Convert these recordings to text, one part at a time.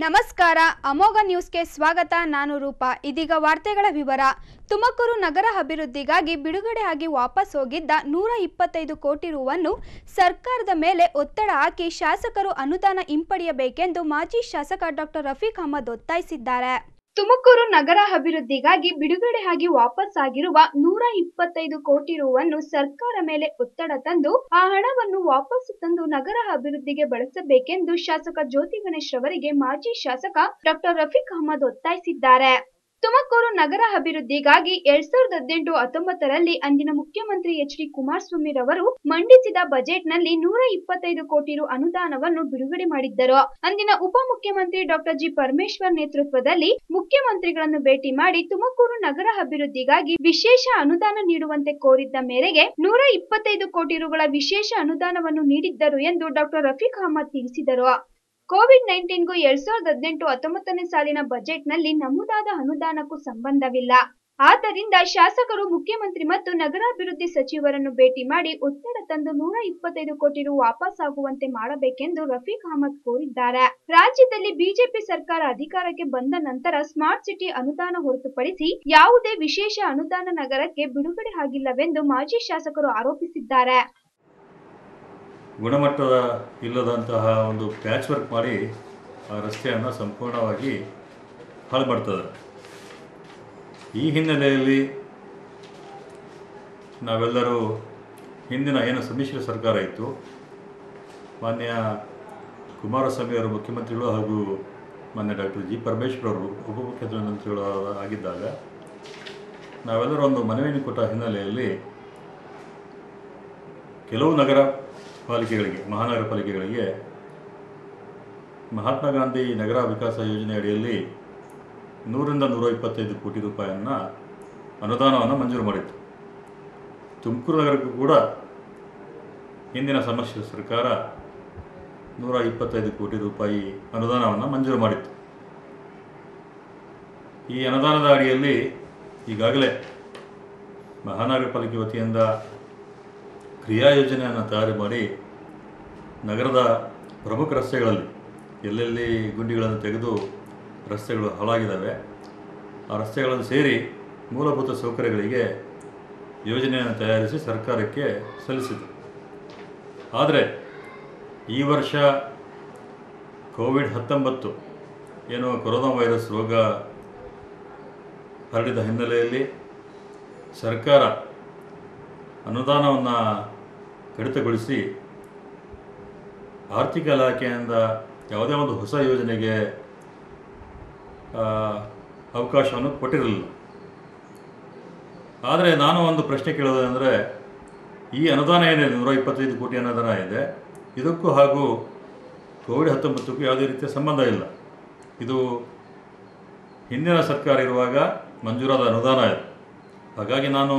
ನಮಸ್ಕಾರ ಅಮೋಘ ನ್ಯೂಸ್ಗೆ ಸ್ವಾಗತ ನಾನು ರೂಪಾ ಇದೀಗ ವಾರ್ತೆಗಳ ವಿವರ ತುಮಕೂರು ನಗರ ಅಭಿವೃದ್ಧಿಗಾಗಿ ಬಿಡುಗಡೆ ಆಗಿ ವಾಪಸ್ ಹೋಗಿದ್ದ ನೂರ ಇಪ್ಪತ್ತೈದು ಕೋಟಿ ರುವನ್ನು ಸರ್ಕಾರದ ಮೇಲೆ ಒತ್ತಡ ಹಾಕಿ ಶಾಸಕರು ಅನುದಾನ ಹಿಂಪಡೆಯಬೇಕೆಂದು ಮಾಜಿ ಶಾಸಕ ಡಾಕ್ಟರ್ ರಫೀಕ್ ಅಹಮದ್ ಒತ್ತಾಯಿಸಿದ್ದಾರೆ ತುಮಕೂರು ನಗರ ಅಭಿವೃದ್ಧಿಗಾಗಿ ಬಿಡುಗಡೆ ಆಗಿ ವಾಪಸ್ ಆಗಿರುವ ನೂರ ಇಪ್ಪತ್ತೈದು ಕೋಟಿ ರುವನ್ನು ಸರ್ಕಾರ ಮೇಲೆ ಒತ್ತಡ ತಂದು ಆ ಹಣವನ್ನು ವಾಪಸ್ ತಂದು ನಗರ ಅಭಿವೃದ್ಧಿಗೆ ಬಳಸಬೇಕೆಂದು ಶಾಸಕ ಜ್ಯೋತಿ ಗಣೇಶ್ ರವರಿಗೆ ಮಾಜಿ ಶಾಸಕ ಡಾಕ್ಟರ್ ರಫೀಕ್ ಅಹಮದ್ ಒತ್ತಾಯಿಸಿದ್ದಾರೆ ತುಮಕೂರು ನಗರ ಅಭಿವೃದ್ಧಿಗಾಗಿ ಎರಡ್ ಸಾವಿರದ ಹದಿನೆಂಟು ಹತ್ತೊಂಬತ್ತರಲ್ಲಿ ಅಂದಿನ ಮುಖ್ಯಮಂತ್ರಿ ಎಚ್ ಡಿ ಕುಮಾರಸ್ವಾಮಿ ರವರು ಮಂಡಿಸಿದ ಬಜೆಟ್ನಲ್ಲಿ ನೂರ ಇಪ್ಪತ್ತೈದು ಕೋಟಿ ರು ಅನುದಾನವನ್ನು ಬಿಡುಗಡೆ ಮಾಡಿದ್ದರು ಅಂದಿನ ಉಪಮುಖ್ಯಮಂತ್ರಿ ಡಾಕ್ಟರ್ ಜಿ ಪರಮೇಶ್ವರ್ ನೇತೃತ್ವದಲ್ಲಿ ಮುಖ್ಯಮಂತ್ರಿಗಳನ್ನು ಭೇಟಿ ಮಾಡಿ ತುಮಕೂರು ನಗರ ಅಭಿವೃದ್ಧಿಗಾಗಿ ವಿಶೇಷ ಅನುದಾನ ನೀಡುವಂತೆ ಕೋರಿದ್ದ ಮೇರೆಗೆ ನೂರ ಇಪ್ಪತ್ತೈದು ಕೋಟಿ ರುಗಳ ವಿಶೇಷ ಅನುದಾನವನ್ನು ನೀಡಿದ್ದರು ಎಂದು ಡಾಕ್ಟರ್ ರಫೀಕ್ ಅಹಮದ್ ತಿಳಿಸಿದರು ಕೋವಿಡ್ ನೈನ್ಟೀನ್ಗೂ ಎರಡ್ ಸಾವಿರದ ಹದಿನೆಂಟು ಹತ್ತೊಂಬತ್ತನೇ ಸಾಲಿನ ಬಜೆಟ್ನಲ್ಲಿ ನಮೂದಾದ ಅನುದಾನಕ್ಕೂ ಸಂಬಂಧವಿಲ್ಲ ಆದ್ದರಿಂದ ಶಾಸಕರು ಮುಖ್ಯಮಂತ್ರಿ ಮತ್ತು ನಗರಾಭಿವೃದ್ಧಿ ಸಚಿವರನ್ನು ಭೇಟಿ ಮಾಡಿ ಒತ್ತಡ ತಂದು ನೂರ ಇಪ್ಪತ್ತೈದು ಕೋಟಿ ರು ವಾಪಸ್ ಆಗುವಂತೆ ಮಾಡಬೇಕೆಂದು ರಫೀಕ್ ಅಹಮದ್ ಕೋರಿದ್ದಾರೆ ರಾಜ್ಯದಲ್ಲಿ ಬಿಜೆಪಿ ಸರ್ಕಾರ ಅಧಿಕಾರಕ್ಕೆ ಬಂದ ನಂತರ ಸ್ಮಾರ್ಟ್ ಸಿಟಿ ಅನುದಾನ ಹೊರತುಪಡಿಸಿ ಯಾವುದೇ ವಿಶೇಷ ಅನುದಾನ ನಗರಕ್ಕೆ ಬಿಡುಗಡೆ ಆಗಿಲ್ಲವೆಂದು ಮಾಜಿ ಶಾಸಕರು ಆರೋಪಿಸಿದ್ದಾರೆ ಗುಣಮಟ್ಟದ ಇಲ್ಲದಂತಹ ಒಂದು ಪ್ಯಾಚ್ ವರ್ಕ್ ಮಾಡಿ ಆ ರಸ್ತೆಯನ್ನು ಸಂಪೂರ್ಣವಾಗಿ ಹಾಳು ಮಾಡ್ತದೆ ಈ ಹಿನ್ನೆಲೆಯಲ್ಲಿ ನಾವೆಲ್ಲರೂ ಹಿಂದಿನ ಏನು ಸಮ್ಮಿಶ್ರ ಸರ್ಕಾರ ಇತ್ತು ಮಾನ್ಯ ಕುಮಾರಸ್ವಾಮಿ ಅವರು ಮುಖ್ಯಮಂತ್ರಿಗಳು ಹಾಗೂ ಮಾನ್ಯ ಡಾಕ್ಟರ್ ಜಿ ಪರಮೇಶ್ವರ್ ಅವರು ಉಪಮುಖ್ಯಮಂತ್ರಿಗಳು ಆಗಿದ್ದಾಗ ನಾವೆಲ್ಲರೂ ಒಂದು ಮನವಿಯನ್ನು ಕೊಟ್ಟ ಹಿನ್ನೆಲೆಯಲ್ಲಿ ಕೆಲವು ನಗರ ಪಾಲಿಕೆಗಳಿಗೆ ಮಹಾನಗರ ಪಾಲಿಕೆಗಳಿಗೆ ಮಹಾತ್ಮ ಗಾಂಧಿ ನಗರ ವಿಕಾಸ ಯೋಜನೆ ಅಡಿಯಲ್ಲಿ ನೂರಿಂದ ನೂರ ಇಪ್ಪತ್ತೈದು ಕೋಟಿ ರೂಪಾಯಿಯನ್ನು ಅನುದಾನವನ್ನು ಮಂಜೂರು ಮಾಡಿತ್ತು ತುಮಕೂರು ನಗರಕ್ಕೂ ಕೂಡ ಹಿಂದಿನ ಸಮ್ಮಿಶ್ರ ಸರ್ಕಾರ ನೂರ ಇಪ್ಪತ್ತೈದು ಕೋಟಿ ರೂಪಾಯಿ ಅನುದಾನವನ್ನು ಮಂಜೂರು ಮಾಡಿತ್ತು ಈ ಅನುದಾನದ ಅಡಿಯಲ್ಲಿ ಈಗಾಗಲೇ ಮಹಾನಗರ ಪಾಲಿಕೆ ವತಿಯಿಂದ ಕ್ರಿಯಾ ಯೋಜನೆಯನ್ನು ತಯಾರು ಮಾಡಿ ನಗರದ ಪ್ರಮುಖ ರಸ್ತೆಗಳಲ್ಲಿ ಎಲ್ಲೆಲ್ಲಿ ಗುಂಡಿಗಳನ್ನು ತೆಗೆದು ರಸ್ತೆಗಳು ಹಾಳಾಗಿದ್ದಾವೆ ಆ ರಸ್ತೆಗಳನ್ನು ಸೇರಿ ಮೂಲಭೂತ ಸೌಕರ್ಯಗಳಿಗೆ ಯೋಜನೆಯನ್ನು ತಯಾರಿಸಿ ಸರ್ಕಾರಕ್ಕೆ ಸಲ್ಲಿಸಿತು ಆದರೆ ಈ ವರ್ಷ ಕೋವಿಡ್ ಹತ್ತೊಂಬತ್ತು ಏನು ಕೊರೋನಾ ವೈರಸ್ ರೋಗ ಹರಡಿದ ಹಿನ್ನೆಲೆಯಲ್ಲಿ ಸರ್ಕಾರ ಅನುದಾನವನ್ನು ಕಡಿತಗೊಳಿಸಿ ಆರ್ಥಿಕ ಇಲಾಖೆಯಿಂದ ಯಾವುದೇ ಒಂದು ಹೊಸ ಯೋಜನೆಗೆ ಆ, ಅವಕಾಶವನ್ನು ಕೊಟ್ಟಿರಲಿಲ್ಲ ಆದರೆ ನಾನು ಒಂದು ಪ್ರಶ್ನೆ ಕೇಳೋದಂದರೆ ಈ ಅನುದಾನ ಏನಿದೆ ನೂರ ಇಪ್ಪತ್ತೈದು ಕೋಟಿ ಅನುದಾನ ಇದೆ ಇದಕ್ಕೂ ಹಾಗೂ ಕೋವಿಡ್ ಹತ್ತೊಂಬತ್ತಕ್ಕೂ ಯಾವುದೇ ರೀತಿಯ ಸಂಬಂಧ ಇಲ್ಲ ಇದು ಹಿಂದಿನ ಸರ್ಕಾರ ಇರುವಾಗ ಮಂಜೂರಾದ ಅನುದಾನ ಇದೆ ಹಾಗಾಗಿ ನಾನು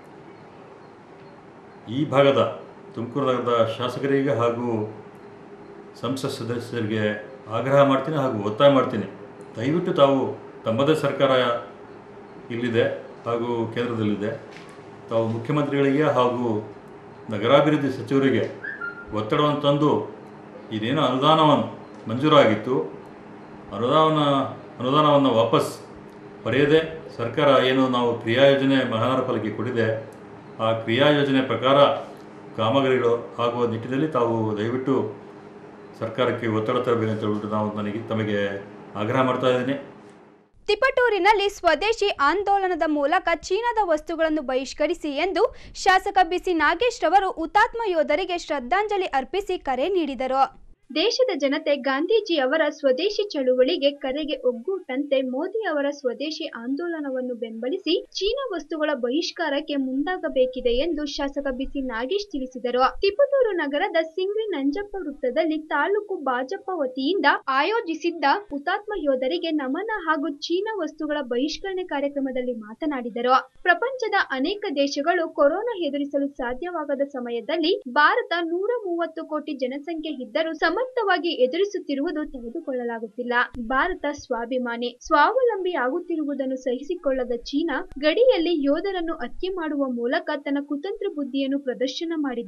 ಈ ಭಾಗದ ತುಮಕೂರು ನಗರದ ಶಾಸಕರಿಗೆ ಹಾಗೂ ಸಂಸತ್ ಸದಸ್ಯರಿಗೆ ಆಗ್ರಹ ಮಾಡ್ತೀನಿ ಹಾಗೂ ಒತ್ತಾಯ ಮಾಡ್ತೀನಿ ದಯವಿಟ್ಟು ತಾವು ತಮ್ಮದೇ ಸರ್ಕಾರ ಇಲ್ಲಿದೆ ಹಾಗೂ ಕೇಂದ್ರದಲ್ಲಿದೆ ತಾವು ಮುಖ್ಯಮಂತ್ರಿಗಳಿಗೆ ಹಾಗೂ ನಗರಾಭಿವೃದ್ಧಿ ಸಚಿವರಿಗೆ ಒತ್ತಡವನ್ನು ತಂದು ಇದೇನು ಅನುದಾನವನ್ನು ಮಂಜೂರಾಗಿತ್ತು ಅನುದಾನ ಅನುದಾನವನ್ನು ವಾಪಸ್ ಪಡೆಯದೆ ಸರ್ಕಾರ ಏನು ನಾವು ಕ್ರಿಯಾ ಯೋಜನೆ ಮಹಾನಗರ ಪಾಲಿಕೆ ಕೊಟ್ಟಿದೆ ಆ ಕ್ರಿಯಾ ಯೋಜನೆ ಪ್ರಕಾರ ಕಾಮಗಾರಿಗಳು ಆಗುವ ನಿಟ್ಟಿನಲ್ಲಿ ತಾವು ದಯವಿಟ್ಟು ಸರ್ಕಾರಕ್ಕೆ ಒತ್ತಡ ತರಬೇಕಂತ ಹೇಳ್ಬಿಟ್ಟು ನಾವು ನನಗೆ ತಮಗೆ ಆಗ್ರಹ ಮಾಡ್ತಾ ಇದ್ದೀನಿ ತಿಪಟೂರಿನಲ್ಲಿ ಸ್ವದೇಶಿ ಆಂದೋಲನದ ಮೂಲಕ ಚೀನಾದ ವಸ್ತುಗಳನ್ನು ಬಹಿಷ್ಕರಿಸಿ ಎಂದು ಶಾಸಕ ಬಿಸಿ ನಾಗೇಶ್ ರವರು ಹುತಾತ್ಮ ಯೋಧರಿಗೆ ಶ್ರದ್ಧಾಂಜಲಿ ಅರ್ಪಿಸಿ ಕರೆ ನೀಡಿದರು ದೇಶದ ಜನತೆ ಗಾಂಧೀಜಿ ಅವರ ಸ್ವದೇಶಿ ಚಳುವಳಿಗೆ ಕರೆಗೆ ಒಗ್ಗೂಟಂತೆ ಮೋದಿ ಅವರ ಸ್ವದೇಶಿ ಆಂದೋಲನವನ್ನು ಬೆಂಬಲಿಸಿ ಚೀನಾ ವಸ್ತುಗಳ ಬಹಿಷ್ಕಾರಕ್ಕೆ ಮುಂದಾಗಬೇಕಿದೆ ಎಂದು ಶಾಸಕ ಬಿಸಿ ನಾಗೇಶ್ ತಿಳಿಸಿದರು ತಿಪಟೂರು ನಗರದ ಸಿಂಗ್ರಿ ನಂಜಪ್ಪ ವೃತ್ತದಲ್ಲಿ ತಾಲೂಕು ಭಾಜಪ ವತಿಯಿಂದ ಆಯೋಜಿಸಿದ್ದ ಹುತಾತ್ಮ ಯೋಧರಿಗೆ ನಮನ ಹಾಗೂ ಚೀನಾ ವಸ್ತುಗಳ ಬಹಿಷ್ಕರಣೆ ಕಾರ್ಯಕ್ರಮದಲ್ಲಿ ಮಾತನಾಡಿದರು ಪ್ರಪಂಚದ ಅನೇಕ ದೇಶಗಳು ಕೊರೋನಾ ಎದುರಿಸಲು ಸಾಧ್ಯವಾಗದ ಸಮಯದಲ್ಲಿ ಭಾರತ ನೂರ ಮೂವತ್ತು ಕೋಟಿ ಜನಸಂಖ್ಯೆ ಇದ್ದರೂ ಸಮರ್ಥವಾಗಿ ಎದುರಿಸುತ್ತಿರುವುದು ತೆಗೆದುಕೊಳ್ಳಲಾಗುತ್ತಿಲ್ಲ ಭಾರತ ಸ್ವಾಭಿಮಾನಿ ಸ್ವಾವಲಂಬಿ ಆಗುತ್ತಿರುವುದನ್ನು ಸಹಿಸಿಕೊಳ್ಳದ ಚೀನಾ ಗಡಿಯಲ್ಲಿ ಯೋಧರನ್ನು ಹತ್ಯೆ ಮಾಡುವ ಮೂಲಕ ತನ್ನ ಕುತಂತ್ರ ಬುದ್ಧಿಯನ್ನು ಪ್ರದರ್ಶನ ಮಾಡಿದೆ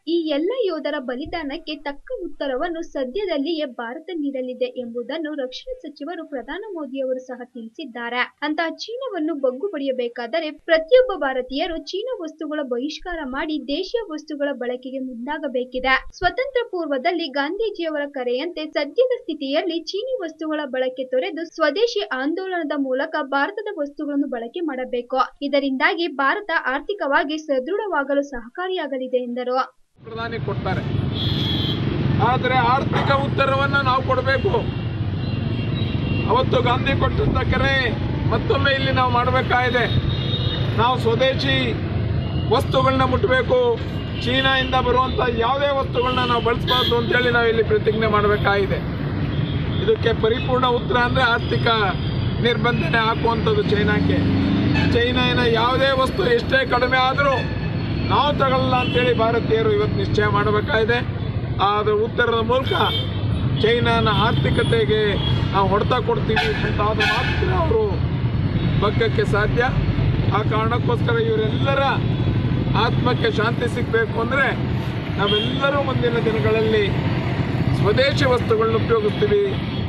ಈ ಎಲ್ಲ ಯೋಧರ ಬಲಿದಾನಕ್ಕೆ ತಕ್ಕ ಉತ್ತರವನ್ನು ಸದ್ಯದಲ್ಲಿಯೇ ಭಾರತ ನೀಡಲಿದೆ ಎಂಬುದನ್ನು ರಕ್ಷಣಾ ಸಚಿವರು ಪ್ರಧಾನಿ ಮೋದಿಯವರು ಸಹ ತಿಳಿಸಿದ್ದಾರೆ ಅಂತಹ ಚೀನಾವನ್ನು ಬಗ್ಗು ಬಡಿಯಬೇಕಾದರೆ ಪ್ರತಿಯೊಬ್ಬ ಭಾರತೀಯರು ಚೀನಾ ವಸ್ತುಗಳ ಬಹಿಷ್ಕಾರ ಮಾಡಿ ದೇಶೀಯ ವಸ್ತುಗಳ ಬಳಕೆಗೆ ಮುಂದಾಗಬೇಕಿದೆ ಸ್ವತಂತ್ರ ಪೂರ್ವದಲ್ಲಿ ಗಾಂಧೀಜಿಯವರ ಕರೆಯಂತೆ ಸದ್ಯದ ಸ್ಥಿತಿಯಲ್ಲಿ ಚೀನಿ ವಸ್ತುಗಳ ಬಳಕೆ ತೊರೆದು ಸ್ವದೇಶಿ ಆಂದೋಲನದ ಮೂಲಕ ಭಾರತದ ವಸ್ತುಗಳನ್ನು ಬಳಕೆ ಮಾಡಬೇಕು ಇದರಿಂದಾಗಿ ಭಾರತ ಆರ್ಥಿಕವಾಗಿ ಸದೃಢವಾಗಲು ಸಹಕಾರಿಯಾಗಲಿದೆ ಎಂದರು ಪ್ರಧಾನಿ ಕೊಡ್ತಾರೆ ಆದರೆ ಆರ್ಥಿಕ ಉತ್ತರವನ್ನು ನಾವು ಕೊಡಬೇಕು ಅವತ್ತು ಗಾಂಧಿ ಕೊಟ್ಟಂತ ಕರೆ ಮತ್ತೊಮ್ಮೆ ಇಲ್ಲಿ ನಾವು ಮಾಡಬೇಕಾಗಿದೆ ನಾವು ಸ್ವದೇಶಿ ವಸ್ತುಗಳನ್ನ ಮುಟ್ಟಬೇಕು ಚೀನಾಯಿಂದ ಬರುವಂಥ ಯಾವುದೇ ವಸ್ತುಗಳನ್ನ ನಾವು ಬಳಸಬಾರ್ದು ಅಂತೇಳಿ ನಾವು ಇಲ್ಲಿ ಪ್ರತಿಜ್ಞೆ ಮಾಡಬೇಕಾಗಿದೆ ಇದಕ್ಕೆ ಪರಿಪೂರ್ಣ ಉತ್ತರ ಅಂದರೆ ಆರ್ಥಿಕ ನಿರ್ಬಂಧನೆ ಹಾಕುವಂಥದ್ದು ಚೈನಾಕ್ಕೆ ಚೈನಾನ ಯಾವುದೇ ವಸ್ತು ಎಷ್ಟೇ ಕಡಿಮೆ ಆದರೂ ನಾವು ತಗೊಳ್ಳಲ್ಲ ಅಂತೇಳಿ ಭಾರತೀಯರು ಇವತ್ತು ನಿಶ್ಚಯ ಮಾಡಬೇಕಾಗಿದೆ ಅದರ ಉತ್ತರದ ಮೂಲಕ ಚೈನಾನ ಆರ್ಥಿಕತೆಗೆ ನಾವು ಹೊಡೆತ ಕೊಡ್ತೀವಿ ಅಂತ ಅದು ಮಾತ್ರ ಅವರು ಬಗ್ಗಕ್ಕೆ ಸಾಧ್ಯ ಆ ಕಾರಣಕ್ಕೋಸ್ಕರ ಇವರೆಲ್ಲರ ಆತ್ಮಕ್ಕೆ ಶಾಂತಿ ಸಿಗಬೇಕು ಅಂದರೆ ನಾವೆಲ್ಲರೂ ಮುಂದಿನ ದಿನಗಳಲ್ಲಿ ಸ್ವದೇಶಿ ವಸ್ತುಗಳನ್ನ ಉಪಯೋಗಿಸ್ತೀವಿ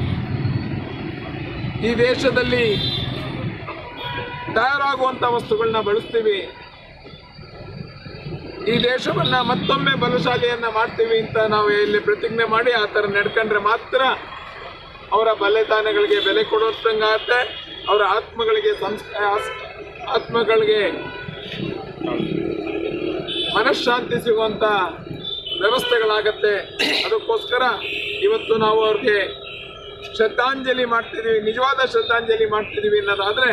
ಈ ದೇಶದಲ್ಲಿ ತಯಾರಾಗುವಂಥ ವಸ್ತುಗಳನ್ನ ಬಳಸ್ತೀವಿ ಈ ದೇಶವನ್ನ ಮತ್ತೊಮ್ಮೆ ಬಲಶಾಲಿಯನ್ನ ಮಾಡ್ತೀವಿ ಅಂತ ನಾವು ಇಲ್ಲಿ ಪ್ರತಿಜ್ಞೆ ಮಾಡಿ ಆ ಥರ ನಡ್ಕೊಂಡ್ರೆ ಮಾತ್ರ ಅವರ ಬಲಿದಾನಗಳಿಗೆ ಬೆಲೆ ಕೊಡುವಂಗಾಗತ್ತೆ ಅವರ ಆತ್ಮಗಳಿಗೆ ಸಂಸ್ ಆಸ್- ಆತ್ಮಗಳಿಗೆ ಮನಃಶಾಂತಿ ಸಿಗುವಂಥ ವ್ಯವಸ್ಥೆಗಳಾಗತ್ತೆ ಅದಕ್ಕೋಸ್ಕರ ಇವತ್ತು ನಾವು ಅವ್ರಿಗೆ ಶ್ರದ್ಧಾಂಜಲಿ ಮಾಡ್ತಿದ್ದೀವಿ ನಿಜವಾದ ಶ್ರದ್ಧಾಂಜಲಿ ಮಾಡ್ತಿದ್ದೀವಿ ಅನ್ನೋದಾದರೆ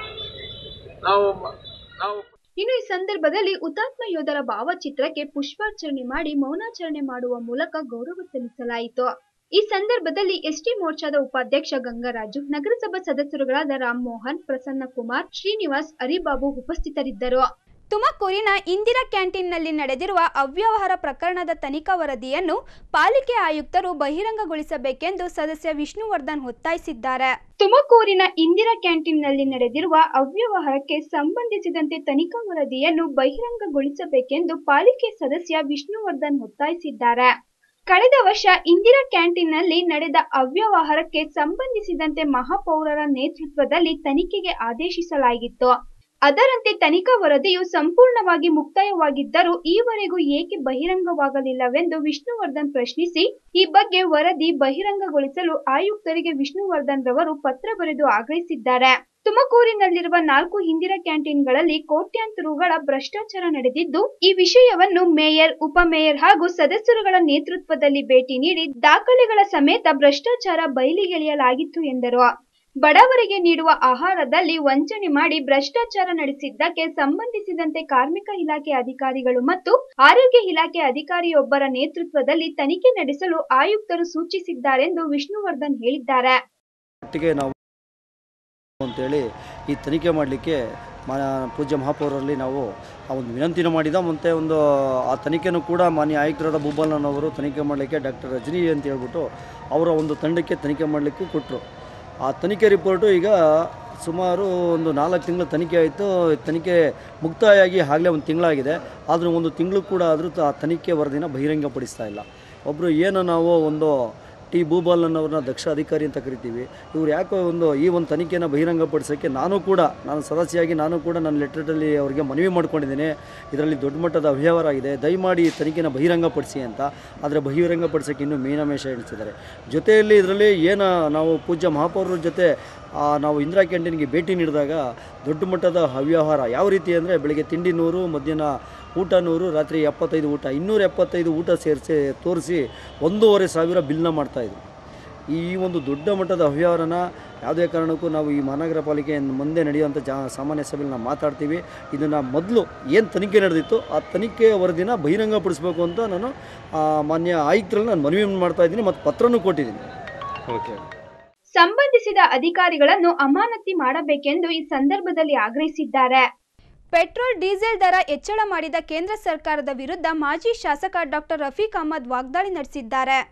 ನಾವು ನಾವು ಇನ್ನು ಈ ಸಂದರ್ಭದಲ್ಲಿ ಹುತಾತ್ಮ ಯೋಧರ ಭಾವಚಿತ್ರಕ್ಕೆ ಪುಷ್ಪಾರ್ಚನೆ ಮಾಡಿ ಮೌನಾಚರಣೆ ಮಾಡುವ ಮೂಲಕ ಗೌರವ ಸಲ್ಲಿಸಲಾಯಿತು ಈ ಸಂದರ್ಭದಲ್ಲಿ ಎಸ್ಟಿ ಮೋರ್ಚಾದ ಉಪಾಧ್ಯಕ್ಷ ಗಂಗರಾಜು ನಗರಸಭಾ ಸದಸ್ಯರುಗಳಾದ ರಾಮ್ ಮೋಹನ್ ಪ್ರಸನ್ನ ಕುಮಾರ್ ಶ್ರೀನಿವಾಸ್ ಹರಿಬಾಬು ಉಪಸ್ಥಿತರಿದ್ದರು ತುಮಕೂರಿನ ಇಂದಿರಾ ಕ್ಯಾಂಟೀನ್ನಲ್ಲಿ ನಡೆದಿರುವ ಅವ್ಯವಹಾರ ಪ್ರಕರಣದ ತನಿಖಾ ವರದಿಯನ್ನು ಪಾಲಿಕೆ ಆಯುಕ್ತರು ಬಹಿರಂಗಗೊಳಿಸಬೇಕೆಂದು ಸದಸ್ಯ ವಿಷ್ಣುವರ್ಧನ್ ಒತ್ತಾಯಿಸಿದ್ದಾರೆ ತುಮಕೂರಿನ ಇಂದಿರಾ ಕ್ಯಾಂಟೀನ್ನಲ್ಲಿ ನಡೆದಿರುವ ಅವ್ಯವಹಾರಕ್ಕೆ ಸಂಬಂಧಿಸಿದಂತೆ ತನಿಖಾ ವರದಿಯನ್ನು ಬಹಿರಂಗಗೊಳಿಸಬೇಕೆಂದು ಪಾಲಿಕೆ ಸದಸ್ಯ ವಿಷ್ಣುವರ್ಧನ್ ಒತ್ತಾಯಿಸಿದ್ದಾರೆ ಕಳೆದ ವರ್ಷ ಇಂದಿರಾ ಕ್ಯಾಂಟೀನ್ನಲ್ಲಿ ನಡೆದ ಅವ್ಯವಹಾರಕ್ಕೆ ಸಂಬಂಧಿಸಿದಂತೆ ಮಹಾಪೌರರ ನೇತೃತ್ವದಲ್ಲಿ ತನಿಖೆಗೆ ಆದೇಶಿಸಲಾಗಿತ್ತು ಅದರಂತೆ ತನಿಖಾ ವರದಿಯು ಸಂಪೂರ್ಣವಾಗಿ ಮುಕ್ತಾಯವಾಗಿದ್ದರೂ ಈವರೆಗೂ ಏಕೆ ಬಹಿರಂಗವಾಗಲಿಲ್ಲವೆಂದು ವಿಷ್ಣುವರ್ಧನ್ ಪ್ರಶ್ನಿಸಿ ಈ ಬಗ್ಗೆ ವರದಿ ಬಹಿರಂಗಗೊಳಿಸಲು ಆಯುಕ್ತರಿಗೆ ವಿಷ್ಣುವರ್ಧನ್ ರವರು ಪತ್ರ ಬರೆದು ಆಗ್ರಹಿಸಿದ್ದಾರೆ ತುಮಕೂರಿನಲ್ಲಿರುವ ನಾಲ್ಕು ಇಂದಿರಾ ಕ್ಯಾಂಟೀನ್ಗಳಲ್ಲಿ ಕೋಟ್ಯಾಂತರ ರುಗಳ ಭ್ರಷ್ಟಾಚಾರ ನಡೆದಿದ್ದು ಈ ವಿಷಯವನ್ನು ಮೇಯರ್ ಉಪಮೇಯರ್ ಹಾಗೂ ಸದಸ್ಯರುಗಳ ನೇತೃತ್ವದಲ್ಲಿ ಭೇಟಿ ನೀಡಿ ದಾಖಲೆಗಳ ಸಮೇತ ಭ್ರಷ್ಟಾಚಾರ ಬಯಲಿಗೆಳೆಯಲಾಗಿತ್ತು ಎಂದರು ಬಡವರಿಗೆ ನೀಡುವ ಆಹಾರದಲ್ಲಿ ವಂಚನೆ ಮಾಡಿ ಭ್ರಷ್ಟಾಚಾರ ನಡೆಸಿದ್ದಕ್ಕೆ ಸಂಬಂಧಿಸಿದಂತೆ ಕಾರ್ಮಿಕ ಇಲಾಖೆ ಅಧಿಕಾರಿಗಳು ಮತ್ತು ಆರೋಗ್ಯ ಇಲಾಖೆ ಅಧಿಕಾರಿಯೊಬ್ಬರ ನೇತೃತ್ವದಲ್ಲಿ ತನಿಖೆ ನಡೆಸಲು ಆಯುಕ್ತರು ಸೂಚಿಸಿದ್ದಾರೆಂದು ವಿಷ್ಣುವರ್ಧನ್ ಹೇಳಿದ್ದಾರೆ ಒಟ್ಟಿಗೆ ನಾವು ಅಂತೇಳಿ ಈ ತನಿಖೆ ಮಾಡಲಿಕ್ಕೆ ಮಾ ಪೂಜ್ಯ ಮಹಾಪೌರರಲ್ಲಿ ನಾವು ಆ ಒಂದು ವಿನಂತಿನ ಮಾಡಿದ ಮತ್ತು ಒಂದು ಆ ತನಿಖೆನೂ ಕೂಡ ಮಾನ್ಯ ಆಯುಕ್ತರಾದ ಬುಬ್ಬಣ್ಣನವರು ತನಿಖೆ ಮಾಡಲಿಕ್ಕೆ ಡಾಕ್ಟರ್ ರಜನಿ ಅಂತ ಹೇಳ್ಬಿಟ್ಟು ಅವರ ಒಂದು ತಂಡಕ್ಕೆ ತನಿಖೆ ಮಾಡಲಿಕ್ಕೂ ಕೊಟ್ಟರು ಆ ತನಿಖೆ ರಿಪೋರ್ಟು ಈಗ ಸುಮಾರು ಒಂದು ನಾಲ್ಕು ತಿಂಗಳು ತನಿಖೆ ಆಯಿತು ತನಿಖೆ ಮುಕ್ತಾಯ ಆಗಿ ಆಗಲೇ ಒಂದು ತಿಂಗಳಾಗಿದೆ ಆದರೂ ಒಂದು ತಿಂಗಳು ಕೂಡ ಆದರೂ ಆ ತನಿಖೆ ವರದಿನ ಬಹಿರಂಗಪಡಿಸ್ತಾ ಇಲ್ಲ ಒಬ್ಬರು ಏನು ನಾವು ಒಂದು ಟಿ ಭೂಪಾಲನ್ನವ್ರನ್ನ ದಕ್ಷ ಅಧಿಕಾರಿ ಅಂತ ಕರಿತೀವಿ ಇವ್ರು ಯಾಕೋ ಒಂದು ಈ ಒಂದು ತನಿಖೆನ ಬಹಿರಂಗಪಡಿಸೋಕ್ಕೆ ನಾನು ಕೂಡ ನಾನು ಸದಸ್ಯಾಗಿ ನಾನು ಕೂಡ ನನ್ನ ಲೆಟ್ರಲ್ಲಿ ಅವರಿಗೆ ಮನವಿ ಮಾಡ್ಕೊಂಡಿದ್ದೀನಿ ಇದರಲ್ಲಿ ದೊಡ್ಡ ಮಟ್ಟದ ಅವ್ಯವಹಾರ ಆಗಿದೆ ದಯಮಾಡಿ ಈ ತನಿಖೆನ ಬಹಿರಂಗಪಡಿಸಿ ಅಂತ ಆದರೆ ಬಹಿರಂಗಪಡಿಸೋಕ್ಕೆ ಇನ್ನೂ ಮೀನಾಮೇಷ ಎಣಿಸಿದ್ದಾರೆ ಜೊತೆಯಲ್ಲಿ ಇದರಲ್ಲಿ ಏನು ನಾವು ಪೂಜ್ಯ ಮಹಾಪೌರರ ಜೊತೆ ಆ, ನಾವು ಇಂದಿರಾ ಕ್ಯಾಂಟೀನ್ಗೆ ಭೇಟಿ ನೀಡಿದಾಗ ದೊಡ್ಡ ಮಟ್ಟದ ಅವ್ಯವಹಾರ ಯಾವ ರೀತಿ ಅಂದರೆ ಬೆಳಗ್ಗೆ ತಿಂಡಿ ನೂರು ಮಧ್ಯಾಹ್ನ ಊಟ ನೂರು ರಾತ್ರಿ ಎಪ್ಪತ್ತೈದು ಊಟ ಇನ್ನೂರ ಎಪ್ಪತ್ತೈದು ಊಟ ಸೇರಿಸಿ ತೋರಿಸಿ ಒಂದೂವರೆ ಸಾವಿರ ಬಿಲ್ನ ಮಾಡ್ತಾಯಿದ್ರು ಈ ಒಂದು ದೊಡ್ಡ ಮಟ್ಟದ ಅವ್ಯವಹಾರನ ಯಾವುದೇ ಕಾರಣಕ್ಕೂ ನಾವು ಈ ಮಹಾನಗರ ಪಾಲಿಕೆ ಮುಂದೆ ನಡೆಯುವಂಥ ಜಾ ಸಾಮಾನ್ಯ ಸಭೆಯಲ್ಲಿ ನಾವು ಮಾತಾಡ್ತೀವಿ ಇದನ್ನು ಮೊದಲು ಏನು ತನಿಖೆ ನಡೆದಿತ್ತು ಆ ತನಿಖೆ ವರದಿನ ಬಹಿರಂಗಪಡಿಸ್ಬೇಕು ಅಂತ ನಾನು ಆ, ಮಾನ್ಯ ಆಯುಕ್ತರಲ್ಲಿ ನಾನು ಮನವಿ ಮಾಡ್ತಾ ಇದ್ದೀನಿ ಮತ್ತು ಪತ್ರನೂ ಕೊಟ್ಟಿದ್ದೀನಿ ಓಕೆ ಸಂಬಂಧಿಸಿದ ಅಧಿಕಾರಿಗಳನ್ನು ಅಮಾನತಿ ಮಾಡಬೇಕೆಂದು ಈ ಸಂದರ್ಭದಲ್ಲಿ ಆಗ್ರಹಿಸಿದ್ದಾರೆ ಪೆಟ್ರೋಲ್ ಡೀಸೆಲ್ ದರ ಹೆಚ್ಚಳ ಮಾಡಿದ ಕೇಂದ್ರ ಸರ್ಕಾರದ ವಿರುದ್ಧ ಮಾಜಿ ಶಾಸಕ ಡಾಕ್ಟರ್ ರಫೀಕ್ ಅಹಮದ್ ವಾಗ್ದಾಳಿ ನಡೆಸಿದ್ದಾರೆ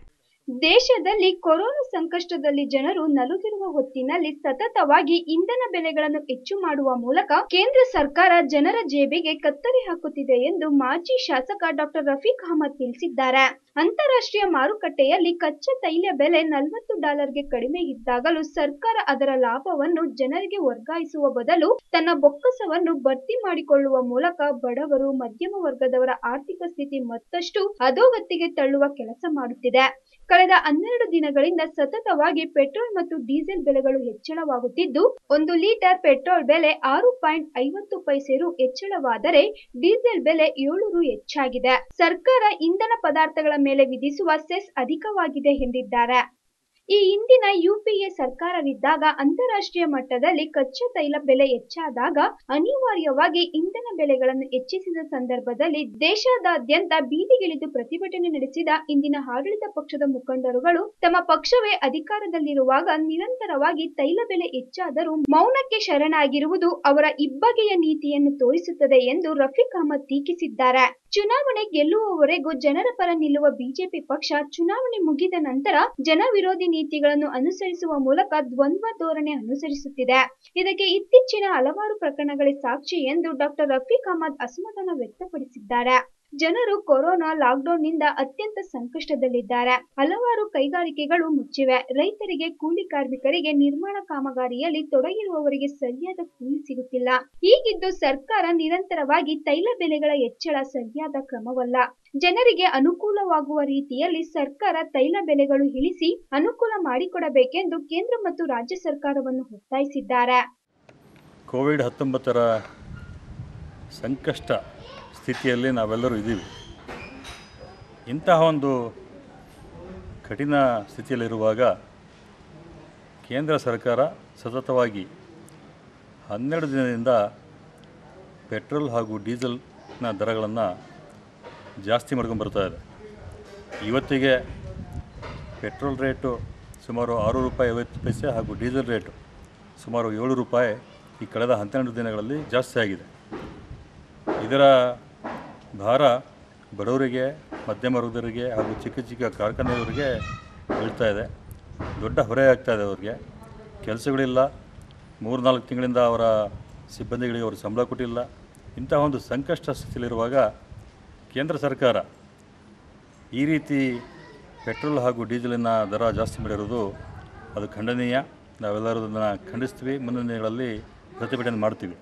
ದೇಶದಲ್ಲಿ ಕೊರೋನಾ ಸಂಕಷ್ಟದಲ್ಲಿ ಜನರು ನಲುಗಿರುವ ಹೊತ್ತಿನಲ್ಲಿ ಸತತವಾಗಿ ಇಂಧನ ಬೆಲೆಗಳನ್ನು ಹೆಚ್ಚು ಮಾಡುವ ಮೂಲಕ ಕೇಂದ್ರ ಸರ್ಕಾರ ಜನರ ಜೇಬಿಗೆ ಕತ್ತರಿ ಹಾಕುತ್ತಿದೆ ಎಂದು ಮಾಜಿ ಶಾಸಕ ಡಾಕ್ಟರ್ ರಫೀಕ್ ಅಹಮದ್ ತಿಳಿಸಿದ್ದಾರೆ ಅಂತಾರಾಷ್ಟ್ರೀಯ ಮಾರುಕಟ್ಟೆಯಲ್ಲಿ ಕಚ್ಚಾ ತೈಲ ಬೆಲೆ ನಲವತ್ತು ಡಾಲರ್ಗೆ ಕಡಿಮೆ ಇದ್ದಾಗಲೂ ಸರ್ಕಾರ ಅದರ ಲಾಭವನ್ನು ಜನರಿಗೆ ವರ್ಗಾಯಿಸುವ ಬದಲು ತನ್ನ ಬೊಕ್ಕಸವನ್ನು ಭರ್ತಿ ಮಾಡಿಕೊಳ್ಳುವ ಮೂಲಕ ಬಡವರು ಮಧ್ಯಮ ವರ್ಗದವರ ಆರ್ಥಿಕ ಸ್ಥಿತಿ ಮತ್ತಷ್ಟು ಅಧೋಗತಿಗೆ ತಳ್ಳುವ ಕೆಲಸ ಮಾಡುತ್ತಿದೆ ಕಳೆದ ಹನ್ನೆರಡು ದಿನಗಳಿಂದ ಸತತವಾಗಿ ಪೆಟ್ರೋಲ್ ಮತ್ತು ಡೀಸೆಲ್ ಬೆಲೆಗಳು ಹೆಚ್ಚಳವಾಗುತ್ತಿದ್ದು ಒಂದು ಲೀಟರ್ ಪೆಟ್ರೋಲ್ ಬೆಲೆ ಆರು ಪಾಯಿಂಟ್ ಐವತ್ತು ಪೈಸೆ ರು ಹೆಚ್ಚಳವಾದರೆ ಡೀಸೆಲ್ ಬೆಲೆ ಏಳು ರು ಹೆಚ್ಚಾಗಿದೆ ಸರ್ಕಾರ ಇಂಧನ ಪದಾರ್ಥಗಳ ಮೇಲೆ ವಿಧಿಸುವ ಸೆಸ್ ಅಧಿಕವಾಗಿದೆ ಎಂದಿದ್ದಾರೆ ಈ ಹಿಂದಿನ ಯುಪಿಎ ಸರ್ಕಾರವಿದ್ದಾಗ ಅಂತಾರಾಷ್ಟ್ರೀಯ ಮಟ್ಟದಲ್ಲಿ ಕಚ್ಚಾ ತೈಲ ಬೆಲೆ ಹೆಚ್ಚಾದಾಗ ಅನಿವಾರ್ಯವಾಗಿ ಇಂಧನ ಬೆಲೆಗಳನ್ನು ಹೆಚ್ಚಿಸಿದ ಸಂದರ್ಭದಲ್ಲಿ ದೇಶಾದ್ಯಂತ ಬೀದಿಗಿಳಿದು ಪ್ರತಿಭಟನೆ ನಡೆಸಿದ ಇಂದಿನ ಆಡಳಿತ ಪಕ್ಷದ ಮುಖಂಡರುಗಳು ತಮ್ಮ ಪಕ್ಷವೇ ಅಧಿಕಾರದಲ್ಲಿರುವಾಗ ನಿರಂತರವಾಗಿ ತೈಲ ಬೆಲೆ ಹೆಚ್ಚಾದರೂ ಮೌನಕ್ಕೆ ಶರಣಾಗಿರುವುದು ಅವರ ಇಬ್ಬಗೆಯ ನೀತಿಯನ್ನು ತೋರಿಸುತ್ತದೆ ಎಂದು ರಫೀಕ್ ಅಹಮದ್ ಟೀಕಿಸಿದ್ದಾರೆ ಚುನಾವಣೆ ಗೆಲ್ಲುವವರೆಗೂ ಜನರ ಪರ ನಿಲ್ಲುವ ಬಿಜೆಪಿ ಪಕ್ಷ ಚುನಾವಣೆ ಮುಗಿದ ನಂತರ ಜನ ವಿರೋಧಿ ನೀತಿಗಳನ್ನು ಅನುಸರಿಸುವ ಮೂಲಕ ದ್ವಂದ್ವ ಧೋರಣೆ ಅನುಸರಿಸುತ್ತಿದೆ ಇದಕ್ಕೆ ಇತ್ತೀಚಿನ ಹಲವಾರು ಪ್ರಕರಣಗಳೇ ಸಾಕ್ಷಿ ಎಂದು ಡಾಕ್ಟರ್ ರಫೀಕ್ ಅಹಮದ್ ಅಸಮಾಧಾನ ವ್ಯಕ್ತಪಡಿಸಿದ್ದಾರೆ ಜನರು ಕೊರೋನಾ ಲಾಕ್ಡೌನ್ನಿಂದ ಅತ್ಯಂತ ಸಂಕಷ್ಟದಲ್ಲಿದ್ದಾರೆ ಹಲವಾರು ಕೈಗಾರಿಕೆಗಳು ಮುಚ್ಚಿವೆ ರೈತರಿಗೆ ಕೂಲಿ ಕಾರ್ಮಿಕರಿಗೆ ನಿರ್ಮಾಣ ಕಾಮಗಾರಿಯಲ್ಲಿ ತೊಡಗಿರುವವರಿಗೆ ಸರಿಯಾದ ಕೂಲಿ ಸಿಗುತ್ತಿಲ್ಲ ಹೀಗಿದ್ದು ಸರ್ಕಾರ ನಿರಂತರವಾಗಿ ತೈಲ ಬೆಲೆಗಳ ಹೆಚ್ಚಳ ಸರಿಯಾದ ಕ್ರಮವಲ್ಲ ಜನರಿಗೆ ಅನುಕೂಲವಾಗುವ ರೀತಿಯಲ್ಲಿ ಸರ್ಕಾರ ತೈಲ ಬೆಲೆಗಳು ಇಳಿಸಿ ಅನುಕೂಲ ಮಾಡಿಕೊಡಬೇಕೆಂದು ಕೇಂದ್ರ ಮತ್ತು ರಾಜ್ಯ ಸರ್ಕಾರವನ್ನು ಒತ್ತಾಯಿಸಿದ್ದಾರೆ ಕೋವಿಡ್ ಹತ್ತೊಂಬತ್ತರ ಸಂಕಷ್ಟ ಸ್ಥಿತಿಯಲ್ಲಿ ನಾವೆಲ್ಲರೂ ಇದ್ದೀವಿ ಇಂತಹ ಒಂದು ಕಠಿಣ ಸ್ಥಿತಿಯಲ್ಲಿರುವಾಗ ಕೇಂದ್ರ ಸರ್ಕಾರ ಸತತವಾಗಿ ಹನ್ನೆರಡು ದಿನದಿಂದ ಪೆಟ್ರೋಲ್ ಹಾಗೂ ಡೀಸೆಲ್ನ ದರಗಳನ್ನು ಜಾಸ್ತಿ ಮಾಡ್ಕೊಂಡು ಬರ್ತಾ ಇದೆ ಇವತ್ತಿಗೆ ಪೆಟ್ರೋಲ್ ರೇಟು ಸುಮಾರು ಆರು ರೂಪಾಯಿ ಐವತ್ತು ಪೈಸೆ ಹಾಗೂ ಡೀಸೆಲ್ ರೇಟು ಸುಮಾರು ಏಳು ರೂಪಾಯಿ ಈ ಕಳೆದ ಹನ್ನೆರಡು ದಿನಗಳಲ್ಲಿ ಜಾಸ್ತಿ ಆಗಿದೆ ಇದರ ಭಾರ ಬಡವರಿಗೆ ಮಧ್ಯಮ ವರ್ಗದವರಿಗೆ ಹಾಗೂ ಚಿಕ್ಕ ಚಿಕ್ಕ ಕಾರ್ಖಾನೆಯವರಿಗೆ ಬೀಳ್ತಾ ಇದೆ ದೊಡ್ಡ ಹೊರೆ ಆಗ್ತಾ ಇದೆ ಅವ್ರಿಗೆ ಕೆಲಸಗಳಿಲ್ಲ ಮೂರು ನಾಲ್ಕು ತಿಂಗಳಿಂದ ಅವರ ಸಿಬ್ಬಂದಿಗಳಿಗೆ ಅವರು ಸಂಬಳ ಕೊಟ್ಟಿಲ್ಲ ಇಂತಹ ಒಂದು ಸಂಕಷ್ಟ ಸ್ಥಿತಿಯಲ್ಲಿರುವಾಗ ಕೇಂದ್ರ ಸರ್ಕಾರ ಈ ರೀತಿ ಪೆಟ್ರೋಲ್ ಹಾಗೂ ಡೀಸೆಲಿನ ದರ ಜಾಸ್ತಿ ಮಾಡಿರೋದು ಅದು ಖಂಡನೀಯ ನಾವೆಲ್ಲರೂ ಅದನ್ನು ಖಂಡಿಸ್ತೀವಿ ಮುಂದಿನ ದಿನಗಳಲ್ಲಿ ಪ್ರತಿಭಟನೆ ಮಾಡ್ತೀವಿ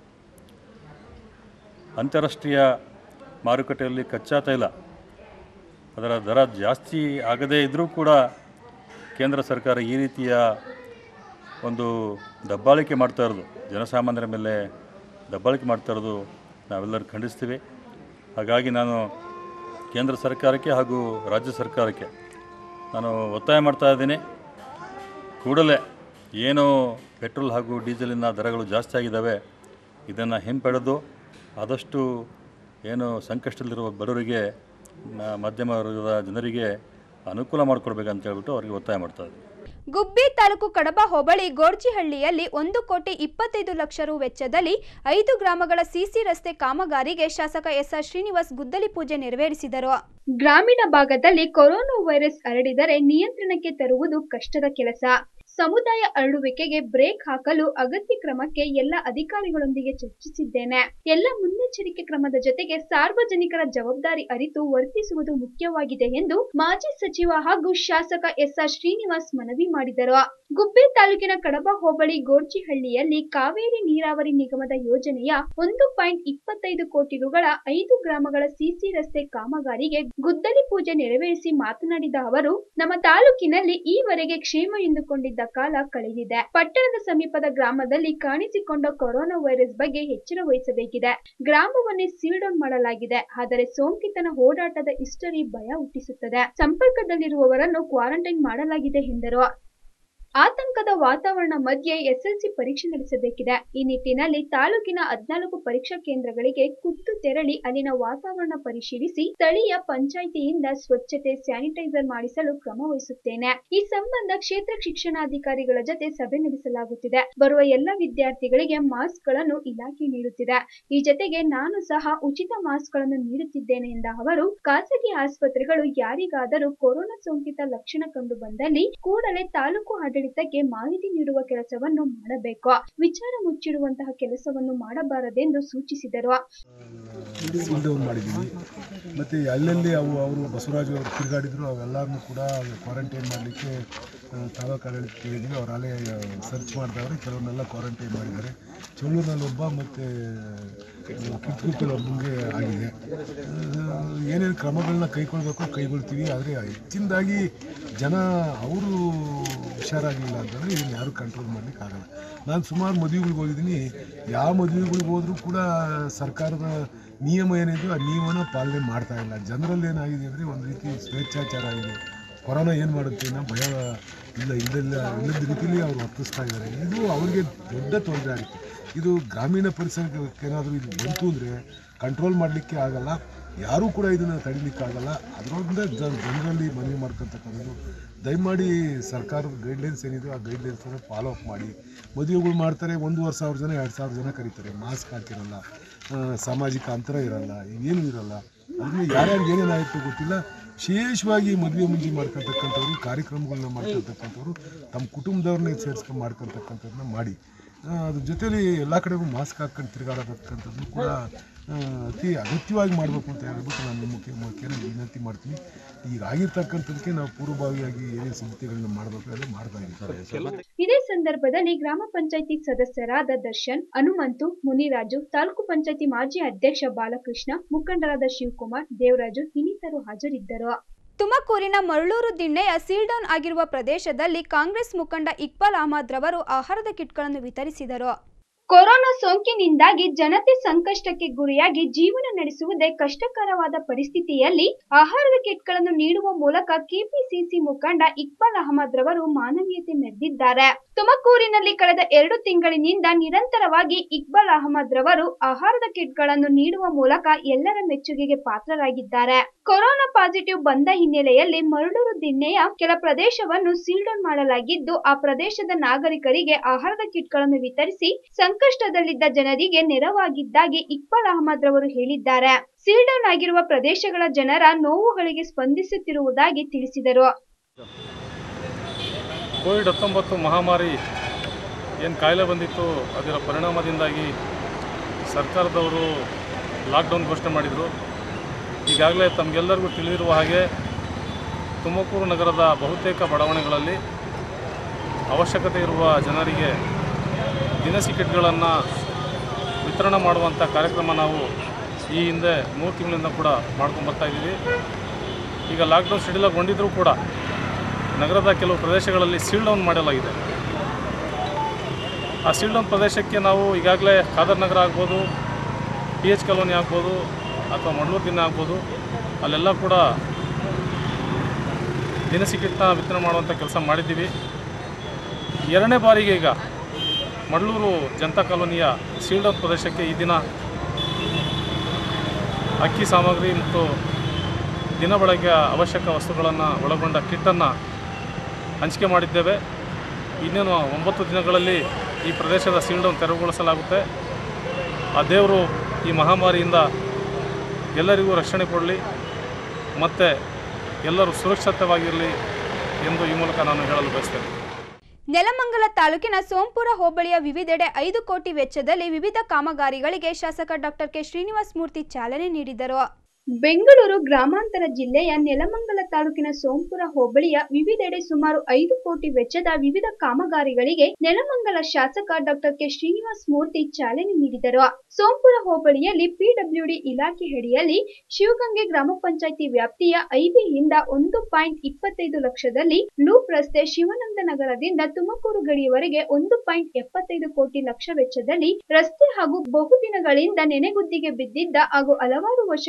ಅಂತಾರಾಷ್ಟ್ರೀಯ ಮಾರುಕಟ್ಟೆಯಲ್ಲಿ ಕಚ್ಚಾ ತೈಲ ಅದರ ದರ ಜಾಸ್ತಿ ಆಗದೇ ಇದ್ದರೂ ಕೂಡ ಕೇಂದ್ರ ಸರ್ಕಾರ ಈ ರೀತಿಯ ಒಂದು ದಬ್ಬಾಳಿಕೆ ಮಾಡ್ತಾ ಇರೋದು ಜನಸಾಮಾನ್ಯರ ಮೇಲೆ ದಬ್ಬಾಳಿಕೆ ಮಾಡ್ತಾ ಇರೋದು ನಾವೆಲ್ಲರೂ ಖಂಡಿಸ್ತೀವಿ ಹಾಗಾಗಿ ನಾನು ಕೇಂದ್ರ ಸರ್ಕಾರಕ್ಕೆ ಹಾಗೂ ರಾಜ್ಯ ಸರ್ಕಾರಕ್ಕೆ ನಾನು ಒತ್ತಾಯ ಮಾಡ್ತಾ ಇದ್ದೀನಿ ಕೂಡಲೇ ಏನು ಪೆಟ್ರೋಲ್ ಹಾಗೂ ಡೀಸೆಲಿನ ದರಗಳು ಜಾಸ್ತಿ ಆಗಿದ್ದಾವೆ ಇದನ್ನು ಹಿಂಪಡೆದು ಆದಷ್ಟು ಏನು ಸಂಕಷ್ಟದಲ್ಲಿರುವ ಬಡವರಿಗೆ ಮ- ಮಧ್ಯಮ ವರ್ಗದ ಜನರಿಗೆ ಅನುಕೂಲ ಮಾಡಿಕೊಡ್ಬೇಕಂತ ಹೇಳ್ಬಿಟ್ಟು ಅವರಿಗೆ ಒತ್ತಾಯ ಮಾಡ್ತಾ ಇದ್ದೀನಿ ಗುಬ್ಬಿ ತಾಲೂಕು ಕಡಬ ಹೋಬಳಿ ಗೋರ್ಜಿಹಳ್ಳಿಯಲ್ಲಿ ಒಂದು ಕೋಟಿ ಇಪ್ಪತ್ತೈದು ಲಕ್ಷ ರು ವೆಚ್ಚದಲ್ಲಿ ಐದು ಗ್ರಾಮಗಳ ಸಿಸಿ ರಸ್ತೆ ಕಾಮಗಾರಿಗೆ ಶಾಸಕ ಎಸ್ಆರ್ ಶ್ರೀನಿವಾಸ್ ಗುದ್ದಲಿ ಪೂಜೆ ನೆರವೇರಿಸಿದರು ಗ್ರಾಮೀಣ ಭಾಗದಲ್ಲಿ ಕೊರೋನಾ ವೈರಸ್ ಹರಡಿದರೆ ನಿಯಂತ್ರಣಕ್ಕೆ ತರುವುದು ಕಷ್ಟದ ಕೆಲಸ ಸಮುದಾಯ ಹರಡುವಿಕೆಗೆ ಬ್ರೇಕ್ ಹಾಕಲು ಅಗತ್ಯ ಕ್ರಮಕ್ಕೆ ಎಲ್ಲ ಅಧಿಕಾರಿಗಳೊಂದಿಗೆ ಚರ್ಚಿಸಿದ್ದೇನೆ ಎಲ್ಲ ಮುನ್ನೆಚ್ಚರಿಕೆ ಕ್ರಮದ ಜೊತೆಗೆ ಸಾರ್ವಜನಿಕರ ಜವಾಬ್ದಾರಿ ಅರಿತು ವರ್ತಿಸುವುದು ಮುಖ್ಯವಾಗಿದೆ ಎಂದು ಮಾಜಿ ಸಚಿವ ಹಾಗೂ ಶಾಸಕ ಎಸ್ಆರ್ ಶ್ರೀನಿವಾಸ್ ಮನವಿ ಮಾಡಿದರು ಗುಬ್ಬಿ ತಾಲೂಕಿನ ಕಡಬ ಹೋಬಳಿ ಗೋರ್ಜಿಹಳ್ಳಿಯಲ್ಲಿ ಕಾವೇರಿ ನೀರಾವರಿ ನಿಗಮದ ಯೋಜನೆಯ ಒಂದು ಪಾಯಿಂಟ್ ಇಪ್ಪತ್ತೈದು ಕೋಟಿ ರುಗಳ ಐದು ಗ್ರಾಮಗಳ ಸಿಸಿ ರಸ್ತೆ ಕಾಮಗಾರಿಗೆ ಗುದ್ದಲಿ ಪೂಜೆ ನೆರವೇರಿಸಿ ಮಾತನಾಡಿದ ಅವರು ನಮ್ಮ ತಾಲೂಕಿನಲ್ಲಿ ಈವರೆಗೆ ಕ್ಷೇಮ ಎಂದುಕೊಂಡಿದ್ದ ಕಾಲ ಕಳೆದಿದೆ ಪಟ್ಟಣದ ಸಮೀಪದ ಗ್ರಾಮದಲ್ಲಿ ಕಾಣಿಸಿಕೊಂಡ ಕೊರೋನಾ ವೈರಸ್ ಬಗ್ಗೆ ಎಚ್ಚರ ವಹಿಸಬೇಕಿದೆ ಗ್ರಾಮವನ್ನೇ ಸೀಲ್ ಡೌನ್ ಮಾಡಲಾಗಿದೆ ಆದರೆ ಸೋಂಕಿತನ ಓಡಾಟದ ಹಿಸ್ಟರಿ ಭಯ ಹುಟ್ಟಿಸುತ್ತದೆ ಸಂಪರ್ಕದಲ್ಲಿರುವವರನ್ನು ಕ್ವಾರಂಟೈನ್ ಮಾಡಲಾಗಿದೆ ಎಂದರು ಆತಂಕದ ವಾತಾವರಣ ಮಧ್ಯೆ ಎಸ್ಎಲ್ಸಿ ಪರೀಕ್ಷೆ ನಡೆಸಬೇಕಿದೆ ಈ ನಿಟ್ಟಿನಲ್ಲಿ ತಾಲೂಕಿನ ಹದ್ನಾಲ್ಕು ಪರೀಕ್ಷಾ ಕೇಂದ್ರಗಳಿಗೆ ಖುದ್ದು ತೆರಳಿ ಅಲ್ಲಿನ ವಾತಾವರಣ ಪರಿಶೀಲಿಸಿ ಸ್ಥಳೀಯ ಪಂಚಾಯಿತಿಯಿಂದ ಸ್ವಚ್ಛತೆ ಸ್ಯಾನಿಟೈಸರ್ ಮಾಡಿಸಲು ಕ್ರಮ ವಹಿಸುತ್ತೇನೆ ಈ ಸಂಬಂಧ ಕ್ಷೇತ್ರ ಶಿಕ್ಷಣಾಧಿಕಾರಿಗಳ ಜೊತೆ ಸಭೆ ನಡೆಸಲಾಗುತ್ತಿದೆ ಬರುವ ಎಲ್ಲ ವಿದ್ಯಾರ್ಥಿಗಳಿಗೆ ಮಾಸ್ಕ್ ಗಳನ್ನು ಇಲಾಖೆ ನೀಡುತ್ತಿದೆ ಈ ಜೊತೆಗೆ ನಾನು ಸಹ ಉಚಿತ ಮಾಸ್ಕ್ ಗಳನ್ನು ನೀಡುತ್ತಿದ್ದೇನೆ ಎಂದ ಅವರು ಖಾಸಗಿ ಆಸ್ಪತ್ರೆಗಳು ಯಾರಿಗಾದರೂ ಕೊರೋನಾ ಸೋಂಕಿತ ಲಕ್ಷಣ ಕಂಡು ಬಂದಲ್ಲಿ ಕೂಡಲೇ ತಾಲೂಕು ಆಡಳಿತಕ್ಕೆ ಮಾಹಿತಿ ನೀಡುವ ಕೆಲಸವನ್ನು ಮಾಡಬೇಕು ವಿಚಾರ ಮುಚ್ಚಿಡುವಂತಹ ಕೆಲಸವನ್ನು ಮಾಡಬಾರದೆಂದು ಸೂಚಿಸಿದರು ಸೀಲ್ ಡೌನ್ ಮಾಡಿದ್ದೀವಿ ಮತ್ತು ಅಲ್ಲಲ್ಲಿ ಅವು ಅವರು ಬಸವರಾಜ್ ಅವರು ತಿರುಗಾಡಿದ್ರು ಅವೆಲ್ಲರನ್ನೂ ಕೂಡ ಕ್ವಾರಂಟೈನ್ ಮಾಡಲಿಕ್ಕೆ ತಾಲೂಕು ಆಡಳಿತ ಕೇಳಿದ್ವಿ ಅವ್ರು ಅಲ್ಲೇ ಸರ್ಚ್ ಮಾಡಿದವರು ಕೆಲವನ್ನೆಲ್ಲ ಕ್ವಾರಂಟೈನ್ ಮಾಡಿದ್ದಾರೆ ಚಳ್ಳೂರಿನಲ್ಲಿ ಒಬ್ಬ ಮತ್ತು ಕಿತ್ತೂರಲ್ಲಿ ಒಬ್ಬನಿಗೆ ಆಗಿದೆ ಆ, ಏನೇನು ಕ್ರಮಗಳನ್ನ ಕೈಗೊಳ್ಬೇಕು ಕೈಗೊಳ್ತೀವಿ ಆದರೆ ಹೆಚ್ಚಿನದಾಗಿ ಜನ ಅವರು ಹುಷಾರಾಗಲಿಲ್ಲ ಅಂತಂದರೆ ಇದನ್ನು ಯಾರೂ ಕಂಟ್ರೋಲ್ ಮಾಡಲಿಕ್ಕೆ ಆಗಲ್ಲ ನಾನು ಸುಮಾರು ಮದುವೆಗಳಿಗೆ ಹೋಗಿದ್ದೀನಿ ಯಾವ ಮದುವೆಗಳಿಗೆ ಹೋದರೂ ಕೂಡ ಸರ್ಕಾರದ ನಿಯಮ ಏನಿದೆ ಆ ನಿಯಮನ ಪಾಲನೆ ಮಾಡ್ತಾ ಇಲ್ಲ ಜನರಲ್ಲಿ ಏನಾಗಿದೆ ಅಂದರೆ ಒಂದು ರೀತಿ ಸ್ವೇಚ್ಛಾಚಾರ ಆಗಿದೆ ಕೊರೋನಾ ಏನು ಮಾಡುತ್ತೆ ಅನ್ನೋ ಭಯ ಇಲ್ಲ ಇಲ್ಲಲ್ಲ ಇಲ್ಲದ ರೀತಿಯಲ್ಲಿ ಅವ್ರು ವರ್ತಿಸ್ತಾ ಇದ್ದಾರೆ ಇದು ಅವ್ರಿಗೆ ದೊಡ್ಡ ತೊಂದರೆ ಆಗುತ್ತೆ ಇದು ಗ್ರಾಮೀಣ ಪರಿಸರಕ್ಕೆ ಏನಾದರೂ ಇದು ಬಂತು ಅಂದರೆ ಕಂಟ್ರೋಲ್ ಮಾಡಲಿಕ್ಕೆ ಆಗಲ್ಲ ಯಾರೂ ಕೂಡ ಇದನ್ನು ತಡಿಲಿಕ್ಕಾಗಲ್ಲ ಅದರೊಳಗಿಂದ ಜನ ಜನರಲ್ಲಿ ಮನವಿ ಮಾಡ್ಕೊತಕ್ಕಂಥದ್ದು ದಯಮಾಡಿ ಸರ್ಕಾರದ ಗೈಡ್ಲೈನ್ಸ್ ಏನಿದೆ ಆ ಗೈಡ್ಲೈನ್ಸನ್ನು ಫಾಲೋ ಅಪ್ ಮಾಡಿ ಮದುವೆಗಳು ಮಾಡ್ತಾರೆ ಒಂದೂವರೆ ಸಾವಿರ ಜನ ಎರಡು ಸಾವಿರ ಜನ ಕರೀತಾರೆ ಮಾಸ್ಕ್ ಹಾಕಿರಲ್ಲ ಆ, ಸಾಮಾಜಿಕ ಅಂತರ ಇರಲ್ಲ ಏನೂ ಇರಲ್ಲ ಅದನ್ನು ಯಾರ್ಯಾರಿಗೆ ಏನೇನಾಯಿತು ಗೊತ್ತಿಲ್ಲ ವಿಶೇಷವಾಗಿ ಮದುವೆ ಮುಂಜಿ ಮಾಡ್ಕೊಳ್ತಕ್ಕಂಥವ್ರು ಕಾರ್ಯಕ್ರಮಗಳನ್ನ ಮಾಡ್ಕೊಳ್ತಕ್ಕಂಥವ್ರು ತಮ್ಮ ಕುಟುಂಬದವ್ರನ್ನೇ ಸೇರಿಸ್ಕೊಂಡು ಮಾಡ್ಕೊಳ್ತಕ್ಕಂಥದ್ದನ್ನ ಮಾಡಿ ಆ, ಅದ್ರ ಜೊತೆಲಿ ಎಲ್ಲ ಕಡೆಗೂ ಮಾಸ್ಕ್ ಹಾಕ್ಕೊಂಡು ತಿರುಗಾಡತಕ್ಕಂಥದ್ದು ಕೂಡ ಆ, ಅತಿ ಅಗತ್ಯವಾಗಿ ಮಾಡಬೇಕು ಅಂತ ಹೇಳ್ಬಿಟ್ಟು ನಾನು ನಿಮ್ಮ ಮುಖ್ಯ ಮುಖ್ಯನ ವಿನಂತಿ ಮಾಡ್ತೀನಿ ಈಗ ಆಗಿರ್ತಕ್ಕಂಥದ್ದಕ್ಕೆ ನಾವು ಪೂರ್ವಭಾವಿಯಾಗಿ ಏನೇನು ಸಿದ್ಧತೆಗಳನ್ನ ಮಾಡಬೇಕು ಎಲ್ಲ ಮಾಡ್ತಾ ಇದ್ದೀವಿ ಇದೇ ಸಂದರ್ಭದಲ್ಲಿ ಗ್ರಾಮ ಪಂಚಾಯಿತಿ ಸದಸ್ಯರಾದ ದರ್ಶನ್ ಹನುಮಂತು ಮುನಿರಾಜು ತಾಲೂಕು ಪಂಚಾಯಿತಿ ಮಾಜಿ ಅಧ್ಯಕ್ಷ ಬಾಲಕೃಷ್ಣ ಮುಖಂಡರಾದ ಶಿವಕುಮಾರ್ ದೇವರಾಜು ಇನ್ನಿತರು ಹಾಜರಿದ್ದರು ತುಮಕೂರಿನ ಮರಳೂರು ದಿಣ್ಣೆಯ ಸೀಲ್ ಡೌನ್ ಆಗಿರುವ ಪ್ರದೇಶದಲ್ಲಿ ಕಾಂಗ್ರೆಸ್ ಮುಖಂಡ ಇಕ್ಬಾಲ್ ಅಹಮದ್ ರವರು ಆಹಾರದ ಕಿಟ್ಗಳನ್ನು ವಿತರಿಸಿದರು ಕೊರೋನಾ ಸೋಂಕಿನಿಂದಾಗಿ ಜನತೆ ಸಂಕಷ್ಟಕ್ಕೆ ಗುರಿಯಾಗಿ ಜೀವನ ನಡೆಸುವುದೇ ಕಷ್ಟಕರವಾದ ಪರಿಸ್ಥಿತಿಯಲ್ಲಿ ಆಹಾರದ ಕಿಟ್ಗಳನ್ನು ನೀಡುವ ಮೂಲಕ ಕೆಪಿಸಿಸಿ ಮುಖಂಡ ಇಕ್ಬಾಲ್ ಅಹಮದ್ ರವರು ಮಾನವೀಯತೆ ಮೆರೆದಿದ್ದಾರೆ ತುಮಕೂರಿನಲ್ಲಿ ಕಳೆದ ಎರಡು ತಿಂಗಳಿನಿಂದ ನಿರಂತರವಾಗಿ ಇಕ್ಬಾಲ್ ಅಹಮದ್ ರವರು ಆಹಾರದ ಕಿಟ್ಗಳನ್ನು ನೀಡುವ ಮೂಲಕ ಎಲ್ಲರ ಮೆಚ್ಚುಗೆಗೆ ಪಾತ್ರರಾಗಿದ್ದಾರೆ ಕೊರೋನಾ ಪಾಸಿಟಿವ್ ಬಂದ ಹಿನ್ನೆಲೆಯಲ್ಲಿ ಮರಳೂರು ದಿಣ್ಣೆಯ ಕೆಲ ಪ್ರದೇಶವನ್ನು ಸೀಲ್ ಡೌನ್ ಮಾಡಲಾಗಿದ್ದು ಆ ಪ್ರದೇಶದ ನಾಗರಿಕರಿಗೆ ಆಹಾರದ ಕಿಟ್ಗಳನ್ನು ವಿತರಿಸಿ ಸಂಕಷ್ಟದಲ್ಲಿದ್ದ ಜನರಿಗೆ ನೆರವಾಗಿದ್ದಾಗಿ ಇಕ್ಬಾಲ್ ಅಹಮದ್ ರವರು ಹೇಳಿದ್ದಾರೆ ಸೀಲ್ ಡೌನ್ ಆಗಿರುವ ಪ್ರದೇಶಗಳ ಜನರ ನೋವುಗಳಿಗೆ ಸ್ಪಂದಿಸುತ್ತಿರುವುದಾಗಿ ತಿಳಿಸಿದರು ಕೋವಿಡ್ ಹತ್ತೊಂಬತ್ತು ಮಹಾಮಾರಿ ಏನು ಕಾಯಿಲೆ ಬಂದಿತ್ತು ಅದರ ಪರಿಣಾಮದಿಂದಾಗಿ ಸರ್ಕಾರದವರು ಲಾಕ್ಡೌನ್ ಘೋಷಣೆ ಮಾಡಿದರು ಈಗಾಗಲೇ ತಮಗೆಲ್ಲರಿಗೂ ತಿಳಿದಿರುವ ಹಾಗೆ ತುಮಕೂರು ನಗರದ ಬಹುತೇಕ ಬಡಾವಣೆಗಳಲ್ಲಿ ಅವಶ್ಯಕತೆ ಇರುವ ಜನರಿಗೆ ದಿನಸಿ ಕಿಟ್ಗಳನ್ನು ವಿತರಣೆ ಮಾಡುವಂಥ ಕಾರ್ಯಕ್ರಮ ನಾವು ಈ ಹಿಂದೆ ಮೂರು ತಿಂಗಳಿಂದ ಕೂಡ ಮಾಡ್ಕೊಂಡು ಬರ್ತಾ ಇದ್ದೀವಿ ಈಗ ಲಾಕ್ಡೌನ್ ಶೆಡ್ಯೂಲಾಗೊಂಡಿದ್ದರೂ ಕೂಡ ನಗರದ ಕೆಲವು ಪ್ರದೇಶಗಳಲ್ಲಿ ಸೀಲ್ ಡೌನ್ ಮಾಡಲಾಗಿದೆ ಆ ಸೀಲ್ ಡೌನ್ ಪ್ರದೇಶಕ್ಕೆ ನಾವು ಈಗಾಗಲೇ ಖಾದರ್ ನಗರ ಆಗ್ಬೋದು ಪಿ ಎಚ್ ಕಾಲೋನಿ ಆಗ್ಬೋದು ಅಥವಾ ಮಂಗಳೂರು ದಿನ ಆಗ್ಬೋದು ಅಲ್ಲೆಲ್ಲ ಕೂಡ ದಿನಸಿ ಕಿಟ್ನ ವಿತರಣೆ ಮಾಡುವಂಥ ಕೆಲಸ ಮಾಡಿದ್ದೀವಿ ಎರಡನೇ ಬಾರಿಗೆ ಈಗ ಮಡ್ಲೂರು ಜನತಾ ಕಾಲೋನಿಯ ಸೀಲ್ ಡೌನ್ ಪ್ರದೇಶಕ್ಕೆ ಈ ದಿನ ಅಕ್ಕಿ ಸಾಮಗ್ರಿ ಮತ್ತು ದಿನ ಬಳಕೆಯ ಅವಶ್ಯಕ ವಸ್ತುಗಳನ್ನು ಒಳಗೊಂಡ ಕಿಟ್ಟನ್ನು ಹಂಚಿಕೆ ಮಾಡಿದ್ದೇವೆ ಇನ್ನೇನು ಒಂಬತ್ತು ದಿನಗಳಲ್ಲಿ ಈ ಪ್ರದೇಶದ ಸೀಲ್ ಡೌನ್ ತೆರವುಗೊಳಿಸಲಾಗುತ್ತೆ ಆ ದೇವರು ಈ ಮಹಾಮಾರಿಯಿಂದ ಎಲ್ಲರಿಗೂ ರಕ್ಷಣೆ ಕೊಡಲಿ ಮತ್ತು ಎಲ್ಲರೂ ಸುರಕ್ಷಿತವಾಗಿರಲಿ ಎಂದು ಈ ಮೂಲಕ ನಾನು ಹೇಳಲು ಬಯಸ್ತೇನೆ ನೆಲಮಂಗಲ ತಾಲೂಕಿನ ಸೋಂಪುರ ಹೋಬಳಿಯ ವಿವಿಧೆಡೆ ಐದು ಕೋಟಿ ವೆಚ್ಚದಲ್ಲಿ ವಿವಿಧ ಕಾಮಗಾರಿಗಳಿಗೆ ಶಾಸಕ ಡಾಕ್ಟರ್ ಕೆ ಶ್ರೀನಿವಾಸ್ ಮೂರ್ತಿ ಚಾಲನೆ ನೀಡಿದರು ಬೆಂಗಳೂರು ಗ್ರಾಮಾಂತರ ಜಿಲ್ಲೆಯ ನೆಲಮಂಗಲ ತಾಲೂಕಿನ ಸೋಂಪುರ ಹೋಬಳಿಯ ವಿವಿಧೆಡೆ ಸುಮಾರು ಐದು ಕೋಟಿ ವೆಚ್ಚದ ವಿವಿಧ ಕಾಮಗಾರಿಗಳಿಗೆ ನೆಲಮಂಗಲ ಶಾಸಕ ಡಾಕ್ಟರ್ ಕೆ ಶ್ರೀನಿವಾಸ್ ಮೂರ್ತಿ ಚಾಲನೆ ನೀಡಿದರು ಸೋಂಪುರ ಹೋಬಳಿಯಲ್ಲಿ ಪಿಡಬ್ಲ್ಯೂಡಿ ಇಲಾಖೆ ಅಡಿಯಲ್ಲಿ ಶಿವಗಂಗೆ ಗ್ರಾಮ ಪಂಚಾಯಿತಿ ವ್ಯಾಪ್ತಿಯ ಐಬಿಯಿಂದ ಒಂದು ಪಾಯಿಂಟ್ ಇಪ್ಪತ್ತೈದು ಲಕ್ಷದಲ್ಲಿ ಲೂಪ್ ರಸ್ತೆ ಶಿವಾನಂದ ನಗರದಿಂದ ತುಮಕೂರು ಗಡಿಯವರೆಗೆ ಒಂದು ಪಾಯಿಂಟ್ ಎಪ್ಪತ್ತೈದು ಕೋಟಿ ಲಕ್ಷ ವೆಚ್ಚದಲ್ಲಿ ರಸ್ತೆ ಹಾಗೂ ಬಹುದಿನಗಳಿಂದ ನೆನೆಗುದ್ದಿಗೆ ಬಿದ್ದಿದ್ದ ಹಾಗೂ ಹಲವಾರು ವರ್ಷಗಳಿಂದ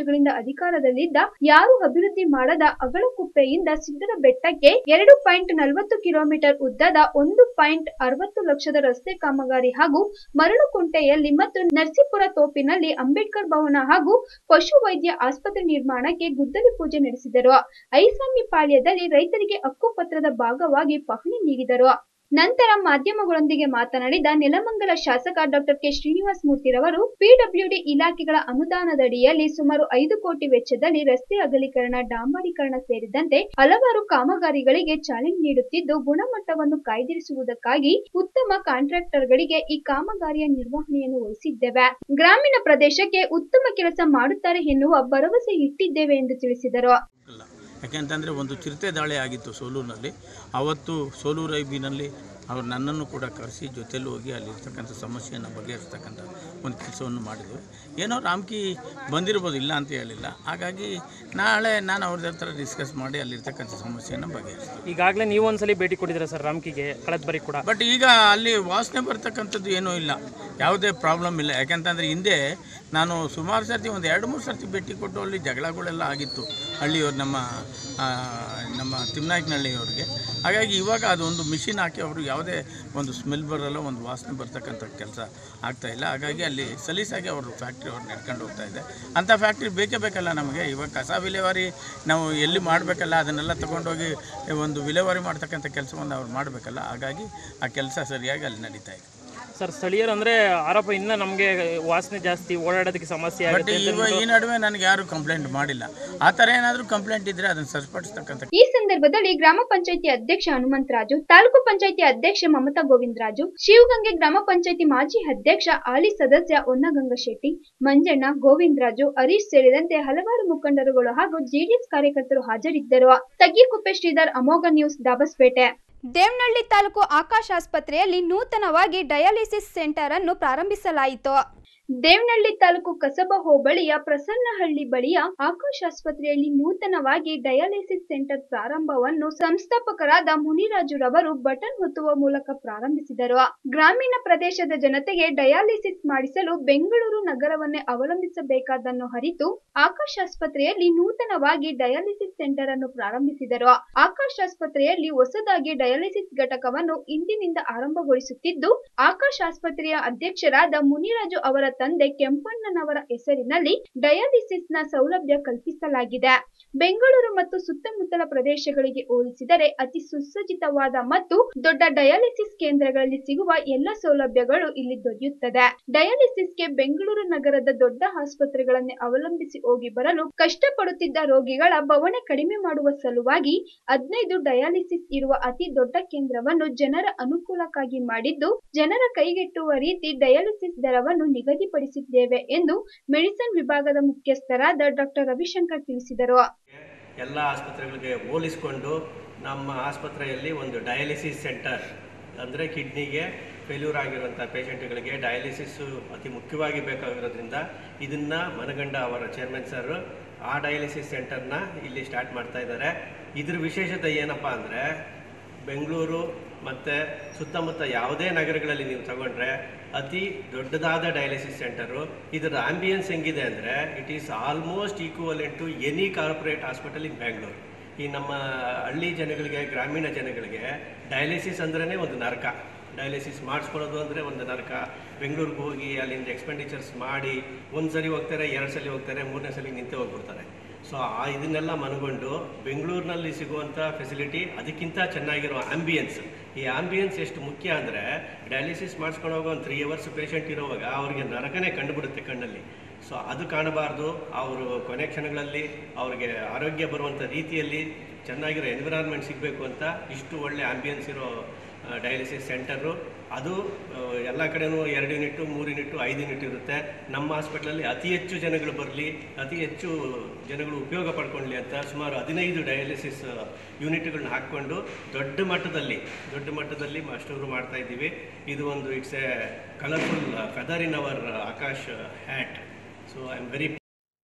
ಅಧಿಕಾರದಲ್ಲಿದ್ದ ಯಾರು ಅಭಿವೃದ್ಧಿ ಮಾಡದ ಅಗಳಕುಪ್ಪೆಯಿಂದ ಸಿದ್ದರ ಬೆಟ್ಟಕ್ಕೆ ಎರಡು ಪಾಯಿಂಟ್ ನಲವತ್ತು ಕಿಲೋಮೀಟರ್ ಉದ್ದದ ಒಂದು ಪಾಯಿಂಟ್ ಅರವತ್ತು ಲಕ್ಷದ ರಸ್ತೆ ಕಾಮಗಾರಿ ಹಾಗೂ ಮರಳುಕುಂಟೆಯಲ್ಲಿ ಮತ್ತು ನರಸೀಪುರ ತೋಪಿನಲ್ಲಿ ಅಂಬೇಡ್ಕರ್ ಭವನ ಹಾಗೂ ಪಶು ವೈದ್ಯ ಆಸ್ಪತ್ರೆ ನಿರ್ಮಾಣಕ್ಕೆ ಗುದ್ದಲಿ ಪೂಜೆ ನಡೆಸಿದರು ಐಸ್ವಾಮಿ ಪಾಳ್ಯದಲ್ಲಿ ರೈತರಿಗೆ ಹಕ್ಕುಪತ್ರದ ಭಾಗವಾಗಿ ಪಹಣಿ ನೀಡಿದರು ನಂತರ ಮಾಧ್ಯಮಗಳೊಂದಿಗೆ ಮಾತನಾಡಿದ ನೆಲಮಂಗಲ ಶಾಸಕ ಡಾಕ್ಟರ್ ಕೆ ಶ್ರೀನಿವಾಸ ಮೂರ್ತಿರವರು ಪಿಡಬ್ಲ್ಯೂಡಿ ಇಲಾಖೆಗಳ ಅನುದಾನದಡಿಯಲ್ಲಿ ಸುಮಾರು ಐದು ಕೋಟಿ ವೆಚ್ಚದಲ್ಲಿ ರಸ್ತೆ ಅಗಲೀಕರಣ ಡಾಂಬರೀಕರಣ ಸೇರಿದಂತೆ ಹಲವಾರು ಕಾಮಗಾರಿಗಳಿಗೆ ಚಾಲನೆ ನೀಡುತ್ತಿದ್ದು ಗುಣಮಟ್ಟವನ್ನು ಕಾಯ್ದಿರಿಸುವುದಕ್ಕಾಗಿ ಉತ್ತಮ ಕಾಂಟ್ರಾಕ್ಟರ್ಗಳಿಗೆ ಈ ಕಾಮಗಾರಿಯ ನಿರ್ವಹಣೆಯನ್ನು ವಹಿಸಿದ್ದೇವೆ ಗ್ರಾಮೀಣ ಪ್ರದೇಶಕ್ಕೆ ಉತ್ತಮ ಕೆಲಸ ಮಾಡುತ್ತಾರೆ ಎನ್ನುವ ಭರವಸೆ ಇಟ್ಟಿದ್ದೇವೆ ಎಂದು ತಿಳಿಸಿದರು ಇಲ್ಲ ಯಾಕೆಂತಂದರೆ ಒಂದು ಚಿರತೆ ದಾಳಿ ಆಗಿತ್ತು ಸೋಲೂರಿನಲ್ಲಿ ಆವತ್ತು ಸೋಲೂರು ಐಬಿನಲ್ಲಿ ಅವ್ರು ನನ್ನನ್ನು ಕೂಡ ಕರೆಸಿ ಜೊತೆಲಿ ಹೋಗಿ ಅಲ್ಲಿರ್ತಕ್ಕಂಥ ಸಮಸ್ಯೆಯನ್ನು ಬಗೆಹರಿಸ್ತಕ್ಕಂಥ ಒಂದು ಕೆಲಸವನ್ನು ಮಾಡಿದ್ವಿ ಏನೋ ರಾಮ್ಕಿ ಬಂದಿರ್ಬೋದು ಇಲ್ಲ ಅಂತ ಹೇಳಿಲ್ಲ ಹಾಗಾಗಿ ನಾಳೆ ನಾನು ಅವ್ರ ಹತ್ರ ಡಿಸ್ಕಸ್ ಮಾಡಿ ಅಲ್ಲಿರ್ತಕ್ಕಂಥ ಸಮಸ್ಯೆಯನ್ನು ಬಗೆಹರಿಸ್ತೀವಿ ಈಗಾಗಲೇ ನೀವು ಒಂದ್ಸಲಿ ಭೇಟಿ ಕೊಟ್ಟಿದ್ದೀರಾ ಸರ್ ರಾಮ್ಕಿಗೆ ಕಳೆದ ಬಾರಿ ಕೂಡ ಬಟ್ ಈಗ ಅಲ್ಲಿ ವಾಸನೆ ಬರ್ತಕ್ಕಂಥದ್ದು ಏನೂ ಇಲ್ಲ ಯಾವುದೇ ಪ್ರಾಬ್ಲಮ್ ಇಲ್ಲ ಯಾಕಂತಂದರೆ ಹಿಂದೆ ನಾನು ಸುಮಾರು ಸರ್ತಿ ಒಂದು ಎರಡು ಮೂರು ಸರ್ತಿ ಭೇಟಿ ಕೊಟ್ಟು ಅಲ್ಲಿ ಜಗಳಗಳೆಲ್ಲ ಆಗಿತ್ತು ಹಳ್ಳಿಯವ್ರು ನಮ್ಮ ಆ, ನಮ್ಮ ತಿಮ್ನಾಯ್ಕನಹಳ್ಳಿಯವ್ರಿಗೆ ಹಾಗಾಗಿ ಇವಾಗ ಅದೊಂದು ಮಿಷಿನ್ ಹಾಕಿ ಅವರು ಯಾವುದೇ ಒಂದು ಸ್ಮೆಲ್ ಬರಲ್ಲ ಒಂದು ವಾಸನೆ ಬರ್ತಕ್ಕಂಥ ಕೆಲಸ ಆಗ್ತಾ ಇಲ್ಲ ಹಾಗಾಗಿ ಅಲ್ಲಿ ಸಲೀಸಾಗಿ ಅವರು ಫ್ಯಾಕ್ಟ್ರಿ ಅವ್ರು ನಡ್ಕೊಂಡು ಹೋಗ್ತಾ ಇದೆ ಅಂಥ ಫ್ಯಾಕ್ಟ್ರಿ ಬೇಕೇ ಬೇಕಲ್ಲ ನಮಗೆ ಇವಾಗ ಕಸ ವಿಲೇವಾರಿ ನಾವು ಎಲ್ಲಿ ಮಾಡಬೇಕಲ್ಲ ಅದನ್ನೆಲ್ಲ ತಗೊಂಡೋಗಿ ಒಂದು ವಿಲೇವಾರಿ ಮಾಡ್ತಕ್ಕಂಥ ಕೆಲಸವನ್ನು ಅವ್ರು ಮಾಡಬೇಕಲ್ಲ ಹಾಗಾಗಿ ಆ ಕೆಲಸ ಸರಿಯಾಗಿ ಅಲ್ಲಿ ನಡೀತಾ ಇದೆ ಸರ್ ಸ್ಥಳೀಯರು ಅಂದ್ರೆ ಆರೋಪ ಇನ್ನ ನಮಗೆ ವಾಸನೆ ಜಾಸ್ತಿ ಓಡಾಡೋದಕ್ಕೆ ಸಮಸ್ಯೆ ಬಟ್ ಆಗುತ್ತೆ ಅಂತ ಇವ ಈ ನಡುವೆ ನನಗೆ ಯಾರು ಕಂಪ್ಲೇಂಟ್ ಮಾಡಿಲ್ಲ ಆ ಥರ ಏನಾದರೂ ಕಂಪ್ಲೇಂಟ್ ಇದ್ದರೆ ಅದನ್ನು ಸರಿಪಡಿಸ್ತಕ್ಕಂಥ ಈ ಸಂದರ್ಭದಲ್ಲಿ ಗ್ರಾಮ ಪಂಚಾಯಿತಿ ಅಧ್ಯಕ್ಷ ಹನುಮಂತರಾಜು ತಾಲೂಕು ಪಂಚಾಯಿತಿ ಅಧ್ಯಕ್ಷ ಮಮತಾ ಗೋವಿಂದರಾಜು ಶಿವಗಂಗೆ ಗ್ರಾಮ ಪಂಚಾಯಿತಿ ಮಾಜಿ ಅಧ್ಯಕ್ಷ ಹಾಲಿ ಸದಸ್ಯ ಹೊನ್ನಗಂಗ ಶೆಟ್ಟಿ ಮಂಜಣ್ಣ ಗೋವಿಂದರಾಜು ಹರೀಶ್ ಸೇರಿದಂತೆ ಹಲವಾರು ಮುಖಂಡರುಗಳು ಹಾಗೂ ಜೆಡಿಎಸ್ ಕಾರ್ಯಕರ್ತರು ಹಾಜರಿದ್ದರು ತಗ್ಗಿಕುಪ್ಪೆ ಶ್ರೀಧರ್ ಅಮೋಘ ನ್ಯೂಸ್ ದಾಬಸ್ಪೇಟೆ ದೇವನಹಳ್ಳಿ ತಾಲೂಕು ಆಕಾಶ್ ಆಸ್ಪತ್ರೆಯಲ್ಲಿ ನೂತನವಾಗಿ ಡಯಾಲಿಸಿಸ್ ಸೆಂಟರ್ ಅನ್ನು ಪ್ರಾರಂಭಿಸಲಾಯಿತು ದೇವನಹಳ್ಳಿ ತಾಲೂಕು ಕಸಬಾ ಹೋಬಳಿಯ ಪ್ರಸನ್ನಹಳ್ಳಿ ಬಳಿಯ ಆಕಾಶ್ ಆಸ್ಪತ್ರೆಯಲ್ಲಿ ನೂತನವಾಗಿ ಡಯಾಲಿಸಿಸ್ ಸೆಂಟರ್ ಪ್ರಾರಂಭವನ್ನು ಸಂಸ್ಥಾಪಕರಾದ ಮುನಿರಾಜುರವರು ಬಟನ್ ಒತ್ತುವ ಮೂಲಕ ಪ್ರಾರಂಭಿಸಿದರು ಗ್ರಾಮೀಣ ಪ್ರದೇಶದ ಜನತೆಗೆ ಡಯಾಲಿಸಿಸ್ ಮಾಡಿಸಲು ಬೆಂಗಳೂರು ನಗರವನ್ನೇ ಅವಲಂಬಿಸಬೇಕಾದನ್ನು ಅರಿತು ಆಕಾಶ್ ಆಸ್ಪತ್ರೆಯಲ್ಲಿ ನೂತನವಾಗಿ ಡಯಾಲಿಸಿಸ್ ಸೆಂಟರ್ ಅನ್ನು ಪ್ರಾರಂಭಿಸಿದರು ಆಕಾಶ್ ಆಸ್ಪತ್ರೆಯಲ್ಲಿ ಹೊಸದಾಗಿ ಡಯಾಲಿಸಿಸ್ ಘಟಕವನ್ನು ಇಂದಿನಿಂದ ಆರಂಭಗೊಳಿಸುತ್ತಿದ್ದು ಆಕಾಶ್ ಆಸ್ಪತ್ರೆಯ ಅಧ್ಯಕ್ಷರಾದ ಮುನಿರಾಜು ಅವರ ತಂದೆ ಕೆಂಪಣ್ಣನವರ ಹೆಸರಿನಲ್ಲಿ ಡಯಾಲಿಸಿಸ್ ನ ಸೌಲಭ್ಯ ಕಲ್ಪಿಸಲಾಗಿದೆ ಬೆಂಗಳೂರು ಮತ್ತು ಸುತ್ತಮುತ್ತಲ ಪ್ರದೇಶಗಳಿಗೆ ಹೋಲಿಸಿದರೆ ಅತಿ ಸುಸಜ್ಜಿತವಾದ ಮತ್ತು ದೊಡ್ಡ ಡಯಾಲಿಸಿಸ್ ಕೇಂದ್ರಗಳಲ್ಲಿ ಸಿಗುವ ಎಲ್ಲ ಸೌಲಭ್ಯಗಳು ಇಲ್ಲಿ ದೊರೆಯುತ್ತದೆ ಡಯಾಲಿಸಿಸ್ಗೆ ಬೆಂಗಳೂರು ನಗರದ ದೊಡ್ಡ ಆಸ್ಪತ್ರೆಗಳನ್ನೇ ಅವಲಂಬಿಸಿ ಹೋಗಿ ಬರಲು ಕಷ್ಟಪಡುತ್ತಿದ್ದ ರೋಗಿಗಳ ಬವಣೆ ಕಡಿಮೆ ಮಾಡುವ ಸಲುವಾಗಿ ಹದಿನೈದು ಡಯಾಲಿಸಿಸ್ ಇರುವ ಅತಿ ದೊಡ್ಡ ಕೇಂದ್ರವನ್ನು ಜನರ ಅನುಕೂಲಕ್ಕಾಗಿ ಮಾಡಿದ್ದು ಜನರ ಕೈಗೆಟುವ ರೀತಿ ಡಯಾಲಿಸಿಸ್ ದರವನ್ನು ನಿಗದಿಪಡಿಸಿದ್ದೇವೆ ಎಂದು ಮೆಡಿಸಿನ್ ವಿಭಾಗದ ಮುಖ್ಯಸ್ಥರಾದ ಡಾಕ್ಟರ್ ರವಿಶಂಕರ್ ತಿಳಿಸಿದರು ಎಲ್ಲ ಆಸ್ಪತ್ರೆಗಳಿಗೆ ಹೋಲಿಸಿಕೊಂಡು ನಮ್ಮ ಆಸ್ಪತ್ರೆಯಲ್ಲಿ ಒಂದು ಡಯಾಲಿಸಿಸ್ ಸೆಂಟರ್ ಅಂದರೆ ಕಿಡ್ನಿಗೆ ಫೇಲ್ಯೂರ್ ಆಗಿರುವಂಥ ಪೇಷಂಟ್ಗಳಿಗೆ ಡಯಾಲಿಸಿಸ್ಸು ಅತಿ ಮುಖ್ಯವಾಗಿ ಬೇಕಾಗಿರೋದ್ರಿಂದ ಇದನ್ನು ಮನಗಂಡ ಅವರ ಚೇರ್ಮನ್ ಸರ್ ಆ ಡಯಾಲಿಸಿಸ್ ಸೆಂಟರ್ನ ಇಲ್ಲಿ ಸ್ಟಾರ್ಟ್ ಮಾಡ್ತಾ ಇದ್ದಾರೆ ಇದ್ರ ವಿಶೇಷತೆ ಏನಪ್ಪ ಅಂದರೆ ಬೆಂಗಳೂರು ಮತ್ತು ಸುತ್ತಮುತ್ತ ಯಾವುದೇ ನಗರಗಳಲ್ಲಿ ನೀವು ತಗೊಂಡ್ರೆ ಅತಿ ದೊಡ್ಡದಾದ ಡಯಾಲಿಸಿಸ್ ಸೆಂಟರು ಇದರ ಆಂಬಿಯನ್ಸ್ ಹೆಂಗಿದೆ ಅಂದರೆ it is almost equivalent to any corporate hospital in Bangalore ಈ ನಮ್ಮ ಹಳ್ಳಿ ಜನಗಳಿಗೆ ಗ್ರಾಮೀಣ ಜನಗಳಿಗೆ ಡಯಾಲಿಸಿಸ್ ಅಂದ್ರೇ ಒಂದು ನರಕ ಡಯಾಲಿಸಿಸ್ ಮಾಡಿಸ್ಕೊಳ್ಳೋದು ಅಂದರೆ ಒಂದು ನರಕ ಬೆಂಗಳೂರಿಗೆ ಹೋಗಿ ಅಲ್ಲಿಂದ ಎಕ್ಸ್ಪೆಂಡಿಚರ್ಸ್ ಮಾಡಿ ಒಂದು ಸರಿ ಹೋಗ್ತಾರೆ ಎರಡು ಸಲ ಹೋಗ್ತಾರೆ ಮೂರನೇ ಸಲ ನಿಂತೇ ಹೋಗ್ಬಿಡ್ತಾರೆ ಸೊ ಆ ಇದನ್ನೆಲ್ಲ ಮನಗೊಂಡು ಬೆಂಗಳೂರಿನಲ್ಲಿ ಸಿಗುವಂಥ ಫೆಸಿಲಿಟಿ ಅದಕ್ಕಿಂತ ಚೆನ್ನಾಗಿರೋ ಆಂಬಿಯನ್ಸ್ ಈ ಆಂಬಿಯನ್ಸ್ ಎಷ್ಟು ಮುಖ್ಯ ಅಂದರೆ ಡಯಾಲಿಸಿಸ್ ಮಾಡಿಸ್ಕೊಂಡು ಹೋಗೋ ಒಂದು ತ್ರೀ ಅವರ್ಸ್ ಪೇಷಂಟ್ ಇರುವಾಗ ಅವ್ರಿಗೆ ನರಕನೇ ಕಂಡುಬಿಡುತ್ತೆ ಕಣ್ಣಲ್ಲಿ ಸೊ ಅದು ಕಾಣಬಾರ್ದು ಅವರು ಕೊನೆ ಕ್ಷಣಗಳಲ್ಲಿ ಅವ್ರಿಗೆ ಆರೋಗ್ಯ ಬರುವಂಥ ರೀತಿಯಲ್ಲಿ ಚೆನ್ನಾಗಿರೋ ಎನ್ವಿರಾನ್ಮೆಂಟ್ ಸಿಗಬೇಕು ಅಂತ ಇಷ್ಟು ಒಳ್ಳೆ ಆಂಬಿಯನ್ಸ್ ಇರೋ ಡಯಾಲಿಸಿಸ್ ಸೆಂಟರು ಅದು ಎಲ್ಲ ಕಡೆನೂ ಎರಡು ಯೂನಿಟ್ಟು ಮೂರು ಯೂನಿಟ್ಟು ಐದು ಯೂನಿಟ್ ಇರುತ್ತೆ ನಮ್ಮ ಹಾಸ್ಪಿಟ್ಲಲ್ಲಿ ಅತಿ ಹೆಚ್ಚು ಜನಗಳು ಬರಲಿ ಅತಿ ಹೆಚ್ಚು ಜನಗಳು ಉಪಯೋಗ ಪಡ್ಕೊಳ್ಳಿ ಅಂತ ಸುಮಾರು ಹದಿನೈದು ಡಯಾಲಿಸಿಸ್ ಯೂನಿಟ್ಗಳನ್ನ ಹಾಕ್ಕೊಂಡು ದೊಡ್ಡ ಮಟ್ಟದಲ್ಲಿ ದೊಡ್ಡ ಮಟ್ಟದಲ್ಲಿ ಅಷ್ಟವರು ಮಾಡ್ತಾ ಇದ್ದೀವಿ ಇದು ಒಂದು it's a colourful feather in our Akash hat so I am very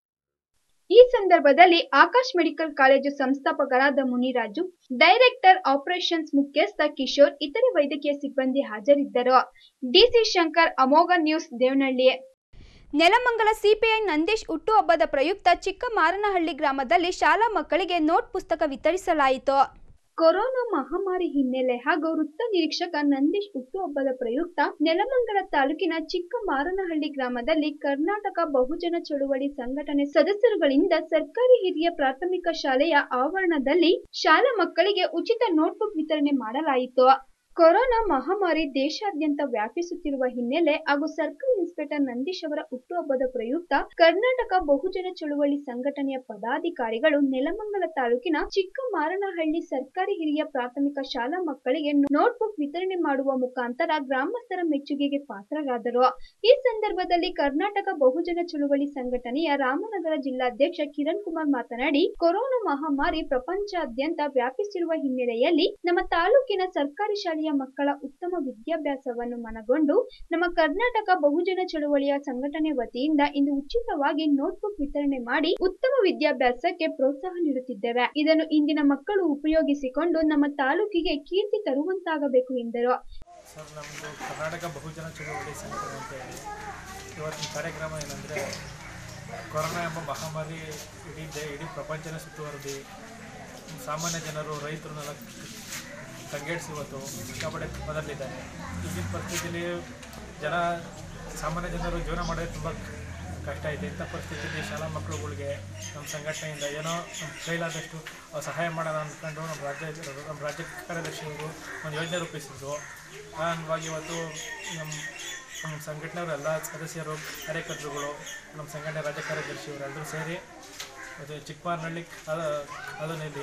ಈ ಸಂದರ್ಭದಲ್ಲಿ ಆಕಾಶ್ ಮೆಡಿಕಲ್ ಕಾಲೇಜು ಸಂಸ್ಥಾಪಕರಾದ ಮುನಿರಾಜು ಡೈರೆಕ್ಟರ್ ಆಪರೇಷನ್ಸ್ ಮುಖ್ಯಸ್ಥ ಕಿಶೋರ್ ಇತರೆ ವೈದ್ಯಕೀಯ ಸಿಬ್ಬಂದಿ ಹಾಜರಿದ್ದರು DC Shankar Amogha news Devanahalli Nelamangala CPI Nandish ಹುಟ್ಟುಹಬ್ಬದ ಪ್ರಯುಕ್ತ ಚಿಕ್ಕಮಾರನಹಳ್ಳಿ ಗ್ರಾಮದಲ್ಲಿ ಶಾಲಾ ಮಕ್ಕಳಿಗೆ ನೋಟ್ ಪುಸ್ತಕ ವಿತರಿಸಲಾಯಿತು ಕೊರೋನಾ ಮಹಾಮಾರಿ ಹಿನ್ನೆಲೆ ಹಾಗೂ ವೃತ್ತ ನಿರೀಕ್ಷಕ ನಂದೀಶ್ ಹುಟ್ಟುಹಬ್ಬದ ಪ್ರಯುಕ್ತ ನೆಲಮಂಗಲ ತಾಲೂಕಿನ ಚಿಕ್ಕಮಾರನಹಳ್ಳಿ ಗ್ರಾಮದಲ್ಲಿ ಕರ್ನಾಟಕ ಬಹುಜನ ಚಳುವಳಿ ಸಂಘಟನೆ ಸದಸ್ಯರುಗಳಿಂದ ಸರ್ಕಾರಿ ಹಿರಿಯ ಪ್ರಾಥಮಿಕ ಶಾಲೆಯ ಆವರಣದಲ್ಲಿ ಶಾಲಾ ಮಕ್ಕಳಿಗೆ ಉಚಿತ ನೋಟ್ಬುಕ್ ವಿತರಣೆ ಮಾಡಲಾಯಿತು ಕೊರೋನಾ ಮಹಾಮಾರಿ ದೇಶಾದ್ಯಂತ ವ್ಯಾಪಿಸುತ್ತಿರುವ ಹಿನ್ನೆಲೆ ಹಾಗೂ ಸರ್ಕಲ್ ಇನ್ಸ್ಪೆಕ್ಟರ್ ನಂದೀಶ್ ಅವರ ಹುಟ್ಟುಹಬ್ಬದ ಪ್ರಯುಕ್ತ ಕರ್ನಾಟಕ ಬಹುಜನ ಚಳುವಳಿ ಸಂಘಟನೆಯ ಪದಾಧಿಕಾರಿಗಳು ನೆಲಮಂಗಲ ತಾಲೂಕಿನ ಚಿಕ್ಕಮಾರನಹಳ್ಳಿ ಸರ್ಕಾರಿ ಹಿರಿಯ ಪ್ರಾಥಮಿಕ ಶಾಲಾ ಮಕ್ಕಳಿಗೆ ನೋಟ್ಬುಕ್ ವಿತರಣೆ ಮಾಡುವ ಮುಖಾಂತರ ಗ್ರಾಮಸ್ಥರ ಮೆಚ್ಚುಗೆಗೆ ಪಾತ್ರರಾದರು ಈ ಸಂದರ್ಭದಲ್ಲಿ ಕರ್ನಾಟಕ ಬಹುಜನ ಚಳುವಳಿ ಸಂಘಟನೆಯ ರಾಮನಗರ ಜಿಲ್ಲಾಧ್ಯಕ್ಷ ಕಿರಣ್ ಕುಮಾರ್ ಮಾತನಾಡಿ ಕೊರೋನಾ ಮಹಾಮಾರಿ ಪ್ರಪಂಚಾದ್ಯಂತ ವ್ಯಾಪಿಸಿರುವ ಹಿನ್ನೆಲೆಯಲ್ಲಿ ನಮ್ಮ ತಾಲೂಕಿನ ಸರ್ಕಾರಿ ಶಾಲೆಯ ಮಕ್ಕಳ ಉತ್ತಮ ವಿದ್ಯಾಭ್ಯಾಸವನ್ನು ಮನಗೊಂಡು ನಮ್ಮ ಕರ್ನಾಟಕ ಬಹುಜನ ಚಳುವಳಿಯ ಸಂಘಟನೆ ವತಿಯಿಂದ ಇಂದು ಉಚಿತವಾಗಿ ನೋಟ್ಬುಕ್ ವಿತರಣೆ ಮಾಡಿ ಉತ್ತಮ ವಿದ್ಯಾಭ್ಯಾಸಕ್ಕೆ ಪ್ರೋತ್ಸಾಹ ನೀಡುತ್ತಿದ್ದೇವೆ ಇದನ್ನು ಇಂದಿನ ಮಕ್ಕಳು ಉಪಯೋಗಿಸಿಕೊಂಡು ನಮ್ಮ ತಾಲೂಕಿಗೆ ಕೀರ್ತಿ ತರುವಂತಾಗಬೇಕು ಎಂದರು ಸರ್ ನಮ್ಮದು ಕರ್ನಾಟಕ ಬಹುಜನ ಚಳುವಳಿ ಸಂಘಟನೆ ಅಂತ ಹೇಳಿ ಇವತ್ತಿನ ಕಾರ್ಯಕ್ರಮ ಏನಂದರೆ ಕೊರೋನಾ ಎಂಬ ಮಹಾಮಾರಿ ಇಡೀ ದೇ ಇಡೀ ಪ್ರಪಂಚನ ಸುತ್ತುವರೆದಿ ಸಾಮಾನ್ಯ ಜನರು ರೈತರನ್ನೆಲ್ಲ ಕಂಗೆಡಿಸಿ ಇವತ್ತು ಸಿಕ್ಕಾಪಟ್ಟೆ ಮೊದಲಿದ್ದಾರೆ ಈಗಿನ ಪರಿಸ್ಥಿತಿಯಲ್ಲಿ ಜನ ಸಾಮಾನ್ಯ ಜನರು ಜೀವನ ಮಾಡೋದು ತುಂಬ ಕಷ್ಟ ಇದೆ ಇಂಥ ಪರಿಸ್ಥಿತಿಯಲ್ಲಿ ಶಾಲಾ ಮಕ್ಕಳುಗಳಿಗೆ ನಮ್ಮ ಸಂಘಟನೆಯಿಂದ ಏನೋ ನಮ್ಮ ಕೈಲಾದಷ್ಟು ಅವ್ರು ಸಹಾಯ ಮಾಡೋಣ ಅಂದ್ಕೊಂಡು ನಮ್ಮ ರಾಜ್ಯ ನಮ್ಮ ರಾಜ್ಯ ಕಾರ್ಯದರ್ಶಿಯವರು ಒಂದು ಯೋಜನೆ ರೂಪಿಸಿದ್ರು ಆ ಅಂಗವಾಗಿ ಇವತ್ತು ನಮ್ಮ ನಮ್ಮ ಸಂಘಟನೆಯವರು ಎಲ್ಲ ಸದಸ್ಯರು ಕಾರ್ಯಕರ್ತರುಗಳು ನಮ್ಮ ಸಂಘಟನೆ ರಾಜ್ಯ ಕಾರ್ಯದರ್ಶಿಯವರು ಎಲ್ಲರೂ ಸೇರಿ ಮತ್ತು ಚಿಕ್ಕಮಾರನಹಳ್ಳಿ ಅದನ್ನಲ್ಲಿ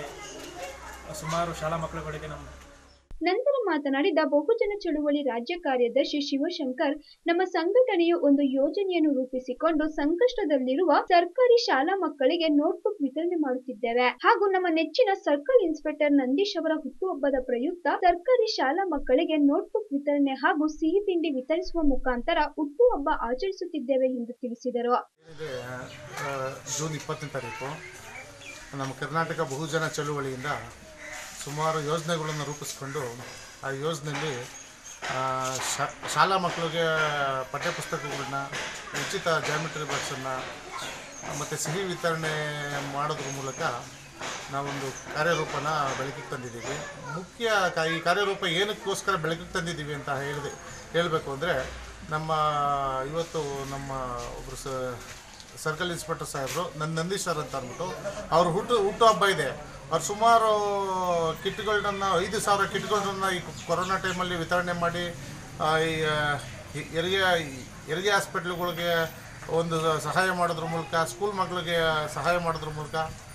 ಸುಮಾರು ಶಾಲಾ ಮಕ್ಕಳುಗಳಿಗೆ ನಮ್ಮ ನಂತರ ಮಾತನಾಡಿದ ಬಹುಜನ ಚಳುವಳಿ ರಾಜ್ಯ ಕಾರ್ಯದರ್ಶಿ ಶಿವಶಂಕರ್ ನಮ್ಮ ಸಂಘಟನೆಯು ಒಂದು ಯೋಜನೆಯನ್ನು ರೂಪಿಸಿಕೊಂಡು ಸಂಕಷ್ಟದಲ್ಲಿರುವ ಸರ್ಕಾರಿ ಶಾಲಾ ಮಕ್ಕಳಿಗೆ ನೋಟ್ಬುಕ್ ವಿತರಣೆ ಮಾಡುತ್ತಿದ್ದೇವೆ ಹಾಗೂ ನಮ್ಮ ನೆಚ್ಚಿನ ಸರ್ಕಲ್ ಇನ್ಸ್ಪೆಕ್ಟರ್ ನಂದೀಶ್ ಅವರ ಹುಟ್ಟುಹಬ್ಬದ ಪ್ರಯುಕ್ತ ಸರ್ಕಾರಿ ಶಾಲಾ ಮಕ್ಕಳಿಗೆ ನೋಟ್ಬುಕ್ ವಿತರಣೆ ಹಾಗೂ ಸಿಹಿ ತಿಂಡಿ ವಿತರಿಸುವ ಮುಖಾಂತರ ಹುಟ್ಟುಹಬ್ಬ ಆಚರಿಸುತ್ತಿದ್ದೇವೆ ಎಂದು ತಿಳಿಸಿದರು ಇದೆ ಆ, ಜೂನ್ ಇಪ್ಪತ್ತನೇ ತಾರೀಕು ನಮ್ಮ ಕರ್ನಾಟಕ ಬಹುಜನ ಚಳುವಳಿಯಿಂದ ಸುಮಾರು ಯೋಜನೆಗಳನ್ನು ರೂಪಿಸ್ಕೊಂಡು ಆ ಯೋಜನೆಯಲ್ಲಿ ಆ, ಶಾ- ಶಾಲಾ ಮಕ್ಕಳಿಗೆ ಪಠ್ಯಪುಸ್ತಕಗಳನ್ನ ಉಚಿತ ಜಾಮಿಟ್ರಿ ಬಾಕ್ಸನ್ನು ಮತ್ತು ಸಿಹಿ ವಿತರಣೆ ಮಾಡೋದ್ರ ಮೂಲಕ ನಾವೊಂದು ಕಾರ್ಯರೂಪನ ಬೆಳಕಿಗೆ ತಂದಿದ್ದೀವಿ ಮುಖ್ಯ ಕ- ಈ ಕಾರ್ಯರೂಪ ಏನಕ್ಕೋಸ್ಕರ ಬೆಳಕಿಗೆ ತಂದಿದ್ದೀವಿ ಅಂತ ಹೇಳಿದೆ ಹೇಳಬೇಕು ಅಂದರೆ ನಮ್ಮ ಇವತ್ತು ನಮ್ಮ ಒಬ್ಬರು ಸ ಸರ್ಕಲ್ ಇನ್ಸ್ಪೆಕ್ಟರ್ ಸಾಹೇಬರು ನನ್ನ ನಂದೀಶ್ವರ್ ಅಂತ ಅಂದ್ಬಿಟ್ಟು ಅವ್ರ ಹುಟ್ಟು ಹುಟ್ಟು ಹಬ್ಬ ಇದೆ ಅವ್ರು ಸುಮಾರು ಕಿಟ್ಗಳನ್ನ ಐದು ಸಾವಿರ ಕಿಟ್ಗಳನ್ನ ಈ ಕೊರೋನಾ ಟೈಮಲ್ಲಿ ವಿತರಣೆ ಮಾಡಿ ಆ, ಈ ಆ, ಈ ಹೆರಿಗೆ ಹೆರಿಗೆ ಹಾಸ್ಪಿಟ್ಲ್ಗಳಿಗೆ ಒಂದು ಸಹಾಯ ಮಾಡೋದ್ರ ಮೂಲಕ ಸ್ಕೂಲ್ ಮಕ್ಕಳಿಗೆ ಸಹಾಯ ಮಾಡೋದ್ರ ಮೂಲಕ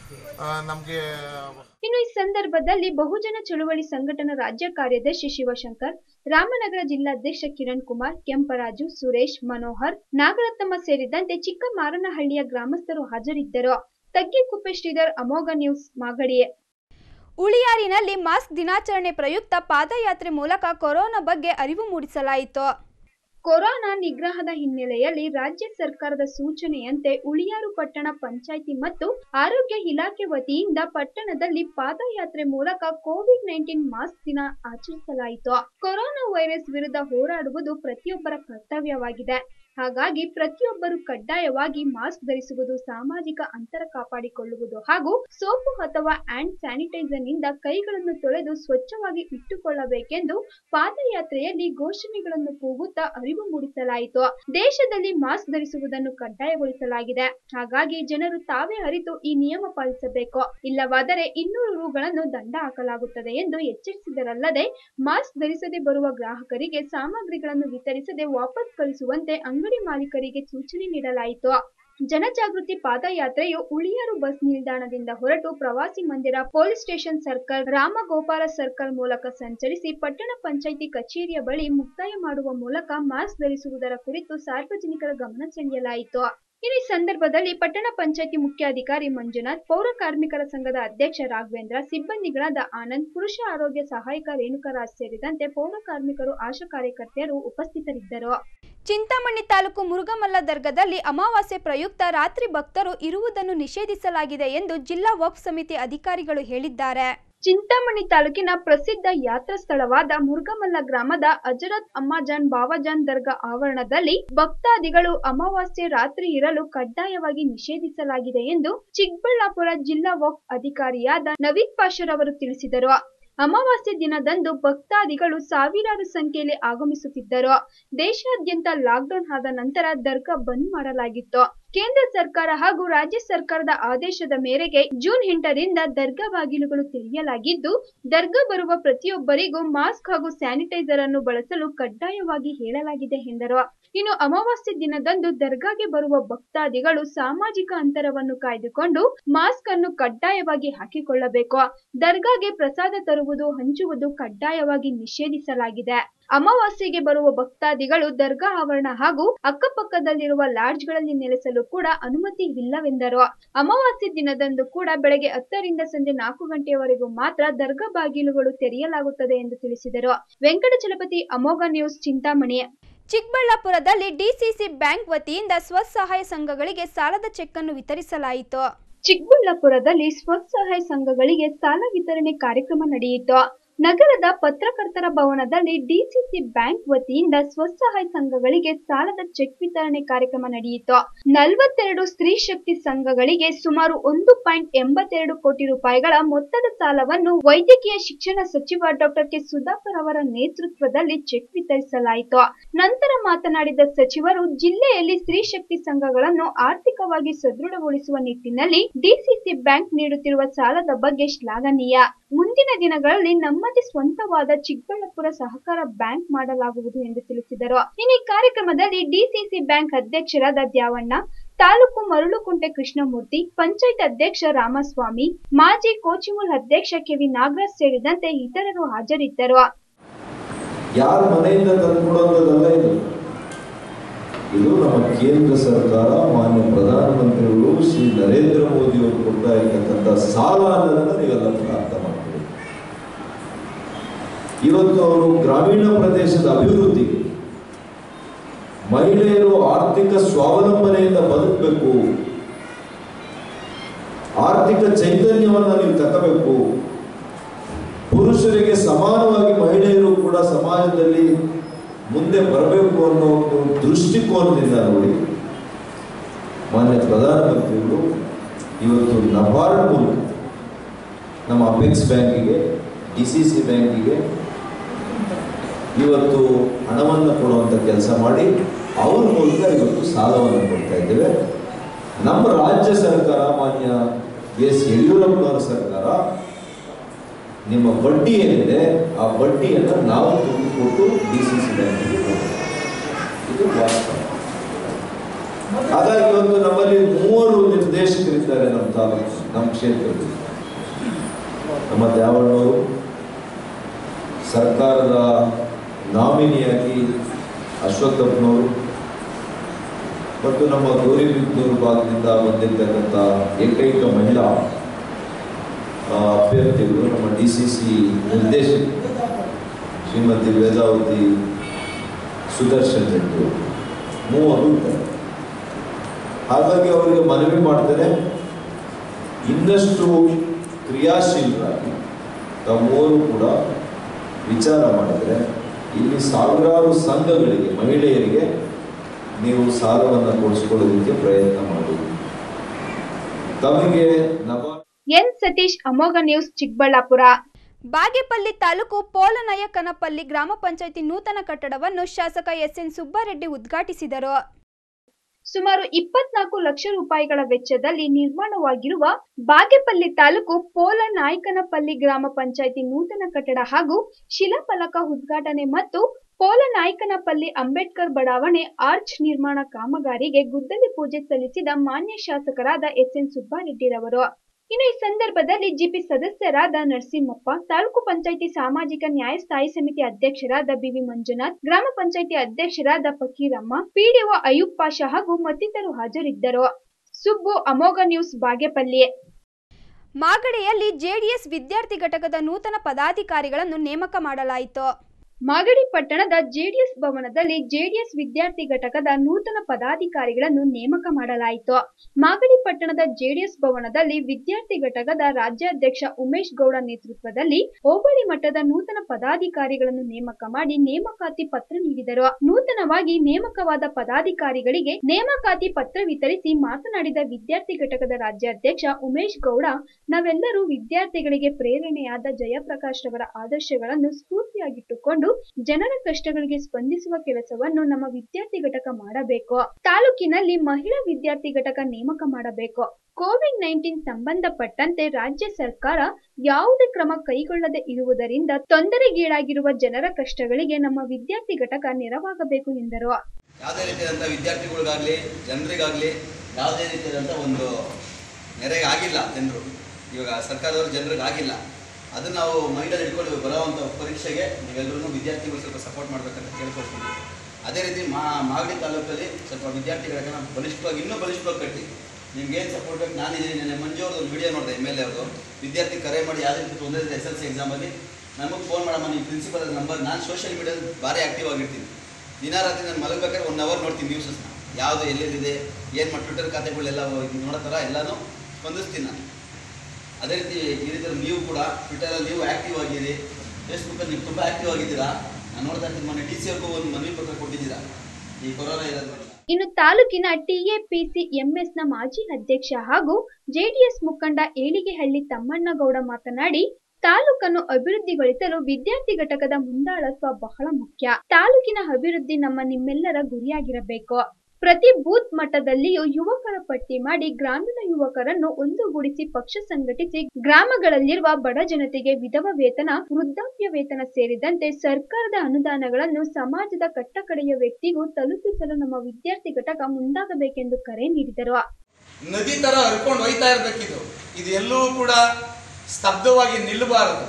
ನಮಗೆ ಇನ್ನು ಈ ಸಂದರ್ಭದಲ್ಲಿ ಬಹುಜನ ಚಳುವಳಿ ಸಂಘಟನಾ ರಾಜ್ಯ ಕಾರ್ಯದರ್ಶಿ ಶಿವಶಂಕರ್ ರಾಮನಗರ ಜಿಲ್ಲಾಧ್ಯಕ್ಷ ಕಿರಣ್ ಕುಮಾರ್ ಕೆಂಪರಾಜು ಸುರೇಶ್ ಮನೋಹರ್ ನಾಗರತ್ನಮ್ಮ ಸೇರಿದಂತೆ ಚಿಕ್ಕಮಾರನಹಳ್ಳಿಯ ಗ್ರಾಮಸ್ಥರು ಹಾಜರಿದ್ದರು ತಗ್ಗಿಕುಪ್ಪೆ ಶ್ರೀಧರ್ ಅಮೋಘ ನ್ಯೂಸ್ ಮಾಗಡಿ ಉಳಿಯಾರಿನಲ್ಲಿ ಮಾಸ್ಕ್ ದಿನಾಚರಣೆ ಪ್ರಯುಕ್ತ ಪಾದಯಾತ್ರೆ ಮೂಲಕ ಕೊರೋನಾ ಬಗ್ಗೆ ಅರಿವು ಮೂಡಿಸಲಾಯಿತು ಕೊರೋನಾ ನಿಗ್ರಹದ ಹಿನ್ನೆಲೆಯಲ್ಲಿ ರಾಜ್ಯ ಸರ್ಕಾರದ ಸೂಚನೆಯಂತೆ ಉಳಿಯಾರು ಪಟ್ಟಣ ಪಂಚಾಯಿತಿ ಮತ್ತು ಆರೋಗ್ಯ ಇಲಾಖೆ ವತಿಯಿಂದ ಪಟ್ಟಣದಲ್ಲಿ ಪಾದಯಾತ್ರೆ ಮೂಲಕ ಕೋವಿಡ್ ನೈನ್ಟೀನ್ ಮಾಸ್ಕ್ ದಿನ ಆಚರಿಸಲಾಯಿತು ಕೊರೋನಾ ವೈರಸ್ ವಿರುದ್ಧ ಹೋರಾಡುವುದು ಪ್ರತಿಯೊಬ್ಬರ ಕರ್ತವ್ಯವಾಗಿದೆ ಹಾಗಾಗಿ ಪ್ರತಿಯೊಬ್ಬರು ಕಡ್ಡಾಯವಾಗಿ ಮಾಸ್ಕ್ ಧರಿಸುವುದು ಸಾಮಾಜಿಕ ಅಂತರ ಕಾಪಾಡಿಕೊಳ್ಳುವುದು ಹಾಗೂ ಸೋಪು ಅಥವಾ ಹ್ಯಾಂಡ್ ಸ್ಯಾನಿಟೈಸರ್ ನಿಂದ ಕೈಗಳನ್ನು ತೊಳೆದು ಸ್ವಚ್ಛವಾಗಿ ಇಟ್ಟುಕೊಳ್ಳಬೇಕೆಂದು ಪಾದಯಾತ್ರೆಯಲ್ಲಿ ಘೋಷಣೆಗಳನ್ನು ಕೂಗುತ್ತಾ ಅರಿವು ಮೂಡಿಸಲಾಯಿತು ದೇಶದಲ್ಲಿ ಮಾಸ್ಕ್ ಧರಿಸುವುದನ್ನು ಕಡ್ಡಾಯಗೊಳಿಸಲಾಗಿದೆ ಹಾಗಾಗಿ ಜನರು ತಾವೇ ಅರಿತು ಈ ನಿಯಮ ಪಾಲಿಸಬೇಕು ಇಲ್ಲವಾದರೆ ಇನ್ನೂರು ರುಗಳನ್ನು ದಂಡ ಹಾಕಲಾಗುತ್ತದೆ ಎಂದು ಎಚ್ಚರಿಸಿದರಲ್ಲದೆ ಮಾಸ್ಕ್ ಧರಿಸದೆ ಬರುವ ಗ್ರಾಹಕರಿಗೆ ಸಾಮಗ್ರಿಗಳನ್ನು ವಿತರಿಸದೆ ವಾಪಸ್ ಕಳಿಸುವಂತೆ ಅಂಗಡಿ ಮಾಲೀಕರಿಗೆ ಸೂಚನೆ ನೀಡಲಾಯಿತು ಜನಜಾಗೃತಿ ಪಾದಯಾತ್ರೆಯು ಉಳಿಯಾರು ಬಸ್ ನಿಲ್ದಾಣದಿಂದ ಹೊರಟು ಪ್ರವಾಸಿ ಮಂದಿರ police station circle Ramagopala circle ಮೂಲಕ ಸಂಚರಿಸಿ ಪಟ್ಟಣ ಪಂಚಾಯಿತಿ ಕಚೇರಿಯ ಬಳಿ ಮುಕ್ತಾಯ ಮಾಡುವ ಮೂಲಕ ಮಾಸ್ಕ್ ಧರಿಸುವುದರ ಕುರಿತು ಸಾರ್ವಜನಿಕರ ಗಮನ ಸೆಳೆಯಲಾಯಿತು ಇನ್ನು ಈ ಸಂದರ್ಭದಲ್ಲಿ ಪಟ್ಟಣ ಪಂಚಾಯಿತಿ ಮುಖ್ಯಾಧಿಕಾರಿ ಮಂಜುನಾಥ್ ಪೌರ ಕಾರ್ಮಿಕರ ಸಂಘದ ಅಧ್ಯಕ್ಷ ರಾಘವೇಂದ್ರ ಸಿಬ್ಬಂದಿಗಳಾದ ಆನಂದ್ ಪುರುಷ ಆರೋಗ್ಯ ಸಹಾಯಕ ರೇಣುಕರಾಜ್ ಸೇರಿದಂತೆ ಪೌರ ಕಾರ್ಮಿಕರು ಆಶಾ ಕಾರ್ಯಕರ್ತೆಯರು ಉಪಸ್ಥಿತರಿದ್ದರು ಚಿಂತಾಮಣಿ ತಾಲೂಕು ಮುರುಗಮಲ್ಲ ದರ್ಗದಲ್ಲಿ ಅಮಾವಾಸ್ಯೆ ಪ್ರಯುಕ್ತ ರಾತ್ರಿ ಭಕ್ತರು ಇರುವುದನ್ನು ನಿಷೇಧಿಸಲಾಗಿದೆ ಎಂದು ಜಿಲ್ಲಾ ವಕ್ಫ್ ಸಮಿತಿ ಅಧಿಕಾರಿಗಳು ಹೇಳಿದ್ದಾರೆ ಚಿಂತಾಮಣಿ ತಾಲೂಕಿನ ಪ್ರಸಿದ್ಧ ಯಾತ್ರಾ ಸ್ಥಳವಾದ ಮುರುಗಮಲ್ಲ ಗ್ರಾಮದ ಅಜರತ್ ಅಮ್ಮಾಜಾನ್ ಬಾವಾಜಾನ್ ದರ್ಗಾ ಆವರಣದಲ್ಲಿ ಭಕ್ತಾದಿಗಳು ಅಮಾವಾಸ್ಯೆ ರಾತ್ರಿ ಇರಲು ಕಡ್ಡಾಯವಾಗಿ ನಿಷೇಧಿಸಲಾಗಿದೆ ಎಂದು ಚಿಕ್ಕಬಳ್ಳಾಪುರ ಜಿಲ್ಲಾ ವಕ್ಫ್ ಅಧಿಕಾರಿಯಾದ ನವೀದ್ ಪಾಷರವರು ತಿಳಿಸಿದರು ಅಮಾವಾಸ್ಯೆ ದಿನದಂದು ಭಕ್ತಾದಿಗಳು ಸಾವಿರಾರು ಸಂಖ್ಯೆಯಲ್ಲಿ ಆಗಮಿಸುತ್ತಿದ್ದರು ದೇಶಾದ್ಯಂತ ಲಾಕ್ಡೌನ್ ಆದ ನಂತರ ದರ್ಗಾ ಬಂದ್ ಮಾಡಲಾಗಿತ್ತು ಕೇಂದ್ರ ಸರ್ಕಾರ ಹಾಗೂ ರಾಜ್ಯ ಸರ್ಕಾರದ ಆದೇಶದ ಮೇರೆಗೆ ಜೂನ್ ಎಂಟರಿಂದ ದರ್ಗಾ ಬಾಗಿಲುಗಳು ತೆರೆಯಲಾಗಿದ್ದು ದರ್ಗಾ ಬರುವ ಪ್ರತಿಯೊಬ್ಬರಿಗೂ ಮಾಸ್ಕ್ ಹಾಗೂ ಸ್ಯಾನಿಟೈಸರ್ ಅನ್ನು ಬಳಸಲು ಕಡ್ಡಾಯವಾಗಿ ಹೇಳಲಾಗಿದೆ ಎಂದರು ಇನ್ನು ಅಮಾವಾಸ್ಯೆ ದಿನದಂದು ದರ್ಗಾಗೆ ಬರುವ ಭಕ್ತಾದಿಗಳು ಸಾಮಾಜಿಕ ಅಂತರವನ್ನು ಕಾಯ್ದುಕೊಂಡು ಮಾಸ್ಕ್ ಅನ್ನು ಕಡ್ಡಾಯವಾಗಿ ಹಾಕಿಕೊಳ್ಳಬೇಕು ದರ್ಗಾಗೆ ಪ್ರಸಾದ ತರುವುದು ಹಂಚುವುದು ಕಡ್ಡಾಯವಾಗಿ ನಿಷೇಧಿಸಲಾಗಿದೆ ಅಮಾವಾಸ್ಯೆಗೆ ಬರುವ ಭಕ್ತಾದಿಗಳು ದರ್ಗಾ ಆವರಣ ಹಾಗೂ ಅಕ್ಕಪಕ್ಕದಲ್ಲಿರುವ ಲಾಡ್ಜ್ಗಳಲ್ಲಿ ನೆಲೆಸಲು ಕೂಡ ಅನುಮತಿ ಇಲ್ಲವೆಂದರು ಅಮಾವಾಸ್ಯೆ ದಿನದಂದು ಕೂಡ ಬೆಳಗ್ಗೆ ಹತ್ತರಿಂದ ಸಂಜೆ ನಾಲ್ಕು ಗಂಟೆಯವರೆಗೂ ಮಾತ್ರ ದರ್ಗಾ ಬಾಗಿಲುಗಳು ತೆರೆಯಲಾಗುತ್ತದೆ ಎಂದು ತಿಳಿಸಿದರು ವೆಂಕಟಚಲಪತಿ ಅಮೋಘ ನ್ಯೂಸ್ ಚಿಂತಾಮಣಿ ಚಿಕ್ಕಬಳ್ಳಾಪುರದಲ್ಲಿ ಡಿಸಿಸಿ ಬ್ಯಾಂಕ್ ವತಿಯಿಂದ ಸ್ವಸಹಾಯ ಸಂಘಗಳಿಗೆ ಸಾಲದ ಚೆಕ್ ಅನ್ನು ವಿತರಿಸಲಾಯಿತು ಚಿಕ್ಕಬಳ್ಳಾಪುರದಲ್ಲಿ ಸ್ವಸಹಾಯ ಸಂಘಗಳಿಗೆ ಸಾಲ ವಿತರಣೆ ಕಾರ್ಯಕ್ರಮ ನಡೆಯಿತು ನಗರದ ಪತ್ರಕರ್ತರ ಭವನದಲ್ಲಿ ಡಿಸಿಸಿ ಬ್ಯಾಂಕ್ ವತಿಯಿಂದ ಸ್ವಸಹಾಯ ಸಂಘಗಳಿಗೆ ಸಾಲದ ಚೆಕ್ ವಿತರಣೆ ಕಾರ್ಯಕ್ರಮ ನಡೆಯಿತು ನಲವತ್ತೆರಡು ಸ್ತ್ರೀ ಶಕ್ತಿ ಸಂಘಗಳಿಗೆ ಸುಮಾರು ಒಂದು ಪಾಯಿಂಟ್ ಎಂಬತ್ತೆರಡು ಕೋಟಿ ರೂಪಾಯಿಗಳ ಮೊತ್ತದ ಸಾಲವನ್ನು ವೈದ್ಯಕೀಯ ಶಿಕ್ಷಣ ಸಚಿವ ಡಾಕ್ಟರ್ ಕೆ ಸುಧಾಕರ್ ಅವರ ನೇತೃತ್ವದಲ್ಲಿ ಚೆಕ್ ವಿತರಿಸಲಾಯಿತು ನಂತರ ಮಾತನಾಡಿದ ಸಚಿವರು ಜಿಲ್ಲೆಯಲ್ಲಿ ಸ್ತ್ರೀ ಶಕ್ತಿ ಸಂಘಗಳನ್ನು ಆರ್ಥಿಕವಾಗಿ ಸದೃಢಗೊಳಿಸುವ ನಿಟ್ಟಿನಲ್ಲಿ ಡಿಸಿಸಿ ಬ್ಯಾಂಕ್ ನೀಡುತ್ತಿರುವ ಸಾಲದ ಬಗ್ಗೆ ಶ್ಲಾಘನೀಯ ಮುಂದಿನ ದಿನಗಳಲ್ಲಿ ನಮ್ಮದೇ ಸ್ವಂತವಾದ ಚಿಕ್ಕಬಳ್ಳಾಪುರ ಸಹಕಾರ ಬ್ಯಾಂಕ್ ಮಾಡಲಾಗುವುದು ಎಂದು ತಿಳಿಸಿದರು ಇನ್ನು ಈ ಕಾರ್ಯಕ್ರಮದಲ್ಲಿ ಡಿಸಿಸಿ ಬ್ಯಾಂಕ್ ಅಧ್ಯಕ್ಷರಾದ ದ್ಯಾವಣ್ಣ ತಾಲೂಕು ಮರಳುಕುಂಟೆ ಕೃಷ್ಣಮೂರ್ತಿ ಪಂಚಾಯತ್ ಅಧ್ಯಕ್ಷ ರಾಮಸ್ವಾಮಿ ಮಾಜಿ ಕೋಚಿಮುಲ್ ಅಧ್ಯಕ್ಷ ಕೆವಿ ನಾಗರಾಜ್ ಸೇರಿದಂತೆ ಇತರರು ಹಾಜರಿದ್ದರು ಯಾರ ಮನೆಯಿಂದ ತಂದುಕೊಡೋದಲ್ಲ ಇದು ಇದು ನಮ್ಮ ಕೇಂದ್ರ ಸರ್ಕಾರ ಮಾನ್ಯ ಪ್ರಧಾನಮಂತ್ರಿಗಳು ಶ್ರೀ ನರೇಂದ್ರ ಮೋದಿ ಅವರು ಕೊಡ್ತಾ ಇರ್ತಕ್ಕಂಥ ಸಾಲ ಅನ್ನೋದನ್ನ ನೀವೆಲ್ಲ ಕೂಡ ಅರ್ಥ ಮಾಡ್ಕೊಳ್ಳಿ ಇವತ್ತು ಅವರು ಗ್ರಾಮೀಣ ಪ್ರದೇಶದ ಅಭಿವೃದ್ಧಿಗೆ ಮಹಿಳೆಯರು ಆರ್ಥಿಕ ಸ್ವಾವಲಂಬನೆಯಿಂದ ಬದುಕಬೇಕು ಆರ್ಥಿಕ ಚೈತನ್ಯವನ್ನು ನೀವು ತಗೋಬೇಕು ಪುರುಷರಿಗೆ ಸಮಾನವಾಗಿ ಮಹಿಳೆಯರು ಕೂಡ ಸಮಾಜದಲ್ಲಿ ಮುಂದೆ ಬರಬೇಕು ಅನ್ನೋ ಒಂದು ದೃಷ್ಟಿಕೋನದಿಂದ ನೋಡಿ ಮಾನ್ಯ ಪ್ರಧಾನಮಂತ್ರಿಗಳು ಇವತ್ತು ನಬಾರ್ಡ್ ಮೂಲಕ ನಮ್ಮ ಅಪೆಕ್ಸ್ ಬ್ಯಾಂಕಿಗೆ ಡಿ ಸಿ ಸಿ ಬ್ಯಾಂಕಿಗೆ ಇವತ್ತು ಹಣವನ್ನು ಕೊಡುವಂಥ ಕೆಲಸ ಮಾಡಿ ಅವ್ರ ಮೂಲಕ ಇವತ್ತು ಸಾಲವನ್ನು ಕೊಡ್ತಾ ಇದ್ದೇವೆ ನಮ್ಮ ರಾಜ್ಯ ಸರ್ಕಾರ ಮಾನ್ಯ ಎಸ್ ಯಡಿಯೂರಪ್ಪನವರ ಸರ್ಕಾರ ನಿಮ್ಮ ಬಡ್ಡಿ ಏನಿದೆ ಆ ಬಡ್ಡಿಯನ್ನು ನಾವು ತುಂಬಿಕೊಟ್ಟು ಡಿ ಸಿ ಸಿ ಬ್ಯಾಂಕಿಗೆ ಕೊಡ್ತೇವೆ. ಇದು ವಾಸ್ತವ ಹಾಗಾಗಿ ಇವತ್ತು ನಮ್ಮಲ್ಲಿ ಮೂವರು ನಿರ್ದೇಶಕರಿದ್ದಾರೆ ನಮ್ಮ ತಾಲೂಕು ನಮ್ಮ ಕ್ಷೇತ್ರದಲ್ಲಿ ನಮ್ಮ ದ್ಯಾವಣ್ಣವರು ಸರ್ಕಾರದ ನಾಮಿನಿಯಾಗಿ ಅಶ್ವತ್ಥಪ್ಪನವರು ಮತ್ತು ನಮ್ಮ ಗೌರಿಬಿದನೂರು ಭಾಗದಿಂದ ಬಂದಿರತಕ್ಕಂಥ ಏಕೈಕ ಮಹಿಳಾ ಆ, ಅಭ್ಯರ್ಥಿಗಳು ನಮ್ಮ ಡಿ ಸಿ ಸಿ ನಿರ್ದೇಶಕರು ಶ್ರೀಮತಿ ವೇದಾವತಿ ಸುದರ್ಶನ್ ರೆಡ್ಡಿ ಮೂವರು ಇದ್ದಾರೆ ಹಾಗಾಗಿ ಅವರಿಗೆ ಮನವಿ ಮಾಡ್ತೇನೆ ಇನ್ನಷ್ಟು ಕ್ರಿಯಾಶೀಲರಾಗಿ ತಮ್ಮೂರು ಕೂಡ ವಿಚಾರ ಮಾಡಿದರೆ ಇಲ್ಲಿ ಸಾವಿರಾರು ಸಂಘಗಳಿಗೆ ಮಹಿಳೆಯರಿಗೆ ನೀವು ಸಾಲವನ್ನು ಕೊಡಿಸ್ಕೊಳ್ಳೋದಕ್ಕೆ ಪ್ರಯತ್ನ ಮಾಡಿ ತಮಗೆ ನಬಾರ್ಡ್ ಎನ್ ಸತೀಶ್ ಅಮೋಘ ನ್ಯೂಸ್ ಚಿಕ್ಕಬಳ್ಳಾಪುರ ಬಾಗೇಪಲ್ಲಿ ತಾಲೂಕು ಪೋಲನಾಯಕನಪಲ್ಲಿ ಗ್ರಾಮ ಪಂಚಾಯಿತಿ ನೂತನ ಕಟ್ಟಡವನ್ನು ಶಾಸಕ ಎಸ್ಎನ್ ಸುಬ್ಬಾರೆಡ್ಡಿ ಉದ್ಘಾಟಿಸಿದರು ಸುಮಾರು ಇಪ್ಪತ್ನಾಲ್ಕು ಲಕ್ಷ ರೂಪಾಯಿಗಳ ವೆಚ್ಚದಲ್ಲಿ ನಿರ್ಮಾಣವಾಗಿರುವ ಬಾಗೇಪಲ್ಲಿ ತಾಲೂಕು ಪೋಲ ನಾಯಕನಪಲ್ಲಿ ಗ್ರಾಮ ಪಂಚಾಯಿತಿ ನೂತನ ಕಟ್ಟಡ ಹಾಗೂ ಶಿಲಾಫಲಕ ಉದ್ಘಾಟನೆ ಮತ್ತು ಪೋಲ ನಾಯಕನಪಲ್ಲಿ ಅಂಬೇಡ್ಕರ್ ಬಡಾವಣೆ ಆರ್ಚ್ ನಿರ್ಮಾಣ ಕಾಮಗಾರಿಗೆ ಗುದ್ದಲಿ ಪೂಜೆ ಸಲ್ಲಿಸಿದ ಮಾನ್ಯ ಶಾಸಕರಾದ ಎಸ್ಎನ್ ಸುಬ್ಬಾರೆಡ್ಡಿರವರು ಇನ್ನು ಈ ಸಂದರ್ಭದಲ್ಲಿ ಜಿಪಿ ಸದಸ್ಯರಾದ ನರಸಿಂಹಪ್ಪ ತಾಲೂಕು ಪಂಚಾಯಿತಿ ಸಾಮಾಜಿಕ ನ್ಯಾಯ ಸ್ಥಾಯಿ ಸಮಿತಿ ಅಧ್ಯಕ್ಷರಾದ ಬಿವಿ ಮಂಜುನಾಥ್ ಗ್ರಾಮ ಪಂಚಾಯಿತಿ ಅಧ್ಯಕ್ಷರಾದ ಫಕೀರಮ್ಮ ಪಿಡಿಒ ಅಯೂಬ್ ಪಾಷಾ ಹಾಗೂ ಮತ್ತಿತರರು ಹಾಜರಿದ್ದರು ಸುಬ್ಬು ಅಮೋಘ ನ್ಯೂಸ್ ಬಾಗೇಪಲ್ಲಿ ಮಾಗಡಿಯಲ್ಲಿ ಜೆಡಿಎಸ್ ವಿದ್ಯಾರ್ಥಿ ಘಟಕದ ನೂತನ ಪದಾಧಿಕಾರಿಗಳನ್ನು ನೇಮಕ ಮಾಡಲಾಯಿತು ಮಾಗಡಿ ಪಟ್ಟಣದ ಜೆಡಿಎಸ್ ಭವನದಲ್ಲಿ ಜೆಡಿಎಸ್ ವಿದ್ಯಾರ್ಥಿ ಘಟಕದ ನೂತನ ಪದಾಧಿಕಾರಿಗಳನ್ನು ನೇಮಕ ಮಾಡಲಾಯಿತು ಮಾಗಡಿ ಪಟ್ಟಣದ ಜೆಡಿಎಸ್ ಭವನದಲ್ಲಿ ವಿದ್ಯಾರ್ಥಿ ಘಟಕದ ರಾಜ್ಯಾಧ್ಯಕ್ಷ ಉಮೇಶ್ ಗೌಡ ನೇತೃತ್ವದಲ್ಲಿ ಹೋಬಳಿ ಮಟ್ಟದ ನೂತನ ಪದಾಧಿಕಾರಿಗಳನ್ನು ನೇಮಕ ಮಾಡಿ ನೇಮಕಾತಿ ಪತ್ರ ನೀಡಿದರು ನೂತನವಾಗಿ ನೇಮಕವಾದ ಪದಾಧಿಕಾರಿಗಳಿಗೆ ನೇಮಕಾತಿ ಪತ್ರ ವಿತರಿಸಿ ಮಾತನಾಡಿದ ವಿದ್ಯಾರ್ಥಿ ಘಟಕದ ರಾಜ್ಯಾಧ್ಯಕ್ಷ ಉಮೇಶ್ ಗೌಡ ನಾವೆಲ್ಲರೂ ವಿದ್ಯಾರ್ಥಿಗಳಿಗೆ ಪ್ರೇರಣೆಯಾದ ಜಯಪ್ರಕಾಶ್ ರವರ ಆದರ್ಶಗಳನ್ನು ಸ್ಫೂರ್ತಿಯಾಗಿಟ್ಟುಕೊಂಡು ಜನರ ಕಷ್ಟಗಳಿಗೆ ಸ್ಪಂದಿಸುವ ಕೆಲಸವನ್ನು ನಮ್ಮ ವಿದ್ಯಾರ್ಥಿ ಘಟಕ ಮಾಡಬೇಕು ತಾಲೂಕಿನಲ್ಲಿ ಮಹಿಳಾ ವಿದ್ಯಾರ್ಥಿ ಘಟಕ ನೇಮಕ ಮಾಡಬೇಕು ಕೋವಿಡ್ ನೈನ್ಟೀನ್ ಸಂಬಂಧಪಟ್ಟಂತೆ ರಾಜ್ಯ ಸರ್ಕಾರ ಯಾವುದೇ ಕ್ರಮ ಕೈಗೊಳ್ಳದೆ ಇರುವುದರಿಂದ ತೊಂದರೆಗೀಡಾಗಿರುವ ಜನರ ಕಷ್ಟಗಳಿಗೆ ನಮ್ಮ ವಿದ್ಯಾರ್ಥಿ ಘಟಕ ನೆರವಾಗಬೇಕು ಎಂದರು ಯಾವುದೇ ರೀತಿಯಾದಂಥ ವಿದ್ಯಾರ್ಥಿಗಳಿಗಾಗಲಿ ಜನರಿಗಾಗಲಿ ಯಾವುದೇ ರೀತಿಯಾದಂಥ ಒಂದು ನೆರೆಗೆ ಆಗಿಲ್ಲ ಜನರು ಇವಾಗ ಸರ್ಕಾರದವರು ಜನರಿಗೆ ಆಗಿಲ್ಲ ಅದನ್ನು ನಾವು ಮೈಂಡಲ್ಲಿ ಇಟ್ಕೊಂಡು ಬರೋವಂಥ ಪರೀಕ್ಷೆಗೆ ನೀವೆಲ್ಲರೂ ವಿದ್ಯಾರ್ಥಿಗಳು ಸ್ವಲ್ಪ ಸಪೋರ್ಟ್ ಮಾಡಬೇಕಂತ ಕೇಳ್ಕೊಳ್ತೀನಿ ಅದೇ ರೀತಿ ಮಾ ಮಾಗಡಿ ತಾಲೂಕಲ್ಲಿ ಸ್ವಲ್ಪ ವಿದ್ಯಾರ್ಥಿಗಳನ್ನ ಬಲಿಷ್ಠವಾಗಿ ಇನ್ನೂ ಬಲಿಷ್ಠವಾಗಿ ಕಟ್ಟಿ ನಿಮ್ಗೆ ಏನು ಸಪೋರ್ಟ್ ಬೇಕು ನಾನು ಇದೀನಿ ಮಂಜು ಅವ್ರದ್ದು ಒಂದು ವಿಡಿಯೋ ನೋಡಿದೆ ಎಮ್ ಎಲ್ ಎ ಅವ್ರದ್ದು ವಿದ್ಯಾರ್ಥಿ ಕರೆ ಮಾಡಿ ಯಾವುದೇ ರೀತಿ ತೊಂದರೆ ಇದೆ ಎಸ್ ಎಲ್ ಸಿ ಎಕ್ಸಾಮಲ್ಲಿ ನಮಗೆ ಫೋನ್ ಮಾಡಮ್ಮ ನಿಮ್ಮ ಪ್ರಿನ್ಸಿಪಲ್ ನಂಬರ್ ನಾನು ಸೋಷಿಯಲ್ ಮೀಡಿಯಾದಲ್ಲಿ ಭಾರಿ ಆ್ಯಕ್ಟಿವ್ ಆಗಿರ್ತೀನಿ ದಿನ ರಾತ್ರಿ ನಾನು ಮಲಗಬೇಕಾದ್ರೆ ಒನ್ ಅವರ್ ನೋಡ್ತೀನಿ ನ್ಯೂಸಸ್ನ ಯಾವುದು ಎಲ್ಲೆಲ್ಲಿದೆ ಏನು ಮಾಡಿ ಟ್ವಿಟರ್ ಖಾತೆಗಳೆಲ್ಲ ಇದು ನೋಡೋ ಥರ ಎಲ್ಲನೂ ಸ್ಪಂದಿಸ್ತೀನಿ ನಾನು ಅದೇ ರೀತಿ ಈ ರೀತಿ ನೀವು ಕೂಡ ಟ್ವಿಟರಲ್ಲಿ ನೀವು ಆ್ಯಕ್ಟಿವ್ ಆಗಿರಿ ಫೇಸ್ಬುಕ್ಕಲ್ಲಿ ನೀವು ತುಂಬ ಆ್ಯಕ್ಟಿವ್ ಆಗಿದ್ದೀರಾ ನಾನು ನೋಡ್ತಾ ಇರ್ತೀನಿ ಮೊನ್ನೆ ಡಿ ಸಿ ಅವ್ರಿಗೂ ಒಂದು ಮನವಿ ಪತ್ರ ಕೊಟ್ಟಿದ್ದೀರಾ ಈ ಕೊರೋನಾ ಇರೋದ್ರಿಂದ ಇನ್ನು ತಾಲೂಕಿನ ಟಿಎಪಿಸಿ ಎಂಎಸ್ ನ ಮಾಜಿ ಅಧ್ಯಕ್ಷ ಹಾಗೂ ಜೆಡಿಎಸ್ ಮುಖಂಡ ಏಳಿಗೆಹಳ್ಳಿ ತಮ್ಮಣ್ಣಗೌಡ ಮಾತನಾಡಿ ತಾಲೂಕನ್ನು ಅಭಿವೃದ್ಧಿಗೊಳಿಸಲು ವಿದ್ಯಾರ್ಥಿ ಘಟಕದ ಮುಂದಾಳತ್ವ ಬಹಳ ಮುಖ್ಯ ತಾಲೂಕಿನ ಅಭಿವೃದ್ಧಿ ನಮ್ಮ ನಿಮ್ಮೆಲ್ಲರ ಗುರಿಯಾಗಿರಬೇಕು ಪ್ರತಿ ಬೂತ್ ಮಟ್ಟದಲ್ಲಿಯೂ ಯುವಕರ ಪಟ್ಟಿ ಮಾಡಿ ಗ್ರಾಮೀಣ ಯುವಕರನ್ನು ಒಂದುಗೂಡಿಸಿ ಪಕ್ಷ ಸಂಘಟಿಸಿ ಗ್ರಾಮಗಳಲ್ಲಿರುವ ಬಡ ಜನತೆಗೆ ವಿಧವ ವೇತನ ವೃದ್ಧಾಪ್ಯ ವೇತನ ಸೇರಿದಂತೆ ಸರ್ಕಾರದ ಅನುದಾನಗಳನ್ನು ಸಮಾಜದ ಕಟ್ಟಕಡೆಯ ವ್ಯಕ್ತಿಗೂ ತಲುಪಿಸಲು ನಮ್ಮ ವಿದ್ಯಾರ್ಥಿ ಘಟಕ ಮುಂದಾಗಬೇಕೆಂದು ಕರೆ ನೀಡಿದರು ನದಿ ತರ ಹರ್ಕೊಂಡು ಹೋಯ್ತಾ ಇರ್ಬೇಕಿದು ಇದು ಎಲ್ಲೂ ಕೂಡ ಸ್ತಬ್ಧವಾಗಿ ನಿಲ್ಲಬಾರದು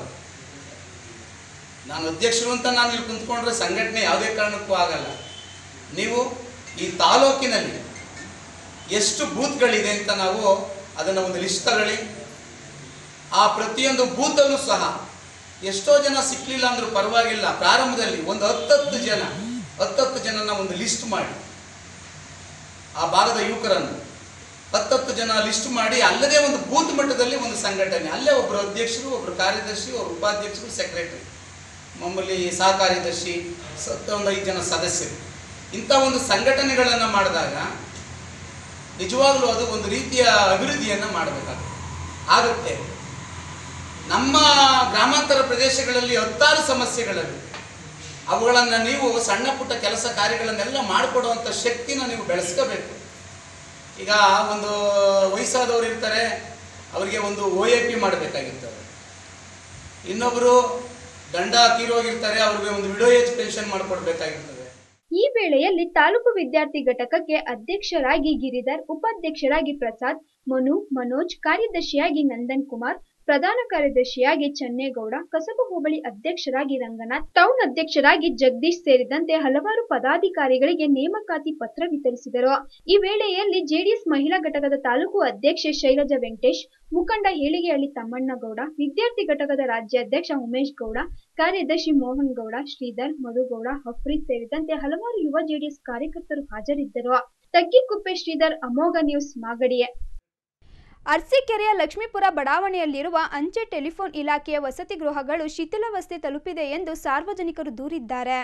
ನಾನು ಅಧ್ಯಕ್ಷರು ಅಂತ ನಾನು ಇಲ್ಲಿ ಕುಂತ್ಕೊಂಡ್ರೆ ಸಂಘಟನೆ ಯಾವುದೇ ಕಾರಣಕ್ಕೂ ಆಗಲ್ಲ ನೀವು ಈ ತಾಲೂಕಿನಲ್ಲಿ ಎಷ್ಟು ಬೂತ್ಗಳಿದೆ ಅಂತ ನಾವು ಅದನ್ನು ಒಂದು ಲಿಸ್ಟ್ ತಗೊಳ್ಳಿ ಆ ಪ್ರತಿಯೊಂದು ಬೂತಲ್ಲೂ ಸಹ ಎಷ್ಟೋ ಜನ ಸಿಕ್ಕಲಿಲ್ಲ ಅಂದ್ರೂ ಪರವಾಗಿಲ್ಲ ಪ್ರಾರಂಭದಲ್ಲಿ ಒಂದು ಹತ್ತತ್ತು ಜನ ಹತ್ತತ್ತು ಜನನ ಒಂದು ಲಿಸ್ಟ್ ಮಾಡಿ ಆ ಭಾಗದ ಯುವಕರನ್ನು ಹತ್ತತ್ತು ಜನ ಲಿಸ್ಟ್ ಮಾಡಿ ಅಲ್ಲದೆ ಒಂದು ಬೂತ್ ಮಟ್ಟದಲ್ಲಿ ಒಂದು ಸಂಘಟನೆ ಅಲ್ಲೇ ಒಬ್ಬರು ಅಧ್ಯಕ್ಷರು ಒಬ್ಬರು ಕಾರ್ಯದರ್ಶಿ ಒಬ್ಬರು ಉಪಾಧ್ಯಕ್ಷರು ಸೆಕ್ರೆಟರಿ ಮಾಮೂಲಿ ಸಹ ಕಾರ್ಯದರ್ಶಿ ಸತ್ತ ಒಂದು ಐದು ಜನ ಸದಸ್ಯರು ಇಂಥ ಒಂದು ಸಂಘಟನೆಗಳನ್ನು ಮಾಡಿದಾಗ ನಿಜವಾಗ್ಲೂ ಅದು ಒಂದು ರೀತಿಯ ಅಭಿವೃದ್ಧಿಯನ್ನು ಮಾಡಬೇಕಾಗುತ್ತೆ ಆಗುತ್ತೆ ನಮ್ಮ ಗ್ರಾಮಾಂತರ ಪ್ರದೇಶಗಳಲ್ಲಿ ಹತ್ತಾರು ಸಮಸ್ಯೆಗಳಲ್ಲಿ ಅವುಗಳನ್ನು ನೀವು ಸಣ್ಣ ಪುಟ್ಟ ಕೆಲಸ ಕಾರ್ಯಗಳನ್ನೆಲ್ಲ ಮಾಡಿಕೊಡುವಂಥ ಶಕ್ತಿನ ನೀವು ಬೆಳೆಸ್ಕೋಬೇಕು ಈಗ ಒಂದು ವಯಸ್ಸಾದವರು ಇರ್ತಾರೆ ಅವರಿಗೆ ಒಂದು ಒ ಎ ಪಿ ಮಾಡಬೇಕಾಗಿರ್ತದೆ ಇನ್ನೊಬ್ಬರು ದಂಡ ತೀರೋಗಿರ್ತಾರೆ ಅವ್ರಿಗೆ ಒಂದು ವಿಡೋ ಏಜ್ ಪೆನ್ಷನ್ ಮಾಡಿಕೊಡ್ಬೇಕಾಗಿರ್ತದೆ ಈ ವೇಳೆಯಲ್ಲಿ ತಾಲೂಕು ವಿದ್ಯಾರ್ಥಿ ಘಟಕಕ್ಕೆ ಅಧ್ಯಕ್ಷರಾಗಿ ಗಿರಿಧರ್ ಉಪಾಧ್ಯಕ್ಷರಾಗಿ ಪ್ರಸಾದ್ ಮನು ಮನೋಜ್ ಕಾರ್ಯದರ್ಶಿಯಾಗಿ ನಂದನ್ ಕುಮಾರ್ ಪ್ರಧಾನ ಕಾರ್ಯದರ್ಶಿಯಾಗಿ ಚನ್ನೇಗೌಡ ಕಸಬು ಹೋಬಳಿ ಅಧ್ಯಕ್ಷರಾಗಿ ರಂಗನಾಥ್ ಟೌನ್ ಅಧ್ಯಕ್ಷರಾಗಿ ಜಗದೀಶ್ ಸೇರಿದಂತೆ ಹಲವಾರು ಪದಾಧಿಕಾರಿಗಳಿಗೆ ನೇಮಕಾತಿ ಪತ್ರ ವಿತರಿಸಿದರು ಈ ವೇಳೆಯಲ್ಲಿ ಜೆಡಿಎಸ್ ಮಹಿಳಾ ಘಟಕದ ತಾಲೂಕು ಅಧ್ಯಕ್ಷೆ ಶೈಲಜಾ ವೆಂಕಟೇಶ್ ಮುಖಂಡ ಏಳಿಗೆಹಳ್ಳಿ ತಮ್ಮಣ್ಣಗೌಡ ವಿದ್ಯಾರ್ಥಿ ಘಟಕದ ರಾಜ್ಯಾಧ್ಯಕ್ಷ ಉಮೇಶ್ ಗೌಡ ಕಾರ್ಯದರ್ಶಿ ಮೋಹನ್ ಗೌಡ ಶ್ರೀಧರ್ ಮಧುಗೌಡ ಹಫ್ರೀದ್ ಸೇರಿದಂತೆ ಹಲವಾರು ಯುವ ಜೆಡಿಎಸ್ ಕಾರ್ಯಕರ್ತರು ಹಾಜರಿದ್ದರು ತಗ್ಗಿಕುಪ್ಪೆ ಶ್ರೀಧರ್ ಅಮೋಘ ನ್ಯೂಸ್ ಮಾಗಡಿಯೇ ಅರಸೀಕೆರೆಯ ಲಕ್ಷ್ಮೀಪುರ ಬಡಾವಣೆಯಲ್ಲಿರುವ ಅಂಚೆ ಟೆಲಿಫೋನ್ ಇಲಾಖೆಯ ವಸತಿ ಗೃಹಗಳು ಶಿಥಿಲಾವಸ್ಥೆ ತಲುಪಿದೆ ಎಂದು ಸಾರ್ವಜನಿಕರು ದೂರಿದ್ದಾರೆ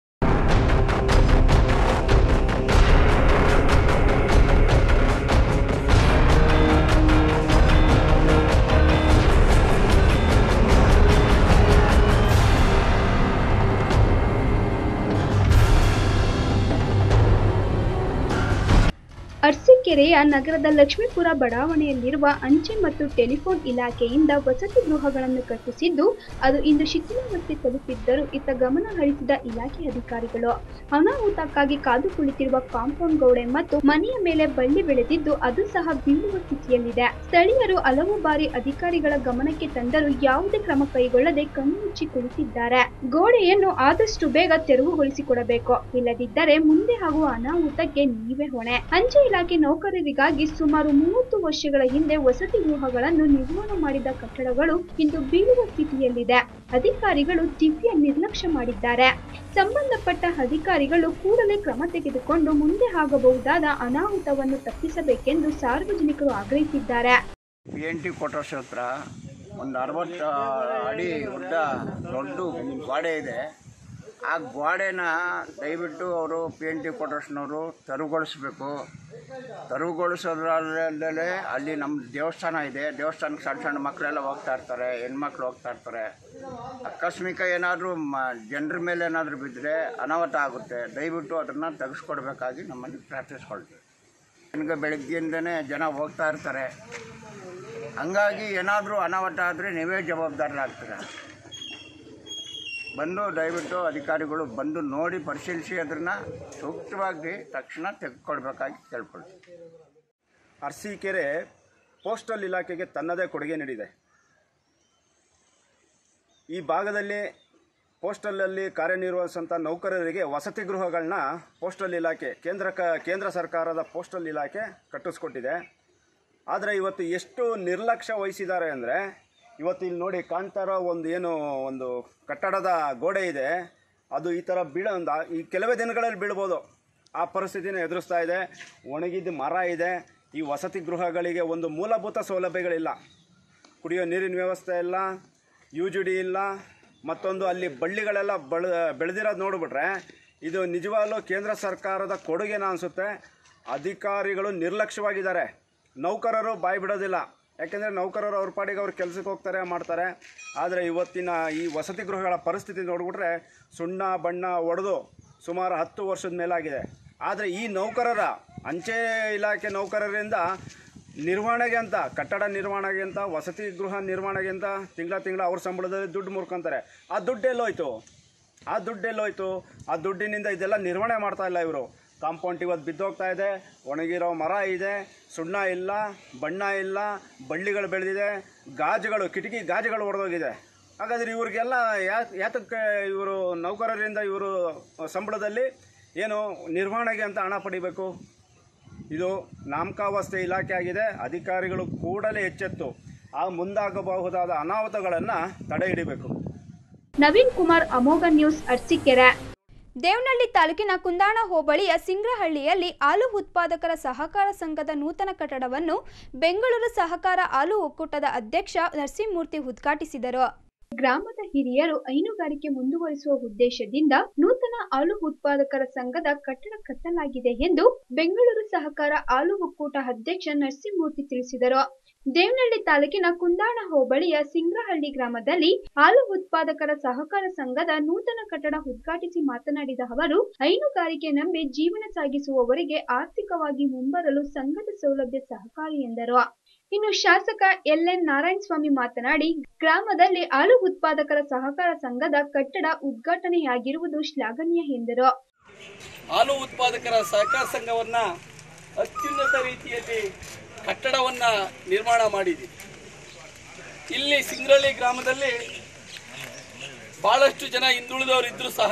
ಅರಸೀಕೆರೆಯ ನಗರದ ಲಕ್ಷ್ಮೀಪುರ ಬಡಾವಣೆಯಲ್ಲಿರುವ ಅಂಚೆ ಮತ್ತು ಟೆಲಿಫೋನ್ ಇಲಾಖೆಯಿಂದ ವಸತಿ ಗೃಹಗಳನ್ನು ಕಟ್ಟಿಸಿದ್ದು ಅದು ಇಂದು ಶಿಥಿಲಾವಸ್ಥೆ ತಲುಪಿದ್ದರೂ ಇತ್ತ ಗಮನ ಹರಿಸಿದ ಇಲಾಖೆ ಅಧಿಕಾರಿಗಳು ಅನಾಹುತಕ್ಕಾಗಿ ಕಾದು ಕುಳಿತಿರುವ ಕಾಂಪೌಂಡ್ ಗೋಡೆ ಮತ್ತು ಮನೆಯ ಮೇಲೆ ಬಳ್ಳಿ ಬೆಳೆದಿದ್ದು ಅದು ಸಹ ಬೀಳುವ ಸ್ಥಿತಿಯಲ್ಲಿದೆ ಸ್ಥಳೀಯರು ಹಲವು ಬಾರಿ ಅಧಿಕಾರಿಗಳ ಗಮನಕ್ಕೆ ತಂದರೂ ಯಾವುದೇ ಕ್ರಮ ಕೈಗೊಳ್ಳದೆ ಕಣ್ಣುಮುಚ್ಚಿ ಕುಳಿತಿದ್ದಾರೆ ಗೋಡೆಯನ್ನು ಆದಷ್ಟು ಬೇಗ ತೆರವುಗೊಳಿಸಿಕೊಡಬೇಕು ಇಲ್ಲದಿದ್ದರೆ ಮುಂದೆ ಆಗುವ ಅನಾಹುತಕ್ಕೆ ನೀವೇ ಹೊಣೆ ಅಂಚೆ ಇಲಾಖೆ ನೌಕರರಿಗಾಗಿ ಸುಮಾರು ಮೂವತ್ತು ವರ್ಷಗಳ ಹಿಂದೆ ವಸತಿ ಗೃಹಗಳನ್ನು ನಿರ್ಮಾಣ ಮಾಡಿದ ಕಟ್ಟಡಗಳು ಇಂದು ಬೀಳುವ ಸ್ಥಿತಿಯಲ್ಲಿದೆ ಅಧಿಕಾರಿಗಳು ದಿವ್ಯ ನಿರ್ಲಕ್ಷ್ಯ ಮಾಡಿದ್ದಾರೆ ಸಂಬಂಧಪಟ್ಟ ಅಧಿಕಾರಿಗಳು ಕೂಡಲೇ ಕ್ರಮ ತೆಗೆದುಕೊಂಡು ಮುಂದೆ ಆಗಬಹುದಾದ ಅನಾಹುತವನ್ನು ತಪ್ಪಿಸಬೇಕೆಂದು ಸಾರ್ವಜನಿಕರು ಆಗ್ರಹಿಸಿದ್ದಾರೆ ಪಿ ಎನ್ ಟಿ ಕ್ವಾರ್ಟರ್ಸ್ ಹತ್ರ ಒಂದು ಅರವತ್ತು ಅಡಿ ಉದ್ದ ದೊಡ್ಡ ಗೋಡೆ ಇದೆ ಆ ಗೋಡೆನ ದಯವಿಟ್ಟು ಅವರು ಪಿ ಎನ್ ಟಿ ಕ್ವಾರ್ಟರ್ಸ್ನವರು ತೆರವುಗೊಳಿಸ್ಬೇಕು ತೆರವುಗೊಳಿಸೋದ್ರಲ್ಲೇ ಅಲ್ಲಿ ನಮ್ಮ ದೇವಸ್ಥಾನ ಇದೆ ದೇವಸ್ಥಾನಕ್ಕೆ ಸಣ್ಣ ಸಣ್ಣ ಮಕ್ಕಳೆಲ್ಲ ಹೋಗ್ತಾ ಇರ್ತಾರೆ ಹೆಣ್ಮಕ್ಳು ಹೋಗ್ತಾ ಇರ್ತಾರೆ ಆಕಸ್ಮಿಕ ಏನಾದರೂ ಮ ಜನರ ಮೇಲೆ ಏನಾದರೂ ಬಿದ್ದರೆ ಅನಾಹುತ ಆಗುತ್ತೆ ದಯವಿಟ್ಟು ಅದನ್ನು ತೆಗೆಸ್ಕೊಡ್ಬೇಕಾಗಿ ನಮ್ಮಲ್ಲಿ ಪ್ರಾರ್ಥಿಸ್ಕೊಳ್ತೀವಿ ನನಗೆ ಬೆಳಗ್ಗೆಯಿಂದನೇ ಜನ ಹೋಗ್ತಾ ಇರ್ತಾರೆ ಹಂಗಾಗಿ ಏನಾದರೂ ಅನಾಹುತ ಆದರೆ ನೀವೇ ಜವಾಬ್ದಾರರಾಗ್ತೀರ ಬಂದು ದಯವಿಟ್ಟು ಅಧಿಕಾರಿಗಳು ಬಂದು ನೋಡಿ ಪರಿಶೀಲಿಸಿ ಅದನ್ನು ಸೂಕ್ತವಾಗಿ ತಕ್ಷಣ ತೆಗೆದುಕೊಡ್ಬೇಕಾಗಿ ಕೇಳ್ಕೊಳ್ತೀವಿ ಅರಸೀಕೆರೆ ಪೋಸ್ಟಲ್ ಇಲಾಖೆಗೆ ತನ್ನದೇ ಕೊಡುಗೆ ನೀಡಿದೆ ಈ ಭಾಗದಲ್ಲಿ ಪೋಸ್ಟಲಲ್ಲಿ ಕಾರ್ಯನಿರ್ವಹಿಸುವಂಥ ನೌಕರರಿಗೆ ವಸತಿ ಗೃಹಗಳನ್ನ ಪೋಸ್ಟಲ್ ಇಲಾಖೆ ಕೇಂದ್ರ ಕ ಕೇಂದ್ರ ಸರ್ಕಾರದ ಪೋಸ್ಟಲ್ ಇಲಾಖೆ ಕಟ್ಟಿಸ್ಕೊಟ್ಟಿದೆ ಆದರೆ ಇವತ್ತು ಎಷ್ಟು ನಿರ್ಲಕ್ಷ್ಯ ವಹಿಸಿದ್ದಾರೆ ಅಂದರೆ ಇವತ್ತು ಇಲ್ಲಿ ನೋಡಿ ಕಾಣ್ತಾ ಇರೋ ಒಂದು ಏನು ಒಂದು ಕಟ್ಟಡದ ಗೋಡೆ ಇದೆ ಅದು ಈ ಥರ ಬೀಳ ಒಂದು ಆ- ಈ ಕೆಲವೇ ದಿನಗಳಲ್ಲಿ ಬೀಳ್ಬೋದು ಆ ಪರಿಸ್ಥಿತಿನ ಎದುರಿಸ್ತಾ ಇದೆ ಒಣಗಿದ ಮರ ಇದೆ ಈ ವಸತಿ ಗೃಹಗಳಿಗೆ ಒಂದು ಮೂಲಭೂತ ಸೌಲಭ್ಯಗಳಿಲ್ಲ ಕುಡಿಯೋ ನೀರಿನ ವ್ಯವಸ್ಥೆ ಇಲ್ಲ ಯು ಜಿ ಡಿ ಇಲ್ಲ ಮತ್ತೊಂದು ಅಲ್ಲಿ ಬಳ್ಳಿಗಳೆಲ್ಲ ಬೆಳ ಬೆಳೆದಿರೋದು ನೋಡಿಬಿಟ್ರೆ ಇದು ನಿಜವಾಗ್ಲೂ ಕೇಂದ್ರ ಸರ್ಕಾರದ ಕೊಡುಗೆನ ಅನಿಸುತ್ತೆ ಅಧಿಕಾರಿಗಳು ನಿರ್ಲಕ್ಷ್ಯವಾಗಿದ್ದಾರೆ ನೌಕರರು ಬಾಯಿ ಬಿಡೋದಿಲ್ಲ ಯಾಕೆಂದರೆ ನೌಕರರು ಅವ್ರ ಪಾಡಿಗೆ ಅವ್ರ ಕೆಲಸಕ್ಕೆ ಹೋಗ್ತಾರೆ ಮಾಡ್ತಾರೆ ಆದರೆ ಇವತ್ತಿನ ಈ ವಸತಿ ಗೃಹಗಳ ಪರಿಸ್ಥಿತಿ ನೋಡಿಬಿಟ್ರೆ ಸುಣ್ಣ ಬಣ್ಣ ಹೊಡೆದು ಸುಮಾರು ಹತ್ತು ವರ್ಷದ ಮೇಲಾಗಿದೆ ಆದರೆ ಈ ನೌಕರರ ಅಂಚೆ ಇಲಾಖೆ ನೌಕರರಿಂದ ನಿರ್ವಹಣೆಗೆ ಅಂತ ಕಟ್ಟಡ ನಿರ್ವಹಣೆಗೆ ಅಂತ ವಸತಿ ಗೃಹ ನಿರ್ವಹಣೆಗೆ ಅಂತ ತಿಂಗಳ ತಿಂಗಳ ಅವ್ರ ಸಂಬಳದಲ್ಲಿ ದುಡ್ಡು ಮುರ್ಕೊಂತಾರೆ ಆ ದುಡ್ಡು ಎಲ್ಲೋಯ್ತು ಆ ದುಡ್ಡು ಎಲ್ಲೋಯ್ತು ಆ ದುಡ್ಡಿನಿಂದ ಇದೆಲ್ಲ ನಿರ್ವಹಣೆ ಮಾಡ್ತಾ ಇಲ್ಲ ಇವರು ಕಾಂಪೌಂಡ್ ಇವತ್ತು ಬಿದ್ದೋಗ್ತಾ ಇದೆ ಒಣಗಿರೋ ಮರ ಇದೆ ಸುಣ್ಣ ಇಲ್ಲ ಬಣ್ಣ ಇಲ್ಲ ಬಳ್ಳಿಗಳು ಬೆಳೆದಿದೆ ಗಾಜುಗಳು ಕಿಟಕಿ ಗಾಜುಗಳು ಒಡೆದೋಗಿದೆ ಹಾಗಾದ್ರೆ ಇವ್ರಿಗೆಲ್ಲ ಯಾ ಯಾತಕ್ಕೆ ಇವರು ನೌಕರರಿಂದ ಇವರು ಸಂಬಳದಲ್ಲಿ ಏನು ನಿರ್ವಹಣೆಗೆ ಅಂತ ಹಣ ಪಡಿಬೇಕು ಇದು ನಾಮಕಾವಸ್ಥೆ ಇಲಾಖೆ ಆಗಿದೆ ಅಧಿಕಾರಿಗಳು ಕೂಡಲೇ ಎಚ್ಚೆತ್ತು ಆ ಮುಂದಾಗಬಹುದಾದ ಅನಾಹುತಗಳನ್ನು ತಡೆ ಹಿಡಿಬೇಕು ನವೀನ್ ಕುಮಾರ್ ಅಮೋಘ ನ್ಯೂಸ್ ಅರ್ಸಿಕೆರೆ ದೇವನಹಳ್ಳಿ ತಾಲೂಕಿನ ಕುಂದಾಣ ಹೋಬಳಿಯ ಸಿಂಗ್ರಹಳ್ಳಿಯಲ್ಲಿ ಹಾಲು ಉತ್ಪಾದಕರ ಸಹಕಾರ ಸಂಘದ ನೂತನ ಕಟ್ಟಡವನ್ನು ಬೆಂಗಳೂರು ಸಹಕಾರ ಹಾಲು ಒಕ್ಕೂಟದ ಅಧ್ಯಕ್ಷ ನರಸಿಂಹಮೂರ್ತಿ ಉದ್ಘಾಟಿಸಿದರು ಗ್ರಾಮದ ಹಿರಿಯರು ಹೈನುಗಾರಿಕೆ ಮುಂದುವರಿಸುವ ಉದ್ದೇಶದಿಂದ ನೂತನ ಹಾಲು ಉತ್ಪಾದಕರ ಸಂಘದ ಕಟ್ಟಡ ಕಟ್ಟಲಾಗಿದೆ ಎಂದು ಬೆಂಗಳೂರು ಸಹಕಾರ ಹಾಲು ಒಕ್ಕೂಟ ಅಧ್ಯಕ್ಷ ನರಸಿಂಹಮೂರ್ತಿ ತಿಳಿಸಿದರು ದೇವನಹಳ್ಳಿ ತಾಲೂಕಿನ ಕುಂದಾಣ ಹೋಬಳಿಯ ಸಿಂಗ್ರಹಳ್ಳಿ ಗ್ರಾಮದಲ್ಲಿ ಹಾಲು ಉತ್ಪಾದಕರ ಸಹಕಾರ ಸಂಘದ ನೂತನ ಕಟ್ಟಡ ಉದ್ಘಾಟಿಸಿ ಮಾತನಾಡಿದ ಅವರು ಹೈನುಗಾರಿಕೆ ನಂಬಿ ಜೀವನ ಸಾಗಿಸುವವರಿಗೆ ಆರ್ಥಿಕವಾಗಿ ಮುಂಬರಲು ಸಂಘದ ಸೌಲಭ್ಯ ಸಹಕಾರಿ ಎಂದರು ಇನ್ನು ಶಾಸಕ ಎಲ್ ಎನ್ ನಾರಾಯಣಸ್ವಾಮಿ ಮಾತನಾಡಿ ಗ್ರಾಮದಲ್ಲಿ ಹಾಲು ಉತ್ಪಾದಕರ ಸಹಕಾರ ಸಂಘದ ಕಟ್ಟಡ ಉದ್ಘಾಟನೆಯಾಗಿರುವುದು ಶ್ಲಾಘನೀಯ ಎಂದರು ಹಾಲು ಉತ್ಪಾದಕರ ಸಹಕಾರ ಸಂಘವನ್ನು ಅತ್ಯುನ್ನತ ರೀತಿಯಲ್ಲಿ ಕಟ್ಟಡವನ್ನು ನಿರ್ಮಾಣ ಮಾಡಿದ್ದೀವಿ ಇಲ್ಲಿ ಸಿಂಗ್ರಳ್ಳಿ ಗ್ರಾಮದಲ್ಲಿ ಭಾಳಷ್ಟು ಜನ ಹಿಂದುಳಿದವರು ಇದ್ದರೂ ಸಹ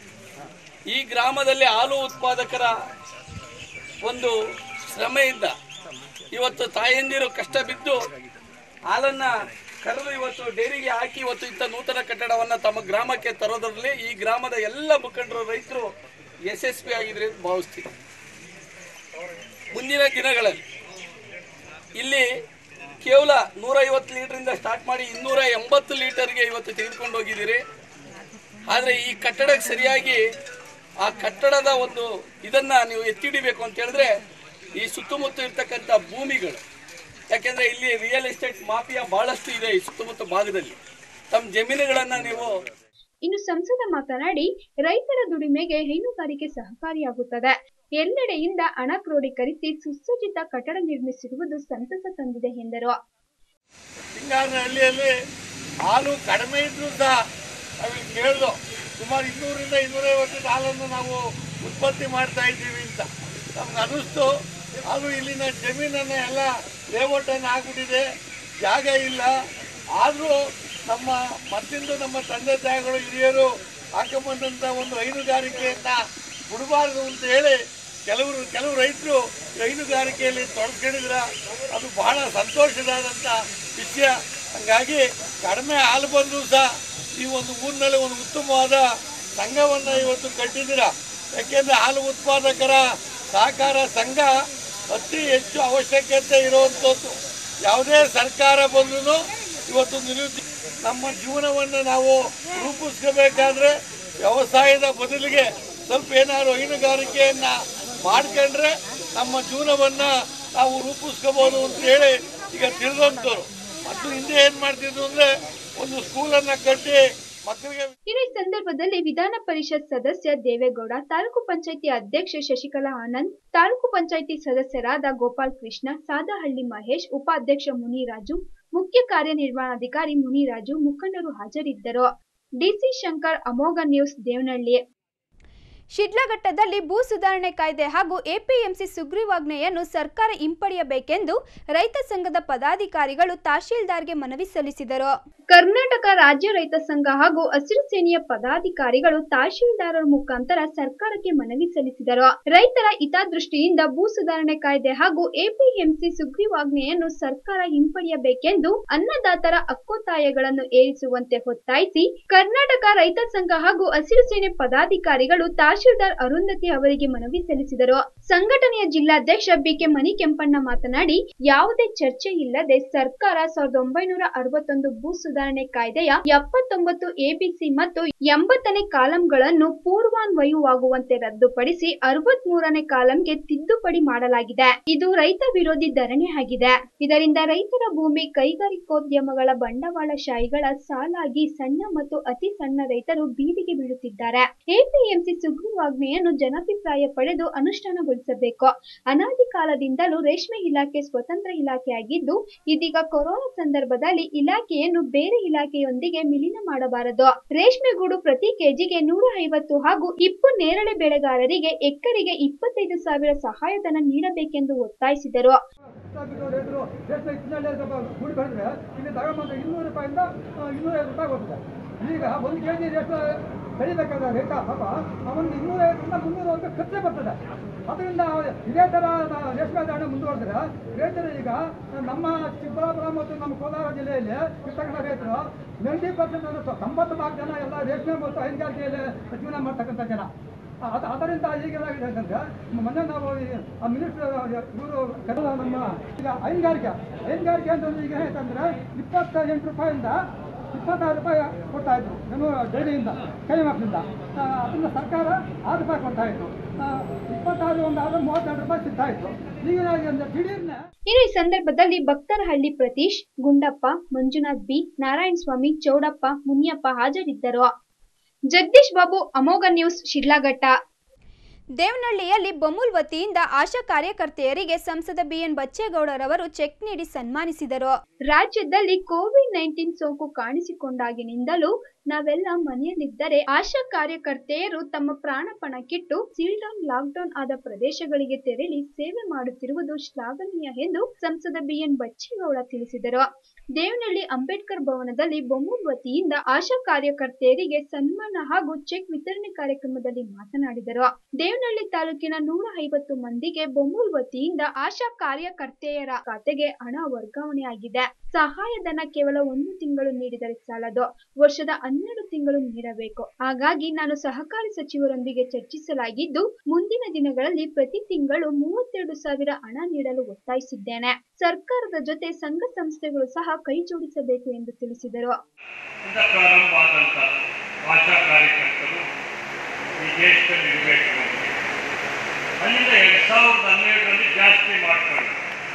ಈ ಗ್ರಾಮದಲ್ಲಿ ಹಾಲು ಉತ್ಪಾದಕರ ಒಂದು ಶ್ರಮೆಯಿಂದ ಇವತ್ತು ತಾಯಂದಿರು ಕಷ್ಟ ಬಿದ್ದು ಹಾಲನ್ನು ಕರೆದು ಇವತ್ತು ಡೈರಿಗೆ ಹಾಕಿ ಇವತ್ತು ಇಂಥ ನೂತನ ಕಟ್ಟಡವನ್ನು ತಮ್ಮ ಗ್ರಾಮಕ್ಕೆ ತರೋದ್ರಲ್ಲಿ ಈ ಗ್ರಾಮದ ಎಲ್ಲ ಮುಖಂಡರು ರೈತರು ಯಶಸ್ವಿ ಆಗಿದ್ರೆ ಅಂತ ಭಾವಿಸ್ತೀನಿ ಮುಂದಿನ ದಿನಗಳಲ್ಲಿ ಇಲ್ಲಿ ಕೇವಲ ನೂರೈವತ್ತು ಲೀಟ್ರಿಂದ ಸ್ಟಾರ್ಟ್ ಮಾಡಿ ಇನ್ನೂರ ಎಂಬತ್ತು ಲೀಟರ್ಗೆ ಇವತ್ತು ತೆಗೆದುಕೊಂಡು ಹೋಗಿದ್ದೀರಿ ಆದರೆ ಈ ಕಟ್ಟಡಕ್ಕೆ ಸರಿಯಾಗಿ ಆ ಕಟ್ಟಡದ ಒಂದು ಇದನ್ನು ನೀವು ಎತ್ತಿಡಿಬೇಕು ಅಂತ ಹೇಳಿದ್ರೆ ಈ ಸುತ್ತಮುತ್ತ ಇರ್ತಕ್ಕಂಥ ಭೂಮಿಗಳು ಯಾಕೆಂದರೆ ಇಲ್ಲಿ ರಿಯಲ್ ಎಸ್ಟೇಟ್ ಮಾಫಿಯಾ ಭಾಳಷ್ಟು ಇದೆ ಈ ಸುತ್ತಮುತ್ತ ಭಾಗದಲ್ಲಿ ತಮ್ಮ ಜಮೀನುಗಳನ್ನು ನೀವು ಇನ್ನು ಸಂಸದ ಮಾತನಾಡಿ ರೈತರ ದುಡಿಮೆಗೆ ಹೈನುಗಾರಿಕೆ ಸಹಕಾರಿಯಾಗುತ್ತದೆ ಎಲ್ಲೆಡೆಯಿಂದ ಹಣ ಕ್ರೋಢೀಕರಿಸಿ ಸುಸಜ್ಜಿತ ಕಟ್ಟಡ ನಿರ್ಮಿಸಿರುವುದು ಸಂತಸ ತಂದಿದೆ ಎಂದರು ಸಿಂಗಾರನಹಳ್ಳಿಯಲ್ಲಿ ಹಾಲು ಕಡಿಮೆ ಇದ್ರೂ ಸಹ ನಾವಿಲ್ಲಿ ಕೇಳ್ದು ಸುಮಾರು ಇನ್ನೂರಿಂದ ಇನ್ನೂರೈವತ್ತು ಹಾಲನ್ನು ನಾವು ಉತ್ಪತ್ತಿ ಮಾಡ್ತಾ ಇದ್ದೀವಿ ಅಂತ ನಮ್ಗೆ ಅನ್ನಿಸ್ತು ಅದು ಇಲ್ಲಿನ ಜಮೀನನ್ನು ಎಲ್ಲ ಲೇಔಟನ್ನು ಆಗ್ಬಿಟ್ಟಿದೆ ಜಾಗ ಇಲ್ಲ ಆದರೂ ನಮ್ಮ ಮತ್ತಿಂದು ನಮ್ಮ ತಂದೆ ತಾಯಿಗಳು ಹಿರಿಯರು ಹಾಕೊಂಬಂದಂಥ ಒಂದು ಹೈನುಗಾರಿಕೆಯನ್ನು ಬಿಡಬಾರ್ದು ಅಂತ ಹೇಳಿ ಕೆಲವರು ಕೆಲವು ರೈತರು ಹೈನುಗಾರಿಕೆಯಲ್ಲಿ ತೊಡಗಿದ್ರ ಅದು ಬಹಳ ಸಂತೋಷದಾದಂಥ ವಿಷಯ ಹಂಗಾಗಿ ಕಡಿಮೆ ಹಾಲು ಬಂದರೂ ಸಹ ಈ ಒಂದು ಊರಿನಲ್ಲಿ ಒಂದು ಉತ್ತಮವಾದ ಸಂಘವನ್ನು ಇವತ್ತು ಕಟ್ಟಿದ್ದೀರಾ ಯಾಕೆಂದರೆ ಹಾಲು ಉತ್ಪಾದಕರ ಸಹಕಾರ ಸಂಘ ಅತಿ ಹೆಚ್ಚು ಅವಶ್ಯಕತೆ ಇರುವಂಥದ್ದು ಯಾವುದೇ ಸರ್ಕಾರ ಬಂದರೂ ಇವತ್ತು ನಿರುದ್ಯೋಗ ನಮ್ಮ ಜೀವನವನ್ನು ನಾವು ರೂಪಿಸ್ಕೋಬೇಕಾದ್ರೆ ವ್ಯವಸಾಯದ ಬದಲಿಗೆ ಸ್ವಲ್ಪ ಏನಾದ್ರು ಹೈನುಗಾರಿಕೆಯನ್ನು ಮಾಡ್ಕೊಂಡ್ರೆ ನಮ್ಮ ಜೀವನವನ್ನು ನಾವು ರೂಪಿಸ್ಕೋಬೋದು ಅಂತ ಹೇಳಿ ಈಗ ತಿಳಿದಂಥವ್ರು ಮತ್ತು ಹಿಂದೆ ಏನು ಮಾಡ್ತಿದ್ರು ಅಂದರೆ ಒಂದು ಸ್ಕೂಲನ್ನು ಕಟ್ಟಿ ಮಕ್ಕಳಿಗೆ ಇನ್ನು ಈ ಸಂದರ್ಭದಲ್ಲಿ ವಿಧಾನ ಪರಿಷತ್ ಸದಸ್ಯ ದೇವೇಗೌಡ ತಾಲೂಕು ಪಂಚಾಯಿತಿ ಅಧ್ಯಕ್ಷೆ ಶಶಿಕಲಾ ಆನಂದ್ ತಾಲೂಕು ಪಂಚಾಯಿತಿ ಸದಸ್ಯರಾದ ಗೋಪಾಲ್ ಕೃಷ್ಣ ಸಾದಹಳ್ಳಿ ಮಹೇಶ್ ಉಪಾಧ್ಯಕ್ಷ ಮುನಿರಾಜು ಮುಖ್ಯ ಕಾರ್ಯನಿರ್ವಹಣಾಧಿಕಾರಿ ಮುನಿರಾಜು ಮುಖಂಡರು ಹಾಜರಿದ್ದರು ಡಿಸಿ ಶಂಕರ್ ಅಮೋಘ ನ್ಯೂಸ್ ದೇವನಹಳ್ಳಿ ಶಿಡ್ಲಘಟ್ಟದಲ್ಲಿ ಭೂ ಸುಧಾರಣೆ ಕಾಯ್ದೆ ಹಾಗೂ ಎಪಿಎಂಸಿ ಸುಗ್ರೀವಾಜ್ಞೆಯನ್ನು ಸರ್ಕಾರ ಹಿಂಪಡೆಯಬೇಕೆಂದು ರೈತ ಸಂಘದ ಪದಾಧಿಕಾರಿಗಳು ತಹಶೀಲ್ದಾರ್ಗೆ ಮನವಿ ಸಲ್ಲಿಸಿದರು ಕರ್ನಾಟಕ ರಾಜ್ಯ ರೈತ ಸಂಘ ಹಾಗೂ ಹಸಿರು ಸೇನೆಯ ಪದಾಧಿಕಾರಿಗಳು ತಹಶೀಲ್ದಾರರ ಮುಖಾಂತರ ಸರ್ಕಾರಕ್ಕೆ ಮನವಿ ಸಲ್ಲಿಸಿದರು ರೈತರ ಹಿತದೃಷ್ಟಿಯಿಂದ ಭೂ ಸುಧಾರಣೆ ಕಾಯ್ದೆ ಹಾಗೂ ಎಪಿಎಂಸಿ ಸುಗ್ರೀವಾಜ್ಞೆಯನ್ನು ಸರ್ಕಾರ ಹಿಂಪಡೆಯಬೇಕೆಂದು ಅನ್ನದಾತರ ಹಕ್ಕೊತ್ತಾಯಗಳನ್ನು ಏರಿಸುವಂತೆ ಒತ್ತಾಯಿಸಿ ಕರ್ನಾಟಕ ರೈತ ಸಂಘ ಹಾಗೂ ಹಸಿರು ಸೇನೆ ಪದಾಧಿಕಾರಿಗಳು ತಹಶೀಲ್ದಾರ್ ಅರುಂಧತಿ ಅವರಿಗೆ ಮನವಿ ಸಲ್ಲಿಸಿದರು ಸಂಘಟನೆಯ ಜಿಲ್ಲಾಧ್ಯಕ್ಷ ಬಿಕೆ ಮಣಿಕೆಂಪಣ್ಣ ಮಾತನಾಡಿ ಯಾವುದೇ ಚರ್ಚೆ ಇಲ್ಲದೆ ಸರ್ಕಾರ ಸಾವಿರದ ಒಂಬೈನೂರ ಅರವತ್ತೊಂದು ಭೂ ಸುಧಾರಣೆ ಕಾಯ್ದೆಯ ಎಪ್ಪತ್ತೊಂಬತ್ತು ಎಬಿಸಿ ಮತ್ತು ಎಂಬತ್ತನೇ ಕಾಲಂಗಳನ್ನು ಪೂರ್ವಾನ್ವಯವಾಗುವಂತೆ ರದ್ದುಪಡಿಸಿ ಅರವತ್ ಮೂರನೇ ಕಾಲಂಗೆ ತಿದ್ದುಪಡಿ ಮಾಡಲಾಗಿದೆ ಇದು ರೈತ ವಿರೋಧಿ ಧರಣಿ ಆಗಿದೆ ಇದರಿಂದ ರೈತರ ಭೂಮಿ ಕೈಗಾರಿಕೋದ್ಯಮಗಳ ಬಂಡವಾಳಶಾಹಿಗಳ ಸಾಲಾಗಿ ಸಣ್ಣ ಮತ್ತು ಅತಿ ಸಣ್ಣ ರೈತರು ಬೀದಿಗೆ ಬೀಳುತ್ತಿದ್ದಾರೆ ಎಪಿಎಂಸಿ ಸುಗ್ರೀವಾಜ್ಞೆಯನ್ನು ಜನಾಭಿಪ್ರಾಯ ಪಡೆದು ಅನುಷ್ಠಾನಗೊಳಿಸಬೇಕು ಅನಾದಿ ಕಾಲದಿಂದಲೂ ರೇಷ್ಮೆ ಇಲಾಖೆ ಸ್ವತಂತ್ರ ಇಲಾಖೆಯಾಗಿದ್ದು ಇದೀಗ ಕೊರೋನಾ ಸಂದರ್ಭದಲ್ಲಿ ಇಲಾಖೆಯನ್ನು ಬೇರೆ ಇಲಾಖೆಯೊಂದಿಗೆ ವಿಲೀನ ಮಾಡಬಾರದು ರೇಷ್ಮೆ ಗೂಡು ಪ್ರತಿ ಕೆಜಿಗೆ ನೂರ ಐವತ್ತು ಹಾಗೂ ಇಪ್ಪು ನೇರಳೆ ಬೆಳೆಗಾರರಿಗೆ ಎಕರೆಗೆ ಇಪ್ಪತ್ತೈದು ಸಾವಿರ ಸಹಾಯಧನ ನೀಡಬೇಕೆಂದು ಒತ್ತಾಯಿಸಿದರು ರೈತರು ರೇಷ್ಮೆ ಇತ್ತಿನಲ್ಲಿ ಗೂಡಿ ಬೆಳೆದ್ರೆ ಇಲ್ಲಿ ತಗೊಂಬಂದು ಇನ್ನೂರು ರೂಪಾಯಿಂದ ಆ, ಇನ್ನೂರೈವತ್ತು ರೂಪಾಯಿ ಬರ್ತದೆ ಈಗ ಒಂದು ಕೆ ಜಿ ರೇಷ್ಮೆ ಬೆಳಿಬೇಕಾದ್ರೆ ರೈತ ಪಾಪ ಅವನಿಗೆ ಇನ್ನೂರೈವತ್ತರಿಂದ ಮುನ್ನೂರವರೆಗೆ ಖರ್ಚೇ ಬರ್ತದೆ ಅದರಿಂದ ಇದೇ ಥರ ನ- ರೇಷ್ಮೆ ಧಾರಣೆ ಮುಂದುವರೆದ್ರೆ ರೈತರು ಈಗ ನಮ್ಮ ಚಿಕ್ಕಬಳ್ಳಾಪುರ ಮತ್ತು ನಮ್ಮ ಕೋಲಾರ ಜಿಲ್ಲೆಯಲ್ಲಿ ಇರ್ತಕ್ಕಂಥ ರೈತರು ನೈಂಟಿ ಪರ್ಸೆಂಟ್ ಅಂದ್ರೆ ತೊಂಬತ್ತು ನಾಲ್ಕು ಜನ ಎಲ್ಲ ರೇಷ್ಮೆ ಮತ್ತು ಹೈನುಗಾರಿಕೆಯಲ್ಲಿ ಜೀವನ ಮಾಡ್ತಕ್ಕಂಥ ಜನ ಅದ ಅದರಿಂದ ಈಗ ಏನಾಗಿದೆ ಅಂತಂದ್ರೆ ಮೊನ್ನೆ ನಾವು ಈ ಆ ಮಿನಿಸ್ಟರ್ ಇವರು ಕನ್ನಡ ನಮ್ಮ ಈಗ ಹೈನುಗಾರಿಕೆ ಹೈನುಗಾರಿಕೆ ಅಂತಂದ್ರೆ ಈಗ ಏನಂತಂದ್ರೆ ಇಪ್ಪತ್ತ ಎಂಟು ರೂಪಾಯಿಂದ ಇಪ್ಪತ್ತಾರು ರೂಪಾಯಿ ಕೊಡ್ತಾ ಇದ್ರು ಏನು ಡೈರಿಯಿಂದ ಕೈ ಮಾರ್ಕ್ಸಿಂದ ಅದನ್ನ ಸರ್ಕಾರ ಆರು ರೂಪಾಯಿ ಕೊಡ್ತಾ ಇತ್ತು ಆ, ಇಪ್ಪತ್ತಾರು ಒಂದು ಆದ್ರೆ ಮೂವತ್ತೆರಡು ರೂಪಾಯಿ ಸಿಗ್ತಾ ಇತ್ತು ಈಗ ಏನಾಗಿದೆ ಅಂದ್ರೆ ದಿಢೀರ್ನೆ ಇನ್ನು ಈ ಸಂದರ್ಭದಲ್ಲಿ ಭಕ್ತರಹಳ್ಳಿ ಪ್ರತೀಶ್ ಗುಂಡಪ್ಪ ಮಂಜುನಾಥ್ ಬಿ ನಾರಾಯಣ ಸ್ವಾಮಿ ಚೌಡಪ್ಪ ಮುನಿಯಪ್ಪ ಹಾಜರಿದ್ದರು ಜಗದೀಶ್ ಬಾಬು ಅಮೋಘ ನ್ಯೂಸ್ ಶಿಡ್ಲಘಟ್ಟ ದೇವನಹಳ್ಳಿಯಲ್ಲಿ ಬಮೂಲ್ ವತಿಯಿಂದ ಆಶಾ ಕಾರ್ಯಕರ್ತೆಯರಿಗೆ ಸಂಸದ ಬಿಎನ್ ಬಚ್ಚೇಗೌಡರವರು ಚೆಕ್ ನೀಡಿ ಸನ್ಮಾನಿಸಿದರು ರಾಜ್ಯದಲ್ಲಿ ಕೋವಿಡ್ ನೈನ್ಟೀನ್ ಸೋಂಕು ಕಾಣಿಸಿಕೊಂಡಾಗಿನಿಂದಲೂ ನಾವೆಲ್ಲ ಮನೆಯಲ್ಲಿದ್ದರೆ ಆಶಾ ಕಾರ್ಯಕರ್ತೆಯರು ತಮ್ಮ ಪ್ರಾಣ ಪಣಕ್ಕಿಟ್ಟು ಸೀಲ್ಡೌನ್ ಲಾಕ್ಡೌನ್ ಆದ ಪ್ರದೇಶಗಳಿಗೆ ತೆರಳಿ ಸೇವೆ ಮಾಡುತ್ತಿರುವುದು ಶ್ಲಾಘನೀಯ ಎಂದು ಸಂಸದ ಬಿಎನ್ ಬಚ್ಚೇಗೌಡ ತಿಳಿಸಿದರು ದೇವನಹಳ್ಳಿ ಅಂಬೇಡ್ಕರ್ ಭವನದಲ್ಲಿ ಬೊಮ್ಮೂರ್ ವತಿಯಿಂದ ಆಶಾ ಕಾರ್ಯಕರ್ತೆಯರಿಗೆ ಸನ್ಮಾನ ಹಾಗೂ ಚೆಕ್ ವಿತರಣೆ ಕಾರ್ಯಕ್ರಮದಲ್ಲಿ ಮಾತನಾಡಿದರು ದೇವನಹಳ್ಳಿ ತಾಲೂಕಿನ ನೂರ ಐವತ್ತು ಮಂದಿಗೆ ಬೊಮ್ಮೂರ್ ವತಿಯಿಂದ ಆಶಾ ಕಾರ್ಯಕರ್ತೆಯರ ಖಾತೆಗೆ ಹಣ ವರ್ಗಾವಣೆಯಾಗಿದೆ ಸಹಾಯಧನ ಕೇವಲ ಒಂದು ತಿಂಗಳು ನೀಡಿದರೆ ಸಾಲದು ವರ್ಷದ ಹನ್ನೆರಡು ತಿಂಗಳು ನೀಡಬೇಕು ಹಾಗಾಗಿ ನಾನು ಸಹಕಾರಿ ಸಚಿವರೊಂದಿಗೆ ಚರ್ಚಿಸಲಾಗಿದ್ದು ಮುಂದಿನ ದಿನಗಳಲ್ಲಿ ಪ್ರತಿ ತಿಂಗಳು ಮೂವತ್ತೆರಡು ಸಾವಿರ ಹಣ ನೀಡಲು ಒತ್ತಾಯಿಸಿದ್ದೇನೆ ಸರ್ಕಾರದ ಜೊತೆ ಸಂಘ ಸಂಸ್ಥೆಗಳು ಸಹ ಕೈ ಜೋಡಿಸಬೇಕು ಎಂದು ತಿಳಿಸಿದರು ಇಂದ ಪ್ರಾರಂಭವಾದಂಥ ಆಶಾ ಕಾರ್ಯಕರ್ತರು ಈ ದೇಶದಲ್ಲಿ ಇರಬೇಕು ಅಂತ ಅಲ್ಲಿಂದ ಎರಡು ಸಾವಿರದ ಹನ್ನೆರಡರಲ್ಲಿ ಜಾಸ್ತಿ ಮಾಡ್ಕೊಂಡು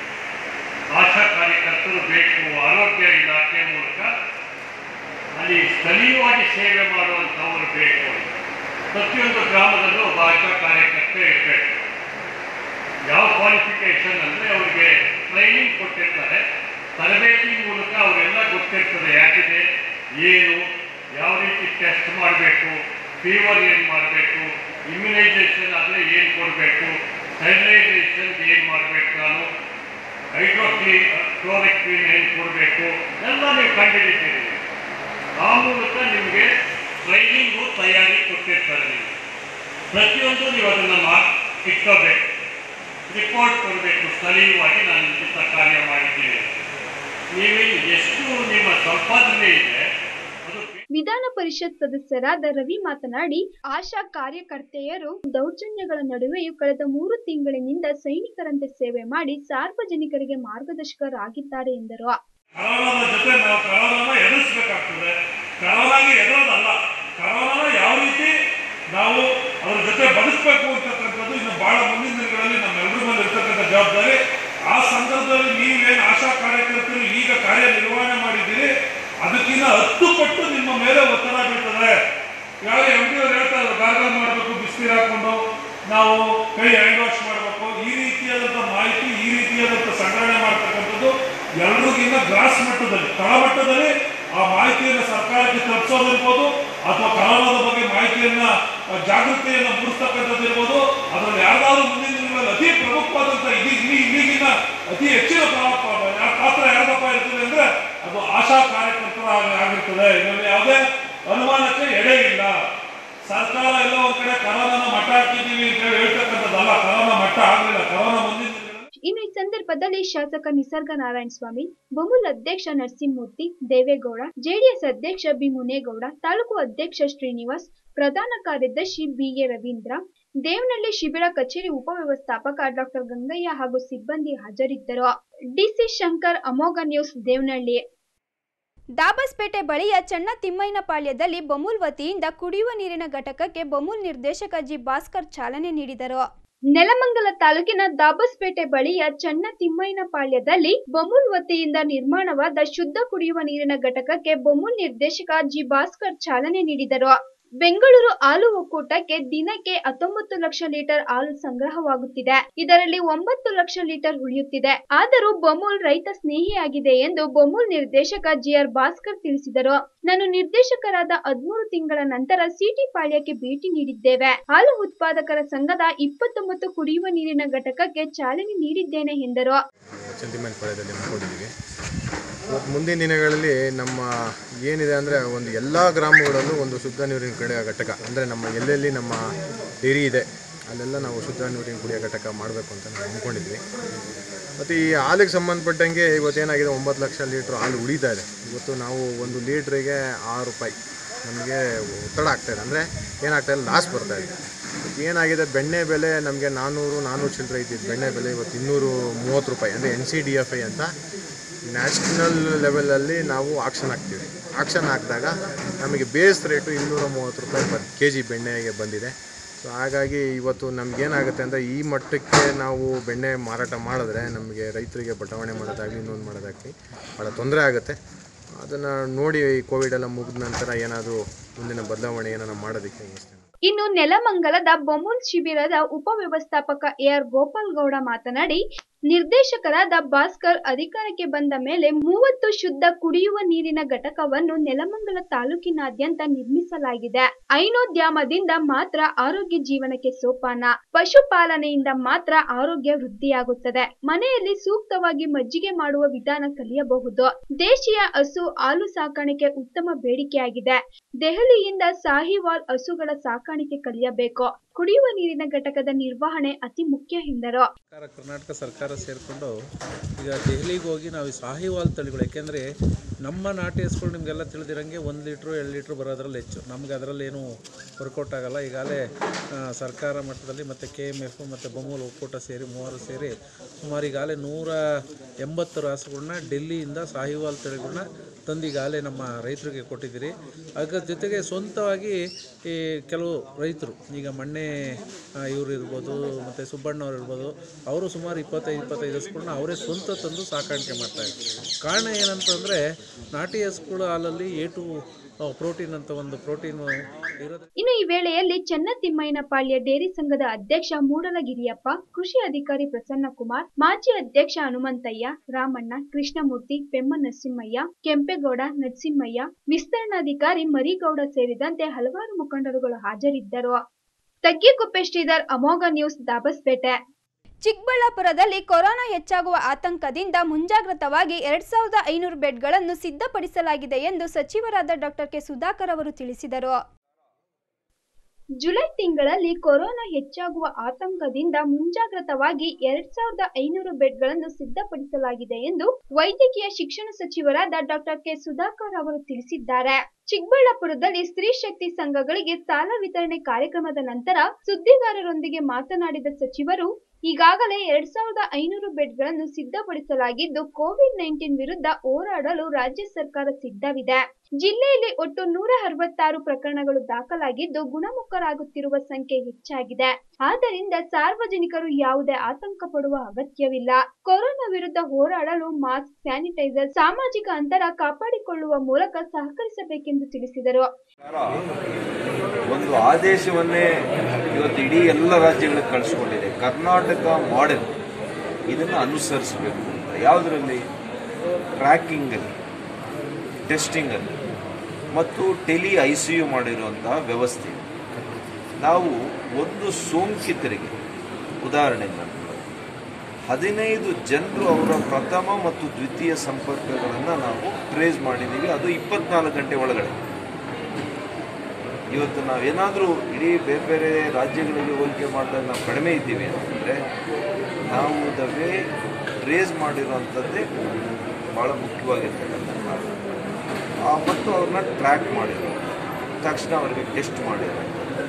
ಆಶಾ ಕಾರ್ಯಕರ್ತರು ಬೇಕು ಆರೋಗ್ಯ ಇಲಾಖೆ ಮೂಲಕ ಅಲ್ಲಿ ಸ್ಥಳೀಯವಾಗಿ ಸೇವೆ ಮಾಡುವಂಥವರು ಬೇಕು ಅಂತ ಪ್ರತಿಯೊಂದು ಗ್ರಾಮದಲ್ಲೂ ಒಬ್ಬ ಆಶಾ ಕಾರ್ಯಕರ್ತೆ ಇರಬೇಕು ಯಾವ ಕ್ವಾಲಿಫಿಕೇಶನ್ ಅಂದರೆ ಅವರಿಗೆ ಟ್ರೈನಿಂಗ್ ಕೊಟ್ಟಿರ್ತಾರೆ ತರಬೇತಿ ಮೂಲಕ ಅವರೆಲ್ಲ ಗೊತ್ತಿರ್ತದೆ ಯಾಕಿದೆ ಏನು ಯಾವ ರೀತಿ ಟೆಸ್ಟ್ ಮಾಡಬೇಕು ಫೀವರ್ ಏನು ಮಾಡಬೇಕು ಇಮ್ಯುನೈಸೇಷನ್ ಆದರೆ ಏನು ಕೊಡಬೇಕು ಸ್ಟೆರಿಲೈಸೇಷನ್ ಏನು ಮಾಡಬೇಕು ನಾನು ಹೈಡ್ರೋಕ್ಲಿ ಕ್ಲೋರಿಕ್ವಿನ್ ಏನು ಕೊಡಬೇಕು ಎಲ್ಲ ನೀವು ಕಂಡುಹಿಡಿತೀರಿ ಆ ಮೂಲಕ ನಿಮಗೆ ಟ್ರೈನಿಂಗು ತಯಾರಿ ಕೊಟ್ಟಿರ್ತಾರೆ ನಿಮಗೆ ಪ್ರತಿಯೊಂದು ನೀವು ಅದನ್ನು ಮಾ ಇಟ್ಕೋಬೇಕು ರಿಪೋರ್ಟ್ ಕೊಡಬೇಕು ಸ್ಥಳೀಯವಾಗಿ ನಾನು ಇಂಥ ಕಾರ್ಯ ಮಾಡಿದ್ದೀನಿ ನೀವು ಎಷ್ಟು ನಿಮ್ಮ ಸಂಪಾದನೆ ಇದೆ ಅದು ವಿಧಾನ ಪರಿಷತ್ ಸದಸ್ಯರಾದ ರವಿ ಮಾತನಾಡಿ ಆಶಾ ಕಾರ್ಯಕರ್ತೆಯರು ದೌರ್ಜನ್ಯಗಳ ನಡುವೆಯೂ ಕಳೆದ ಮೂರು ತಿಂಗಳಿನಿಂದ ಸೈನಿಕರಂತೆ ಸೇವೆ ಮಾಡಿ ಸಾರ್ವಜನಿಕರಿಗೆ ಮಾರ್ಗದರ್ಶಕರಾಗಿದ್ದಾರೆ ಎಂದರು ಕರೋನಾದ ಜೊತೆ ನಾವು ಕರೋನಾನ ಎದುರಿಸಬೇಕಾಗ್ತದೆ ಕರೋನಾಗೆ ಎದುರೋದಲ್ಲ ಕರೋನಾನ ಯಾವ ರೀತಿ ನಾವು ಅದ್ರ ಜೊತೆ ಬದುಕಬೇಕು ಅಂತಕ್ಕಂಥದ್ದು ಇನ್ನು ಬಹಳ ಮುಂದಿನ ದಿನಗಳಲ್ಲಿ ನಮ್ಮೆಲ್ಲರ ಮೇಲೆ ಇರ್ತಕ್ಕಂಥ ಜವಾಬ್ದಾರಿ ಆ ಸಂದರ್ಭದಲ್ಲಿ ನೀವೇನು ಆಶಾ ಕಾರ್ಯಕರ್ತರು ಈಗ ಕಾರ್ಯನಿರ್ವಹಣೆ ಮಾಡಿದ್ದೀರಿ ಅದಕ್ಕಿಂತ ಹತ್ತು ಪಟ್ಟು ನಿಮ್ಮ ಮೇಲೆ ಒತ್ತಡ ಬೀಳ್ತದೆ ಯಾವ ಎಂ ಪಿ ಅವ್ರು ಹೇಳ್ತಾರೆ ಗಾರ್ಗಲ್ ಮಾಡಬೇಕು ಬಿಸಿನೀರು ಹಾಕೊಂಡು ನಾವು ಕೈ ಹ್ಯಾಂಡ್ ವಾಶ್ ಮಾಡಬೇಕು ಈ ರೀತಿಯಾದಂಥ ಮಾಹಿತಿ ಈ ರೀತಿಯಾದಂಥ ಸಂಗ್ರಹಣೆ ಮಾಡ್ತಕ್ಕಂಥದ್ದು ಎಲ್ರಿಗಿನ್ನ ಗ್ರಾಸ್ ಮಟ್ಟದಲ್ಲಿ ತಳಮಟ್ಟದಲ್ಲಿ ಆ ಮಾಹಿತಿಯನ್ನು ಸರ್ಕಾರಕ್ಕೆ ತಲುಪಿಸೋದಿರ್ಬೋದು ಅಥವಾ ಕರೋನಾದ ಬಗ್ಗೆ ಮಾಹಿತಿಯನ್ನ ಆ, ಜಾಗೃತಿಯನ್ನ ಮೂಡಿಸ್ತಕ್ಕಂಥದ್ದು ಇರ್ಬೋದು ಅದರಲ್ಲಿ ಯಾರ್ದಾದ್ರು ಮುಂದಿನ ದಿನಗಳಲ್ಲಿ ಅತಿ ಪ್ರಮುಖವಾದಂಥ ಇದೀ ಇಲ್ಲಿ ಈಗಿನ ಅತಿ ಹೆಚ್ಚಿನ ಪ್ರಾ- ಪ್ರಾ- ಪಾತ್ರ ಯಾರ್ದಪ್ಪ ಇರ್ತದೆ ಅಂದ್ರೆ ಅದು ಆಶಾ ಕಾರ್ಯಕರ್ತರ ಆಗಿ- ಆಗಿರ್ತದೆ ಇದರಲ್ಲಿ ಯಾವುದೇ ಅನುಮಾನಕ್ಕೆ ಎಡೆ ಇಲ್ಲ ಸರ್ಕಾರ ಎಲ್ಲ ಒಂದ್ ಕಡೆ ಕರೋನಾನ ಮಟ್ಟ ಹಾಕಿದ್ದೀವಿ ಅಂತ ಹೇಳಿ ಹೇಳ್ತಕ್ಕಂಥದ್ದಲ್ಲ ಕರೋನಾ ಮಟ್ಟ ಆಗ್ಲಿಲ್ಲ ಕರೋನಾ ಮುಂದಿನ ಇನ್ನು ಈ ಸಂದರ್ಭದಲ್ಲಿ ಶಾಸಕ ನಿಸರ್ಗ ನಾರಾಯಣ ಸ್ವಾಮಿ ಬಮುಲ್ ಅಧ್ಯಕ್ಷ ನರಸಿಂಹಮೂರ್ತಿ ದೇವೇಗೌಡ ಜೆಡಿಎಸ್ ಅಧ್ಯಕ್ಷ ಬಿ ಮುನೇಗೌಡ ತಾಲೂಕು ಅಧ್ಯಕ್ಷ ಶ್ರೀನಿವಾಸ್ ಪ್ರಧಾನ ಕಾರ್ಯದರ್ಶಿ ಬಿಎ ರವೀಂದ್ರ ದೇವನಹಳ್ಳಿ ಶಿಬಿರ ಕಚೇರಿ ಉಪವ್ಯವಸ್ಥಾಪಕ ಡಾಕ್ಟರ್ ಗಂಗಯ್ಯ ಹಾಗೂ ಸಿಬ್ಬಂದಿ ಹಾಜರಿದ್ದರು ಡಿಸಿ ಶಂಕರ್ ಅಮೋಘ ನ್ಯೂಸ್ ದೇವನಹಳ್ಳಿ ದಾಬಸ್ಪೇಟೆ ಬಳಿಯ ಚಣ್ಣ ತಿಮ್ಮಯ್ಯನಪಾಳ್ಯದಲ್ಲಿ ಬಮೂಲ್ ವತಿಯಿಂದ ಕುಡಿಯುವ ನೀರಿನ ಘಟಕಕ್ಕೆ ಬಮೂಲ್ ನಿರ್ದೇಶಕ ಜಿ ಭಾಸ್ಕರ್ ಚಾಲನೆ ನೀಡಿದರು ನೆಲಮಂಗಲ ತಾಲೂಕಿನ ದಾಬಸ್ಪೇಟೆ ಬಳಿಯ ಚಣ್ಣ ತಿಮ್ಮಯ್ಯನಪಾಳ್ಯದಲ್ಲಿ ಬಮೂಲ್ ವತಿಯಿಂದ ನಿರ್ಮಾಣವಾದ ಶುದ್ಧ ಕುಡಿಯುವ ನೀರಿನ ಘಟಕಕ್ಕೆ ಬಮೂಲ್ ನಿರ್ದೇಶಕ ಜಿ ಭಾಸ್ಕರ್ ಚಾಲನೆ ನೀಡಿದರು ಬೆಂಗಳೂರು ಹಾಲು ಒಕ್ಕೂಟಕ್ಕೆ ದಿನಕ್ಕೆ ಹತ್ತೊಂಬತ್ತು ಲಕ್ಷ ಲೀಟರ್ ಹಾಲು ಸಂಗ್ರಹವಾಗುತ್ತಿದೆ ಇದರಲ್ಲಿ ಒಂಬತ್ತು ಲಕ್ಷ ಲೀಟರ್ ಉಳಿಯುತ್ತಿದೆ ಆದರೂ ಬಮೂಲ್ ರೈತ ಸ್ನೇಹಿಯಾಗಿದೆ ಎಂದು ಬಮೂಲ್ ನಿರ್ದೇಶಕ ಜಿಆರ್ ಭಾಸ್ಕರ್ ತಿಳಿಸಿದರು ನಾನು ನಿರ್ದೇಶಕರಾದ ಹದಿಮೂರು ತಿಂಗಳ ನಂತರ ಸಿಟಿ ಪಾಳ್ಯಕ್ಕೆ ಭೇಟಿ ನೀಡಿದ್ದೇವೆ ಹಾಲು ಉತ್ಪಾದಕರ ಸಂಘದ ಇಪ್ಪತ್ತೊಂಬತ್ತು ಕುಡಿಯುವ ನೀರಿನ ಘಟಕಕ್ಕೆ ಚಾಲನೆ ನೀಡಿದ್ದೇನೆ ಎಂದರು ಚಂದಿಮನ್ಪಾಳ್ಯದಲ್ಲಿ ಹಮ್ಮಿಕೊಂಡಿದ್ದೀವಿ ಇವತ್ತು ಮುಂದಿನ ದಿನಗಳಲ್ಲಿ ನಮ್ಮ ಏನಿದೆ ಅಂದರೆ ಒಂದು ಎಲ್ಲ ಗ್ರಾಮಗಳಲ್ಲೂ ಒಂದು ಶುದ್ಧ ನೀರಿನ ಕುಡಿಯೋ ಘಟಕ ಅಂದರೆ ನಮ್ಮ ಎಲ್ಲೆಲ್ಲಿ ನಮ್ಮ ಡೇರಿ ಇದೆ ಅಲ್ಲೆಲ್ಲ ನಾವು ಶುದ್ಧ ನೀರಿನ ಕುಡಿಯೋ ಘಟಕ ಮಾಡಬೇಕು ಅಂತ ನಾವು ಅಂದ್ಕೊಂಡಿದ್ವಿ ಮತ್ತು ಈ ಹಾಲಿಗೆ ಸಂಬಂಧಪಟ್ಟಂಗೆ ಇವತ್ತೇನಾಗಿದೆ ಒಂಬತ್ತು ಲಕ್ಷ ಲೀಟ್ರ್ ಹಾಲು ಉಳಿತಾ ಇದೆ ಇವತ್ತು ನಾವು ಒಂದು ಲೀಟ್ರಿಗೆ ಆರು ರೂಪಾಯಿ ನಮಗೆ ಒತ್ತಡ ಆಗ್ತಾಯಿದೆ ಅಂದರೆ ಏನಾಗ್ತಾಯಿಲ್ಲ ಲಾಸ್ ಬರ್ತಾ ಇದೆ ಇವತ್ತು ಏನಾಗಿದೆ ಬೆಣ್ಣೆ ಬೆಲೆ ನಮಗೆ ನಾನ್ನೂರು ನಾನ್ನೂರು ಚಿಲ್ಲರೆ ಇದ್ದಿದ್ದು ಬೆಣ್ಣೆ ಬೆಲೆ ಇವತ್ತು ಇನ್ನೂರು ಮೂವತ್ತು ರೂಪಾಯಿ ಅಂದರೆ N C D F I ಅಂತ ನ್ಯಾಷನಲ್ ಲೆವೆಲಲ್ಲಿ ನಾವು ಆಕ್ಷನ್ ಹಾಕ್ತೀವಿ ಆಕ್ಷನ್ ಹಾಕಿದಾಗ ನಮಗೆ ಬೇಸ್ ರೇಟು ಇನ್ನೂರ ಮೂವತ್ತು ರೂಪಾಯಿ ಪರ್ ಕೆ ಜಿ ಬೆಣ್ಣೆಗೆ ಬಂದಿದೆ ಸೊ ಹಾಗಾಗಿ ಇವತ್ತು ನಮಗೇನಾಗುತ್ತೆ ಅಂದರೆ ಈ ಮಟ್ಟಕ್ಕೆ ನಾವು ಬೆಣ್ಣೆ ಮಾರಾಟ ಮಾಡಿದ್ರೆ ನಮಗೆ ರೈತರಿಗೆ ಬಟಾವಣೆ ಮಾಡೋದಾಗಲಿ ಇನ್ನೊಂದು ಮಾಡೋದಾಗಲಿ ಭಾಳ ತೊಂದರೆ ಆಗುತ್ತೆ ಅದನ್ನು ನೋಡಿ ಕೋವಿಡ್ ಎಲ್ಲ ಮುಗಿದ ನಂತರ ಏನಾದರೂ ಮುಂದಿನ ಬದಲಾವಣೆ ಏನಾರ ಮಾಡೋದಕ್ಕೆ ಯೋಚನೆ ಇನ್ನು ನೆಲಮಂಗಲದ ಬಮೂಲ್ ಶಿಬಿರದ ಉಪವ್ಯವಸ್ಥಾಪಕ ಎಆರ್ ಗೋಪಾಲ್ ಗೌಡ ಮಾತನಾಡಿ ನಿರ್ದೇಶಕರಾದ ಭಾಸ್ಕರ್ ಅಧಿಕಾರಕ್ಕೆ ಬಂದ ಮೇಲೆ ಮೂವತ್ತು ಶುದ್ಧ ಕುಡಿಯುವ ನೀರಿನ ಘಟಕವನ್ನು ನೆಲಮಂಗಲ ತಾಲೂಕಿನಾದ್ಯಂತ ನಿರ್ಮಿಸಲಾಗಿದೆ ಐನೋದ್ಯಮದಿಂದ ಮಾತ್ರ ಆರೋಗ್ಯ ಜೀವನಕ್ಕೆ ಸೋಪಾನ ಪಶುಪಾಲನೆಯಿಂದ ಮಾತ್ರ ಆರೋಗ್ಯ ವೃದ್ಧಿಯಾಗುತ್ತದೆ ಮನೆಯಲ್ಲಿ ಸೂಕ್ತವಾಗಿ ಮಜ್ಜಿಗೆ ಮಾಡುವ ವಿಧಾನ ಕಲಿಯಬಹುದು ದೇಶೀಯ ಹಸು ಹಾಲು ಸಾಕಾಣಿಕೆ ಉತ್ತಮ ಬೇಡಿಕೆಯಾಗಿದೆ ದೆಹಲಿಯಿಂದ ಸಾಹಿವಾಲ್ ಹಸುಗಳ ಸಾಕಾಣಿಕೆ ಕಲಿಯಬೇಕು ಕುಡಿಯುವ ನೀರಿನ ಘಟಕದ ನಿರ್ವಹಣೆ ಅತಿ ಮುಖ್ಯ ಎಂದರು ಸರ್ಕಾರ ಕರ್ನಾಟಕ ಸರ್ಕಾರ ಸೇರಿಕೊಂಡು ಈಗ ದೆಹಲಿಗೆ ಹೋಗಿ ನಾವು ಈ ಸಾಹಿವಾಲ್ ತಳಿಗಳು ಯಾಕೆಂದರೆ ನಮ್ಮ ನಾಟಿ ಹಸುಗಳು ನಿಮಗೆಲ್ಲ ತಿಳಿದಿರಂಗೆ ಒಂದು ಲೀಟ್ರು ಎರಡು ಲೀಟ್ರು ಬರೋದ್ರಲ್ಲಿ ಹೆಚ್ಚು ನಮ್ಗೆ ಅದರಲ್ಲಿ ಏನು ವರ್ಕೌಟ್ ಆಗಲ್ಲ ಈಗಾಗಲೇ ಆ, ಸರ್ಕಾರ ಮಟ್ಟದಲ್ಲಿ ಮತ್ತು ಕೆ ಎಮ್ ಎಫ್ ಮತ್ತು ಬೊಮ್ಮೂಲ್ ಒಕ್ಕೂಟ ಸೇರಿ ಮೂವರು ಸೇರಿ ಸುಮಾರು ಈಗಾಗಲೇ ನೂರ ಎಂಬತ್ತು ರಾಸುಗಳನ್ನ ಡೆಲ್ಲಿಯಿಂದ ಸಾಹಿವಾಲ್ ತಳಿಗಳನ್ನ ತಂದು ಈಗಾಗಲೇ ನಮ್ಮ ರೈತರಿಗೆ ಕೊಟ್ಟಿದ್ದೀರಿ ಅದರ ಜೊತೆಗೆ ಸ್ವಂತವಾಗಿ ಈ ಕೆಲವು ರೈತರು ಈಗ ಮೊನ್ನೆ ಇವರು ಇರ್ಬೋದು ಮತ್ತು ಸುಬ್ಬಣ್ಣವ್ರು ಇರ್ಬೋದು ಅವರು ಸುಮಾರು ಇಪ್ಪತ್ತೈದು ಇಪ್ಪತ್ತೈದು ಹಸುಗಳನ್ನ ಅವರೇ ಸ್ವಂತ ತಂದು ಸಾಕಾಣಿಕೆ ಮಾಡ್ತಾರೆ ಕಾರಣ ಏನಂತಂದರೆ ನಾಟಿ ಹಸುಗಳ ಹಾಲಲ್ಲಿ ಎ ಟು ಪ್ರೋಟೀನ್ ಅಂತ ಒಂದು ಪ್ರೋಟೀನು ಇರೋದು ಇನ್ನು ಈ ವೇಳೆಯಲ್ಲಿ ಚನ್ನತಿಮ್ಮಯ್ಯನಪಾಳ್ಯ ಡೇರಿ ಸಂಘದ ಅಧ್ಯಕ್ಷ ಮೂಡಲಗಿರಿಯಪ್ಪ ಕೃಷಿ ಅಧಿಕಾರಿ ಪ್ರಸನ್ನ ಕುಮಾರ್ ಮಾಜಿ ಅಧ್ಯಕ್ಷ ಹನುಮಂತಯ್ಯ ರಾಮಣ್ಣ ಕೃಷ್ಣಮೂರ್ತಿ ಪೆಮ್ಮ ನರಸಿಂಹಯ್ಯ ಕೆಂಪೇಗೌಡ ನರಸಿಂಹಯ್ಯ ವಿಸ್ತರಣಾಧಿಕಾರಿ ಮರಿಗೌಡ ಸೇರಿದಂತೆ ಹಲವಾರು ಮುಖಂಡರುಗಳು ಹಾಜರಿದ್ದರು ತಗ್ಗಿಕೊಪ್ಪೆ ಶ್ರೀಧರ್ ಅಮೋಘ ನ್ಯೂಸ್ ದಾಬಸ್ಪೇಟೆ ಚಿಕ್ಕಬಳ್ಳಾಪುರದಲ್ಲಿ ಕೊರೋನಾ ಹೆಚ್ಚಾಗುವ ಆತಂಕದಿಂದ ಮುಂಜಾಗ್ರತವಾಗಿ ಎರಡ್ ಸಾವಿರದ ಐನೂರು ಬೆಡ್ಗಳನ್ನು ಸಿದ್ಧಪಡಿಸಲಾಗಿದೆ ಎಂದು ಸಚಿವರಾದ ಡಾಕ್ಟರ್ ಕೆ ಸುಧಾಕರ್ ಅವರು ತಿಳಿಸಿದರು ಜುಲೈ ತಿಂಗಳಲ್ಲಿ ಕೊರೋನಾ ಹೆಚ್ಚಾಗುವ ಆತಂಕದಿಂದ ಮುಂಜಾಗ್ರತವಾಗಿ ಎರಡ್ ಸಾವಿರದ ಐನೂರು ಬೆಡ್ಗಳನ್ನು ಸಿದ್ಧಪಡಿಸಲಾಗಿದೆ ಎಂದು ವೈದ್ಯಕೀಯ ಶಿಕ್ಷಣ ಸಚಿವರಾದ ಡಾಕ್ಟರ್ ಕೆ ಸುಧಾಕರ್ ಅವರು ತಿಳಿಸಿದ್ದಾರೆ ಚಿಕ್ಕಬಳ್ಳಾಪುರದಲ್ಲಿ ಸ್ತ್ರೀ ಶಕ್ತಿ ಸಂಘಗಳಿಗೆ ಸಾಲ ವಿತರಣೆ ಕಾರ್ಯಕ್ರಮದ ನಂತರ ಸುದ್ದಿಗಾರರೊಂದಿಗೆ ಮಾತನಾಡಿದ ಸಚಿವರು ಈಗಾಗಲೇ ಎರಡ್ ಸಾವಿರದ ಐನೂರು ಬೆಡ್ಗಳನ್ನು ಸಿದ್ಧಪಡಿಸಲಾಗಿದ್ದು ಕೋವಿಡ್ ನೈನ್ಟೀನ್ ವಿರುದ್ಧ ಹೋರಾಡಲು ರಾಜ್ಯ ಸರ್ಕಾರ ಸಿದ್ಧವಿದೆ ಜಿಲ್ಲೆಯಲ್ಲಿ ಒಟ್ಟು ನೂರ ಅರವತ್ತಾರು ಪ್ರಕರಣಗಳು ದಾಖಲಾಗಿದ್ದು ಗುಣಮುಖರಾಗುತ್ತಿರುವ ಸಂಖ್ಯೆ ಹೆಚ್ಚಾಗಿದೆ ಆದ್ದರಿಂದ ಸಾರ್ವಜನಿಕರು ಯಾವುದೇ ಆತಂಕ ಪಡುವ ಅಗತ್ಯವಿಲ್ಲ ಕೊರೋನಾ ವಿರುದ್ಧ ಹೋರಾಡಲು ಮಾಸ್ಕ್ ಸ್ಯಾನಿಟೈಸರ್ ಸಾಮಾಜಿಕ ಅಂತರ ಕಾಪಾಡಿಕೊಳ್ಳುವ ಮೂಲಕ ಸಹಕರಿಸಬೇಕೆಂದು ತಿಳಿಸಿದರು ಒಂದು ಆದೇಶವನ್ನೇ ಇವತ್ತು ಇಡೀ ಎಲ್ಲ ರಾಜ್ಯಗಳಿಗೆ ಕಳಿಸ್ಕೊಂಡಿದೆ ಕರ್ನಾಟಕ ಮಾಡೆಲ್ ಇದನ್ನು ಅನುಸರಿಸಬೇಕು ಅಂತ ಯಾವುದರಲ್ಲಿ ಟ್ರ್ಯಾಕಿಂಗಲ್ಲಿ ಟೆಸ್ಟಿಂಗಲ್ಲಿ ಮತ್ತು ಟೆಲಿ ಐ ಸಿ ಯು ಮಾಡಿರುವಂತಹ ವ್ಯವಸ್ಥೆ ನಾವು ಒಂದು ಸೋಂಕಿತರಿಗೆ ಉದಾಹರಣೆಗೆ ನಾನು ಹದಿನೈದು ಜನರು ಅವರ ಪ್ರಥಮ ಮತ್ತು ದ್ವಿತೀಯ ಸಂಪರ್ಕಗಳನ್ನು ನಾವು ಟ್ರೇಸ್ ಮಾಡಿದ್ದೀವಿ ಅದು ಇಪ್ಪತ್ನಾಲ್ಕು ಗಂಟೆ ಒಳಗಡೆ ಇವತ್ತು ನಾವೇನಾದರೂ ಇಡೀ ಬೇರೆ ಬೇರೆ ರಾಜ್ಯಗಳಿಗೆ ಹೋಲಿಕೆ ಮಾಡಿದಾಗ ನಾವು ಕಡಿಮೆ ಇದ್ದೀವಿ ಅಂತಂದರೆ ನಾವು ದ ವೇ ಟ್ರೇಸ್ ಮಾಡಿರುವಂಥದ್ದೇ ಭಾಳ ಮುಖ್ಯವಾಗಿರ್ತಕ್ಕಂಥ ಕಾರಣ ಆ ಮತ್ತು ಅವ್ರನ್ನ ಟ್ರ್ಯಾಕ್ ಮಾಡಿರೋ ತಕ್ಷಣ ಅವರಿಗೆ ಟೆಸ್ಟ್ ಮಾಡಿರೋ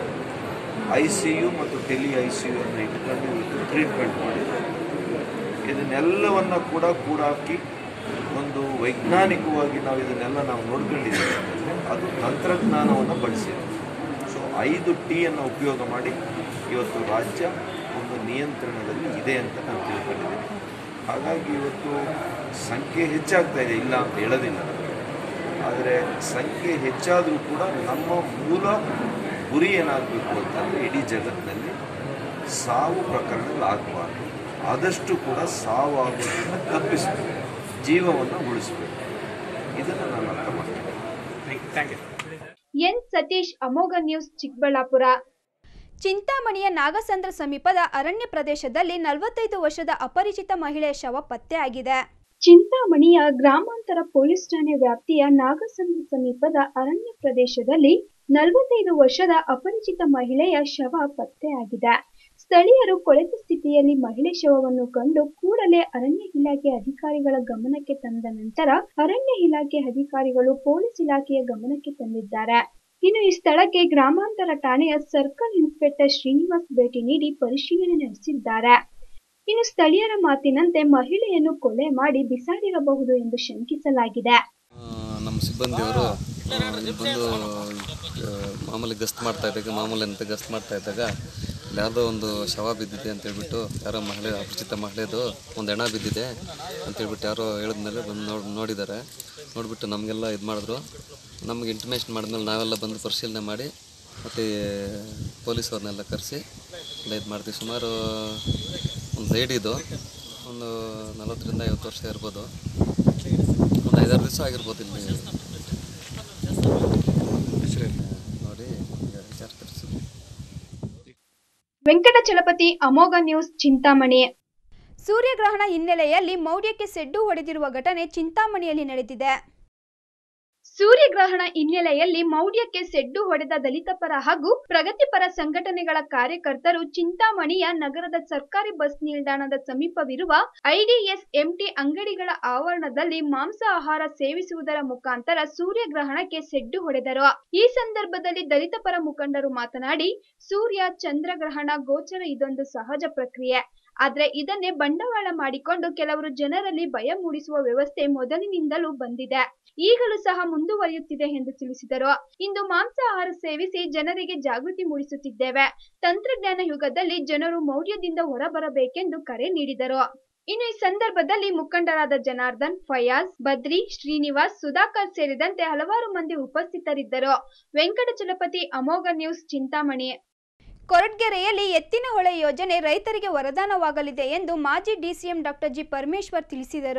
ಐ ಸಿ ಯು ಮತ್ತು ಟೆಲಿ ಐ ಸಿ ಯು ಅನ್ನು ಇಟ್ಕೊಂಡು ಇವತ್ತು ಟ್ರೀಟ್ಮೆಂಟ್ ಮಾಡಿದ್ರು ಇದನ್ನೆಲ್ಲವನ್ನು ಕೂಡ ಕೂಡಾಕಿ ಒಂದು ವೈಜ್ಞಾನಿಕವಾಗಿ ನಾವು ಇದನ್ನೆಲ್ಲ ನಾವು ನೋಡ್ಕೊಂಡಿದ್ದೀವಿ ಅಂತಂದರೆ ಅದು ತಂತ್ರಜ್ಞಾನವನ್ನು ಬಳಸಿರೋದು ಸೊ ಐದು ಟೀಯನ್ನು ಉಪಯೋಗ ಮಾಡಿ ಇವತ್ತು ರಾಜ್ಯ ಒಂದು ನಿಯಂತ್ರಣದಲ್ಲಿ ಇದೆ ಅಂತ ನಾನು ತಿಳ್ಕೊಂಡಿದ್ದೀನಿ ಹಾಗಾಗಿ ಇವತ್ತು ಸಂಖ್ಯೆ ಹೆಚ್ಚಾಗ್ತಾ ಇದೆ ಇಲ್ಲ ಅಂತ ಹೇಳೋದಿಲ್ಲ ಆದರೆ ಸಂಖ್ಯೆ ಹೆಚ್ಚಾದರೂ ಕೂಡ ನಮ್ಮ ಮೂಲ ಗುರಿ ಏನಾಗಬೇಕು ಅಂತಂದರೆ ಇಡೀ ಜಗತ್ತಿನಲ್ಲಿ ಸಾವು ಪ್ರಕರಣಗಳಾಗಬಾರ್ದು ಆದಷ್ಟು ಕೂಡ ಸಾವು ಆಗೋದನ್ನು ತಪ್ಪಿಸಬೇಕು ಜೀವವನ್ನು ಉಳಿಸಬೇಕು ಇದನ್ನು ನಾನು ಅರ್ಥ ಮಾಡ್ತೀನಿ thank U N Satish Amogha news Chikkaballapur ಚಿಂತಾಮಣಿಯ Nagasandra ಸಮೀಪದ ಅರಣ್ಯ ಪ್ರದೇಶದಲ್ಲಿ ನಲವತ್ತೈದು ವರ್ಷದ ಅಪರಿಚಿತ ಮಹಿಳೆಯ ಶವ ಪತ್ತೆಯಾಗಿದೆ ಚಿಂತಾಮಣಿಯ ಗ್ರಾಮಾಂತರ ಪೊಲೀಸ್ ಠಾಣೆ ವ್ಯಾಪ್ತಿಯ ನಾಗಸಂದ್ರ ಸಮೀಪದ ಅರಣ್ಯ ಪ್ರದೇಶದಲ್ಲಿ ನಲವತ್ತೈದು ವರ್ಷದ ಅಪರಿಚಿತ ಮಹಿಳೆಯ ಶವ ಪತ್ತೆಯಾಗಿದೆ ಸ್ಥಳೀಯರು ಕೊಳೆತ ಸ್ಥಿತಿಯಲ್ಲಿ ಮಹಿಳೆ ಶವವನ್ನು ಕಂಡು ಕೂಡಲೇ ಅರಣ್ಯ ಇಲಾಖೆ ಅಧಿಕಾರಿಗಳ ಗಮನಕ್ಕೆ ತಂದ ನಂತರ ಅರಣ್ಯ ಇಲಾಖೆ ಅಧಿಕಾರಿಗಳು ಪೊಲೀಸ್ ಇಲಾಖೆಯ ಗಮನಕ್ಕೆ ತಂದಿದ್ದಾರೆ ಇನ್ನು ಈ ಸ್ಥಳಕ್ಕೆ ಗ್ರಾಮಾಂತರ ಠಾಣೆಯ ಸರ್ಕಲ್ ಇನ್ಸ್ಪೆಕ್ಟರ್ ಶ್ರೀನಿವಾಸ್ ಭೇಟಿ ನೀಡಿ ಪರಿಶೀಲನೆ ನಡೆಸಿದ್ದಾರೆ ಇನ್ನು ಸ್ಥಳೀಯರ ಮಾತಿನಂತೆ ಮಹಿಳೆಯನ್ನು ಕೊಲೆ ಮಾಡಿ ಬಿಸಾಡಿರಬಹುದು ಎಂದು ಶಂಕಿಸಲಾಗಿದೆ ನಮ್ಮ ಸಿಬ್ಬಂದಿಯವರು ಇಲ್ಲಿ ಬಂದು ಆ, ಮಾಮೂಲಿ ಗಸ್ತ್ ಮಾಡ್ತಾ ಇದ್ದಾಗ ಮಾಮೂಲಿ ಅಂತ ಗಸ್ತ್ ಮಾಡ್ತಾ ಇದ್ದಾಗ ಇಲ್ಲಿ ಯಾವುದೋ ಒಂದು ಶವ ಬಿದ್ದಿದೆ ಅಂತ ಹೇಳ್ಬಿಟ್ಟು ಯಾರೋ ಮಹಿಳೆ ಅಪರಿಚಿತ ಮಹಿಳೆದು ಒಂದು ಹೆಣ ಬಿದ್ದಿದೆ ಅಂತ ಹೇಳ್ಬಿಟ್ಟು ಯಾರೋ ಹೇಳಿದ್ಮೇಲೆ ಬಂದು ನೋಡಿ ನೋಡಿದ್ದಾರೆ ನೋಡಿಬಿಟ್ಟು ನಮಗೆಲ್ಲ ಇದು ಮಾಡಿದ್ರು ನಮಗೆ ಇಂಟಿಮೇಷನ್ ಮಾಡಿದ್ಮೇಲೆ ನಾವೆಲ್ಲ ಬಂದು ಪರಿಶೀಲನೆ ಮಾಡಿ ಮತ್ತು ಪೊಲೀಸವ್ರನ್ನೆಲ್ಲ ಕರೆಸಿ ಎಲ್ಲ ಇದು ಮಾಡ್ತೀವಿ ಸುಮಾರು ಒಂದು ಲೇಡಿದು ಒಂದು ನಲವತ್ತರಿಂದ ಐವತ್ತು ವರ್ಷ ಇರ್ಬೋದು ಒಂದು ಐದಾರು ದಿವಸ ಆಗಿರ್ಬೋದು ಇಲ್ಲಿ ನೋಡಿ ವಿಚಾರ ತಿಳಿಸಿ ವೆಂಕಟಚಲಪತಿ ಅಮೋಘ ನ್ಯೂಸ್ ಚಿಂತಾಮಣಿ ಸೂರ್ಯಗ್ರಹಣ ಹಿನ್ನೆಲೆಯಲ್ಲಿ ಮೌಢ್ಯಕ್ಕೆ ಸೆಡ್ಡು ಹೊಡೆದಿರುವ ಘಟನೆ ಚಿಂತಾಮಣಿಯಲ್ಲಿ ನಡೆದಿದೆ ಸೂರ್ಯಗ್ರಹಣ ಹಿನ್ನೆಲೆಯಲ್ಲಿ ಮೌಢ್ಯಕ್ಕೆ ಸೆಡ್ಡು ಹೊಡೆದ ದಲಿತ ಪರ ಹಾಗೂ ಪ್ರಗತಿಪರ ಸಂಘಟನೆಗಳ ಕಾರ್ಯಕರ್ತರು ಚಿಂತಾಮಣಿಯ ನಗರದ ಸರ್ಕಾರಿ ಬಸ್ ನಿಲ್ದಾಣದ ಸಮೀಪವಿರುವ ಐಡಿಎಸ್ ಎಂಟಿ ಅಂಗಡಿಗಳ ಆವರಣದಲ್ಲಿ ಮಾಂಸ ಆಹಾರ ಸೇವಿಸುವುದರ ಮುಖಾಂತರ ಸೂರ್ಯಗ್ರಹಣಕ್ಕೆ ಸೆಡ್ಡು ಹೊಡೆದರು ಈ ಸಂದರ್ಭದಲ್ಲಿ ದಲಿತ ಪರ ಮುಖಂಡರು ಮಾತನಾಡಿ ಸೂರ್ಯ ಚಂದ್ರಗ್ರಹಣ ಗೋಚರ ಇದೊಂದು ಸಹಜ ಪ್ರಕ್ರಿಯೆ ಆದ್ರೆ ಇದನ್ನೇ ಬಂಡವಾಳ ಮಾಡಿಕೊಂಡು ಕೆಲವರು ಜನರಲ್ಲಿ ಭಯ ಮೂಡಿಸುವ ವ್ಯವಸ್ಥೆ ಮೊದಲಿನಿಂದಲೂ ಬಂದಿದೆ ಈಗಲೂ ಸಹ ಮುಂದುವರಿಯುತ್ತಿದೆ ಎಂದು ತಿಳಿಸಿದರು ಇಂದು ಮಾಂಸಾಹಾರ ಸೇವಿಸಿ ಜನರಿಗೆ ಜಾಗೃತಿ ಮೂಡಿಸುತ್ತಿದ್ದೇವೆ ತಂತ್ರಜ್ಞಾನ ಯುಗದಲ್ಲಿ ಜನರು ಮೌಢ್ಯದಿಂದ ಹೊರಬರಬೇಕೆಂದು ಕರೆ ನೀಡಿದರು ಇನ್ನು ಈ ಸಂದರ್ಭದಲ್ಲಿ ಮುಖಂಡರಾದ ಜನಾರ್ದನ್ ಫಯಾಜ್ ಬದ್ರಿ ಶ್ರೀನಿವಾಸ್ ಸುಧಾಕರ್ ಸೇರಿದಂತೆ ಹಲವಾರು ಮಂದಿ ಉಪಸ್ಥಿತರಿದ್ದರು ವೆಂಕಟಚಲಪತಿ ಅಮೋಘ ನ್ಯೂಸ್ ಚಿಂತಾಮಣಿ ಕೊರಟ್ಗೆರೆಯಲ್ಲಿ ಎತ್ತಿನ ಹೊಳೆ ಯೋಜನೆ ರೈತರಿಗೆ ವರದಾನವಾಗಲಿದೆ ಎಂದು ಮಾಜಿ ಡಿಸಿಎಂ ಡಾಕ್ಟರ್ ಜಿ ಪರಮೇಶ್ವರ್ ತಿಳಿಸಿದರು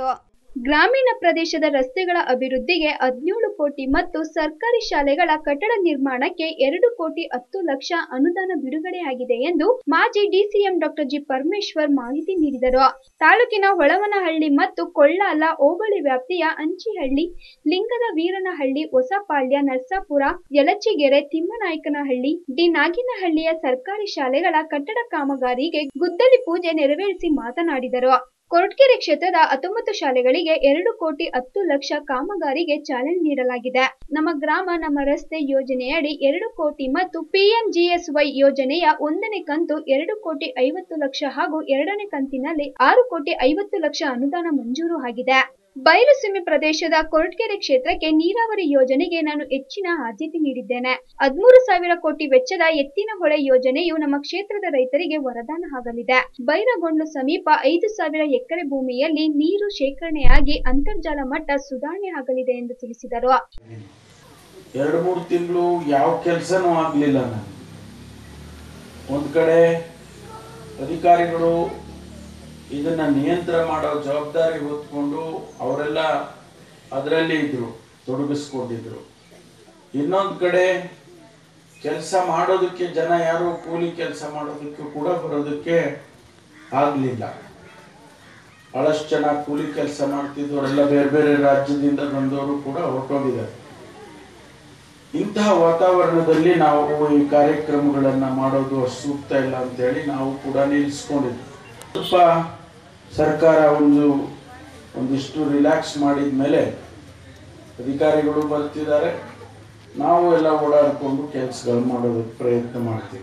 ಗ್ರಾಮೀಣ ಪ್ರದೇಶದ ರಸ್ತೆಗಳ ಅಭಿವೃದ್ಧಿಗೆ ಹದಿನೇಳು ಕೋಟಿ ಮತ್ತು ಸರ್ಕಾರಿ ಶಾಲೆಗಳ ಕಟ್ಟಡ ನಿರ್ಮಾಣಕ್ಕೆ ಎರಡು ಕೋಟಿ ಹತ್ತು ಲಕ್ಷ ಅನುದಾನ ಬಿಡುಗಡೆಯಾಗಿದೆ ಎಂದು ಮಾಜಿ ಡಿಸಿಎಂ ಡಾಕ್ಟರ್ ಜಿ ಪರಮೇಶ್ವರ್ ಮಾಹಿತಿ ನೀಡಿದರು ತಾಲೂಕಿನ ಹೊಳವನಹಳ್ಳಿ ಮತ್ತು ಕೊಳ್ಳಾಲ ಹೋಬಳಿ ವ್ಯಾಪ್ತಿಯ ಅಂಚಿಹಳ್ಳಿ ಲಿಂಗದ ವೀರನಹಳ್ಳಿ ಹೊಸಪಾಳ್ಯ ನರ್ಸಾಪುರ ಯಲಚಿಗೆರೆ ತಿಮ್ಮನಾಯಕನಹಳ್ಳಿ ಡಿ ನಾಗಿನಹಳ್ಳಿಯ ಸರ್ಕಾರಿ ಶಾಲೆಗಳ ಕಟ್ಟಡ ಕಾಮಗಾರಿಗೆ ಗುದ್ದಲಿ ಪೂಜೆ ನೆರವೇರಿಸಿ ಮಾತನಾಡಿದರು ಕೊರಟಗೆರೆ ಕ್ಷೇತ್ರದ ಹತ್ತೊಂಬತ್ತು ಶಾಲೆಗಳಿಗೆ ಎರಡು ಕೋಟಿ ಹತ್ತು ಲಕ್ಷ ಕಾಮಗಾರಿಗೆ ಚಾಲನೆ ನೀಡಲಾಗಿದೆ ನಮ್ಮ ಗ್ರಾಮ ನಮ್ಮ ರಸ್ತೆ ಯೋಜನೆಯಡಿ ಎರಡು ಕೋಟಿ ಮತ್ತು ಪಿಎಂಜಿಎಸ್ವೈ ಯೋಜನೆಯ ಒಂದನೇ ಕಂತು ಎರಡು ಕೋಟಿ ಐವತ್ತು ಲಕ್ಷ ಹಾಗೂ ಎರಡನೇ ಕಂತಿನಲ್ಲಿ ಆರು ಕೋಟಿ ಐವತ್ತು ಲಕ್ಷ ಅನುದಾನ ಮಂಜೂರು ಆಗಿದೆ ಬಯಲುಸೀಮೆ ಪ್ರದೇಶದ ಕೊರಟಗೆರೆ ಕ್ಷೇತ್ರಕ್ಕೆ ನೀರಾವರಿ ಯೋಜನೆಗೆ ನಾನು ಹೆಚ್ಚಿನ ಆದ್ಯತೆ ನೀಡಿದ್ದೇನೆ ಹದಿಮೂರು ಸಾವಿರ ಕೋಟಿ ವೆಚ್ಚದ ಎತ್ತಿನ ಹೊಳೆ ಯೋಜನೆಯು ನಮ್ಮ ಕ್ಷೇತ್ರದ ರೈತರಿಗೆ ವರದಾನ ಆಗಲಿದೆ ಬೈರಗೊಂಡ್ಲು ಸಮೀಪ ಐದು ಸಾವಿರ ಎಕರೆ ಭೂಮಿಯಲ್ಲಿ ನೀರು ಶೇಖರಣೆಯಾಗಿ ಅಂತರ್ಜಲ ಮಟ್ಟ ಸುಧಾರಣೆ ಆಗಲಿದೆ ಎಂದು ತಿಳಿಸಿದರು ಎರಡು ಮೂರು ತಿಂಗಳು ಯಾವ ಕೆಲಸನೂ ಆಗಲಿಲ್ಲ ನಾನು ಒಂದು ಕಡೆ ಅಧಿಕಾರಿಗಳು ಇದನ್ನ ನಿಯಂತ್ರಣ ಮಾಡೋ ಜವಾಬ್ದಾರಿ ಹೊತ್ಕೊಂಡು ಅವರೆಲ್ಲ ಅದರಲ್ಲಿ ಇದ್ರು ತೊಡಗಿಸ್ಕೊಂಡಿದ್ರು ಇನ್ನೊಂದು ಕಡೆ ಕೆಲಸ ಮಾಡೋದಕ್ಕೆ ಜನ ಯಾರು ಕೂಲಿ ಕೆಲಸ ಮಾಡೋದಕ್ಕೆ ಕೂಡ ಬರೋದಕ್ಕೆ ಆಗಲಿಲ್ಲ ಬಹಳಷ್ಟು ಜನ ಕೂಲಿ ಕೆಲಸ ಮಾಡ್ತಿದ್ದವರೆಲ್ಲ ಬೇರೆ ಬೇರೆ ರಾಜ್ಯದಿಂದ ಬಂದವರು ಕೂಡ ಹೊರಟೋಗಿದ್ದಾರೆ ಇಂತಹ ವಾತಾವರಣದಲ್ಲಿ ನಾವು ಈ ಕಾರ್ಯಕ್ರಮಗಳನ್ನ ಮಾಡೋದು ಅಷ್ಟು ಸೂಕ್ತ ಇಲ್ಲ ಅಂತೇಳಿ ನಾವು ಕೂಡ ನಿಲ್ಲಿಸ್ಕೊಂಡಿದ್ವಿ ಸ್ವಲ್ಪ ಸರ್ಕಾರ ಒಂದು ಒಂದಿಷ್ಟು ರಿಲ್ಯಾಕ್ಸ್ ಮಾಡಿದ ಮೇಲೆ ಅಧಿಕಾರಿಗಳು ಬರ್ತಿದ್ದಾರೆ ನಾವು ಎಲ್ಲ ಓಡಾಡಿಕೊಂಡು ಕೆಲಸಗಳು ಮಾಡೋದಕ್ಕೆ ಪ್ರಯತ್ನ ಮಾಡ್ತೀವಿ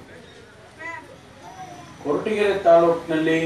ಕೊರಟಗೆರೆ ತಾಲೂಕಿನಲ್ಲಿ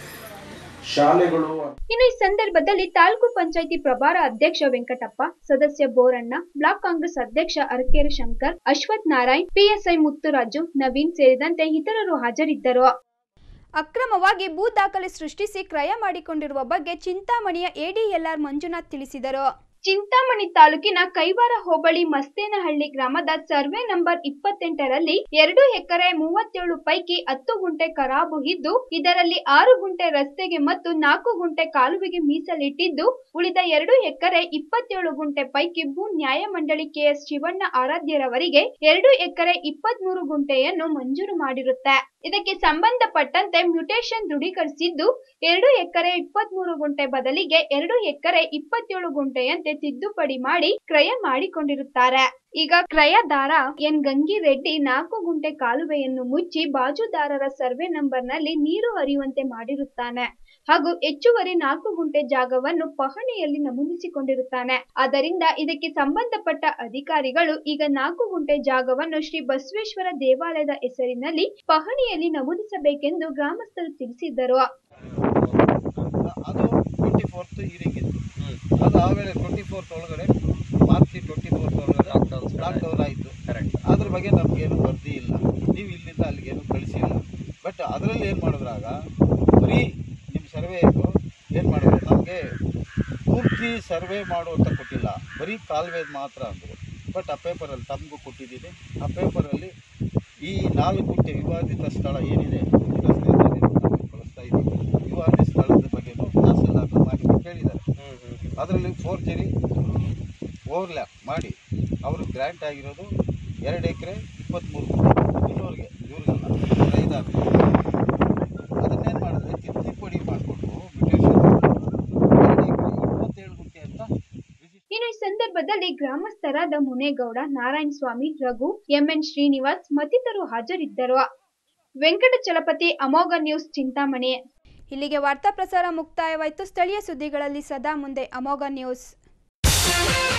ಶಾಲೆಗಳು ಇನ್ನು ಈ ಸಂದರ್ಭದಲ್ಲಿ ತಾಲೂಕು ಪಂಚಾಯಿತಿ ಪ್ರಭಾರ ಅಧ್ಯಕ್ಷ ವೆಂಕಟಪ್ಪ ಸದಸ್ಯ ಬೋರಣ್ಣ ಬ್ಲಾಕ್ ಕಾಂಗ್ರೆಸ್ ಅಧ್ಯಕ್ಷ ಅರಕೇರಿ ಶಂಕರ್ ಅಶ್ವಥ್ ನಾರಾಯಣ್ ಪಿಎಸ್ಐ ಮುತ್ತುರಾಜು ನವೀನ್ ಸೇರಿದಂತೆ ಇತರರು ಹಾಜರಿದ್ದರು ಅಕ್ರಮವಾಗಿ ಭೂ ದಾಖಲೆ ಸೃಷ್ಟಿಸಿ ಕ್ರಯ ಮಾಡಿಕೊಂಡಿರುವ ಬಗ್ಗೆ ಚಿಂತಾಮಣಿಯ ಎಡಿಎಲ್ಆರ್ ಮಂಜುನಾಥ್ ತಿಳಿಸಿದರು ಚಿಂತಾಮಣಿ ತಾಲೂಕಿನ ಕೈವಾರ ಹೋಬಳಿ ಮಸ್ತೇನಹಳ್ಳಿ ಗ್ರಾಮದ ಸರ್ವೆ ನಂಬರ್ ಇಪ್ಪತ್ತೆಂಟರಲ್ಲಿ ಎರಡು ಎಕರೆ ಮೂವತ್ತೇಳು ಪೈಕಿ ಹತ್ತು ಗುಂಟೆ ಖರಾಬು ಇದ್ದು ಇದರಲ್ಲಿ ಆರು ಗುಂಟೆ ರಸ್ತೆಗೆ ಮತ್ತು ನಾಲ್ಕು ಗುಂಟೆ ಕಾಲುವೆಗೆ ಮೀಸಲಿಟ್ಟಿದ್ದು ಉಳಿದ ಎರಡು ಎಕರೆ ಇಪ್ಪತ್ತೇಳು ಗುಂಟೆ ಪೈಕಿ ಭೂ ನ್ಯಾಯಮಂಡಳಿ ಕೆಎಸ್ ಶಿವಣ್ಣ ಆರಾಧ್ಯರವರಿಗೆ ಎರಡು ಎಕರೆ ಇಪ್ಪತ್ಮೂರು ಗುಂಟೆಯನ್ನು ಮಂಜೂರು ಮಾಡಿರುತ್ತೆ ಇದಕ್ಕೆ ಸಂಬಂಧಪಟ್ಟಂತೆ ಮ್ಯೂಟೇಶನ್ ದೃಢೀಕರಿಸಿದ್ದು ಎರಡು ಎಕರೆ ಇಪ್ಪತ್ಮೂರು ಗುಂಟೆ ಬದಲಿಗೆ ಎರಡು ಎಕರೆ ಇಪ್ಪತ್ತೇಳು ಗುಂಟೆಯಂತೆ ತಿದ್ದುಪಡಿ ಮಾಡಿ ಕ್ರಯ ಮಾಡಿಕೊಂಡಿರುತ್ತಾರೆ ಈಗ ಕ್ರಯದಾರ ಎನ್ ಗಂಗಿರೆಡ್ಡಿ ನಾಲ್ಕು ಗುಂಟೆ ಕಾಲುವೆಯನ್ನು ಮುಚ್ಚಿ ಬಾಜುದಾರರ ಸರ್ವೆ ನಂಬರ್ನಲ್ಲಿ ನೀರು ಹರಿಯುವಂತೆ ಮಾಡಿರುತ್ತಾನೆ ಹಾಗೂ ಹೆಚ್ಚುವರಿ ನಾಲ್ಕು ಗುಂಟೆ ಜಾಗವನ್ನು ಪಹಣಿಯಲ್ಲಿ ನಮೂದಿಸಿಕೊಂಡಿರುತ್ತಾನೆ ಆದ್ದರಿಂದ ಇದಕ್ಕೆ ಸಂಬಂಧಪಟ್ಟ ಅಧಿಕಾರಿಗಳು ಈಗ ನಾಲ್ಕು ಗುಂಟೆ ಜಾಗವನ್ನು ಶ್ರೀ ಬಸವೇಶ್ವರ ದೇವಾಲಯದ ಹೆಸರಿನಲ್ಲಿ ಪಹಣಿಯಲ್ಲಿ ನಮೂದಿಸಬೇಕೆಂದು ಗ್ರಾಮಸ್ಥರು ತಿಳಿಸಿದ್ದರು ಅದು ಟ್ವೆಂಟಿ ಫೋರ್ತ್ ಹೀರಿಂಗ್ ಇತ್ತು ಅದು ಆಮೇಲೆ ಟ್ವೆಂಟಿ ಫೋರ್ತ್ ಒಳಗಡೆ ಮಾರ್ಚ್ ಟ್ವೆಂಟಿ ಫೋರ್ತ್ ಒಳಗಡೆ ಲಾಕ್ಡೌನ್ ಆಯಿತು ಕರೆಕ್ಟ್ ಅದ್ರ ಬಗ್ಗೆ ನಮಗೇನು ವರದಿ ಇಲ್ಲ ನೀವು ಇಲ್ಲಿಂದ ಅಲ್ಲಿಗೇನು ಕಳಿಸಿಲ್ಲ ಬಟ್ ಅದರಲ್ಲಿ ಏನು ಮಾಡಿದ್ರಾಗ ಬರೀ ನಿಮ್ಮ ಸರ್ವೆ ಇದು ಏನು ಮಾಡಿದ್ರು ನಮಗೆ ಪೂರ್ತಿ ಸರ್ವೆ ಮಾಡು ಅಂತ ಕೊಟ್ಟಿಲ್ಲ ಬರೀ ಕಾಲುವೆ ಮಾತ್ರ ಅಂದರು ಬಟ್ ಆ ಪೇಪರಲ್ಲಿ ತಮಗೂ ಕೊಟ್ಟಿದ್ದೀನಿ ಆ ಪೇಪರಲ್ಲಿ ಈ ನಾಲ್ಕು ಗುಂಟೆ ವಿವಾದಿತ ಸ್ಥಳ ಏನಿದೆ ರಸ್ತೆಯಲ್ಲಿ ನಾವು ಬಳಸ್ತಾ ಇದ್ದೀವಿ ವಿವಾದಿತ ಸ್ಥಳದ ಬಗ್ಗೆನೂ ತಹಸೀಲ್ದಾರ್ ಮಾಹಿತಿ ಕೇಳಿದ್ದಾರೆ ಅದರಲ್ಲಿ ಫೋರ್ಜರಿ ಓವರ್ಲ್ಯಾಪ್ ಮಾಡಿ ಅವರು ಗ್ರ್ಯಾಂಟ್ ಆಗಿರೋದು ಎರಡು ಎಕರೆ ಇಪ್ಪತ್ತ್ಮೂರು ಗುಂಟೆ ಇನ್ನೂರಿಗೆ ಇವ್ರಿಗಲ್ಲ ರೈತಾರು ಅದನ್ನೇನು ಮಾಡಿದ್ರೆ ತಿದ್ದುಪಡಿ ಮಾಡಿಕೊಟ್ಟು ಮ್ಯೂಟೇಷನ್ ಎರಡು ಎಕರೆ ಇಪ್ಪತ್ತೇಳು ಗುಂಟೆ ಅಂತ ಇನ್ನು ಈ ಸಂದರ್ಭದಲ್ಲಿ ಗ್ರಾಮಸ್ಥರಾದ ಮುನೇಗೌಡ ನಾರಾಯಣ ಸ್ವಾಮಿ ರಘು ಎಂಎನ್ ಶ್ರೀನಿವಾಸ್ ಮತ್ತಿತರರು ಹಾಜರಿದ್ದರು ವೆಂಕಟಚಲಪತಿ ಅಮೋಘ ನ್ಯೂಸ್ ಚಿಂತಾಮಣಿ ಇಲ್ಲಿಗೆ ವಾರ್ತಾ ಪ್ರಸಾರ ಮುಕ್ತಾಯವಾಯಿತು ಸ್ಥಳೀಯ ಸುದ್ದಿಗಳಲ್ಲಿ ಸದಾ ಮುಂದೆ ಅಮೋಘ ನ್ಯೂಸ್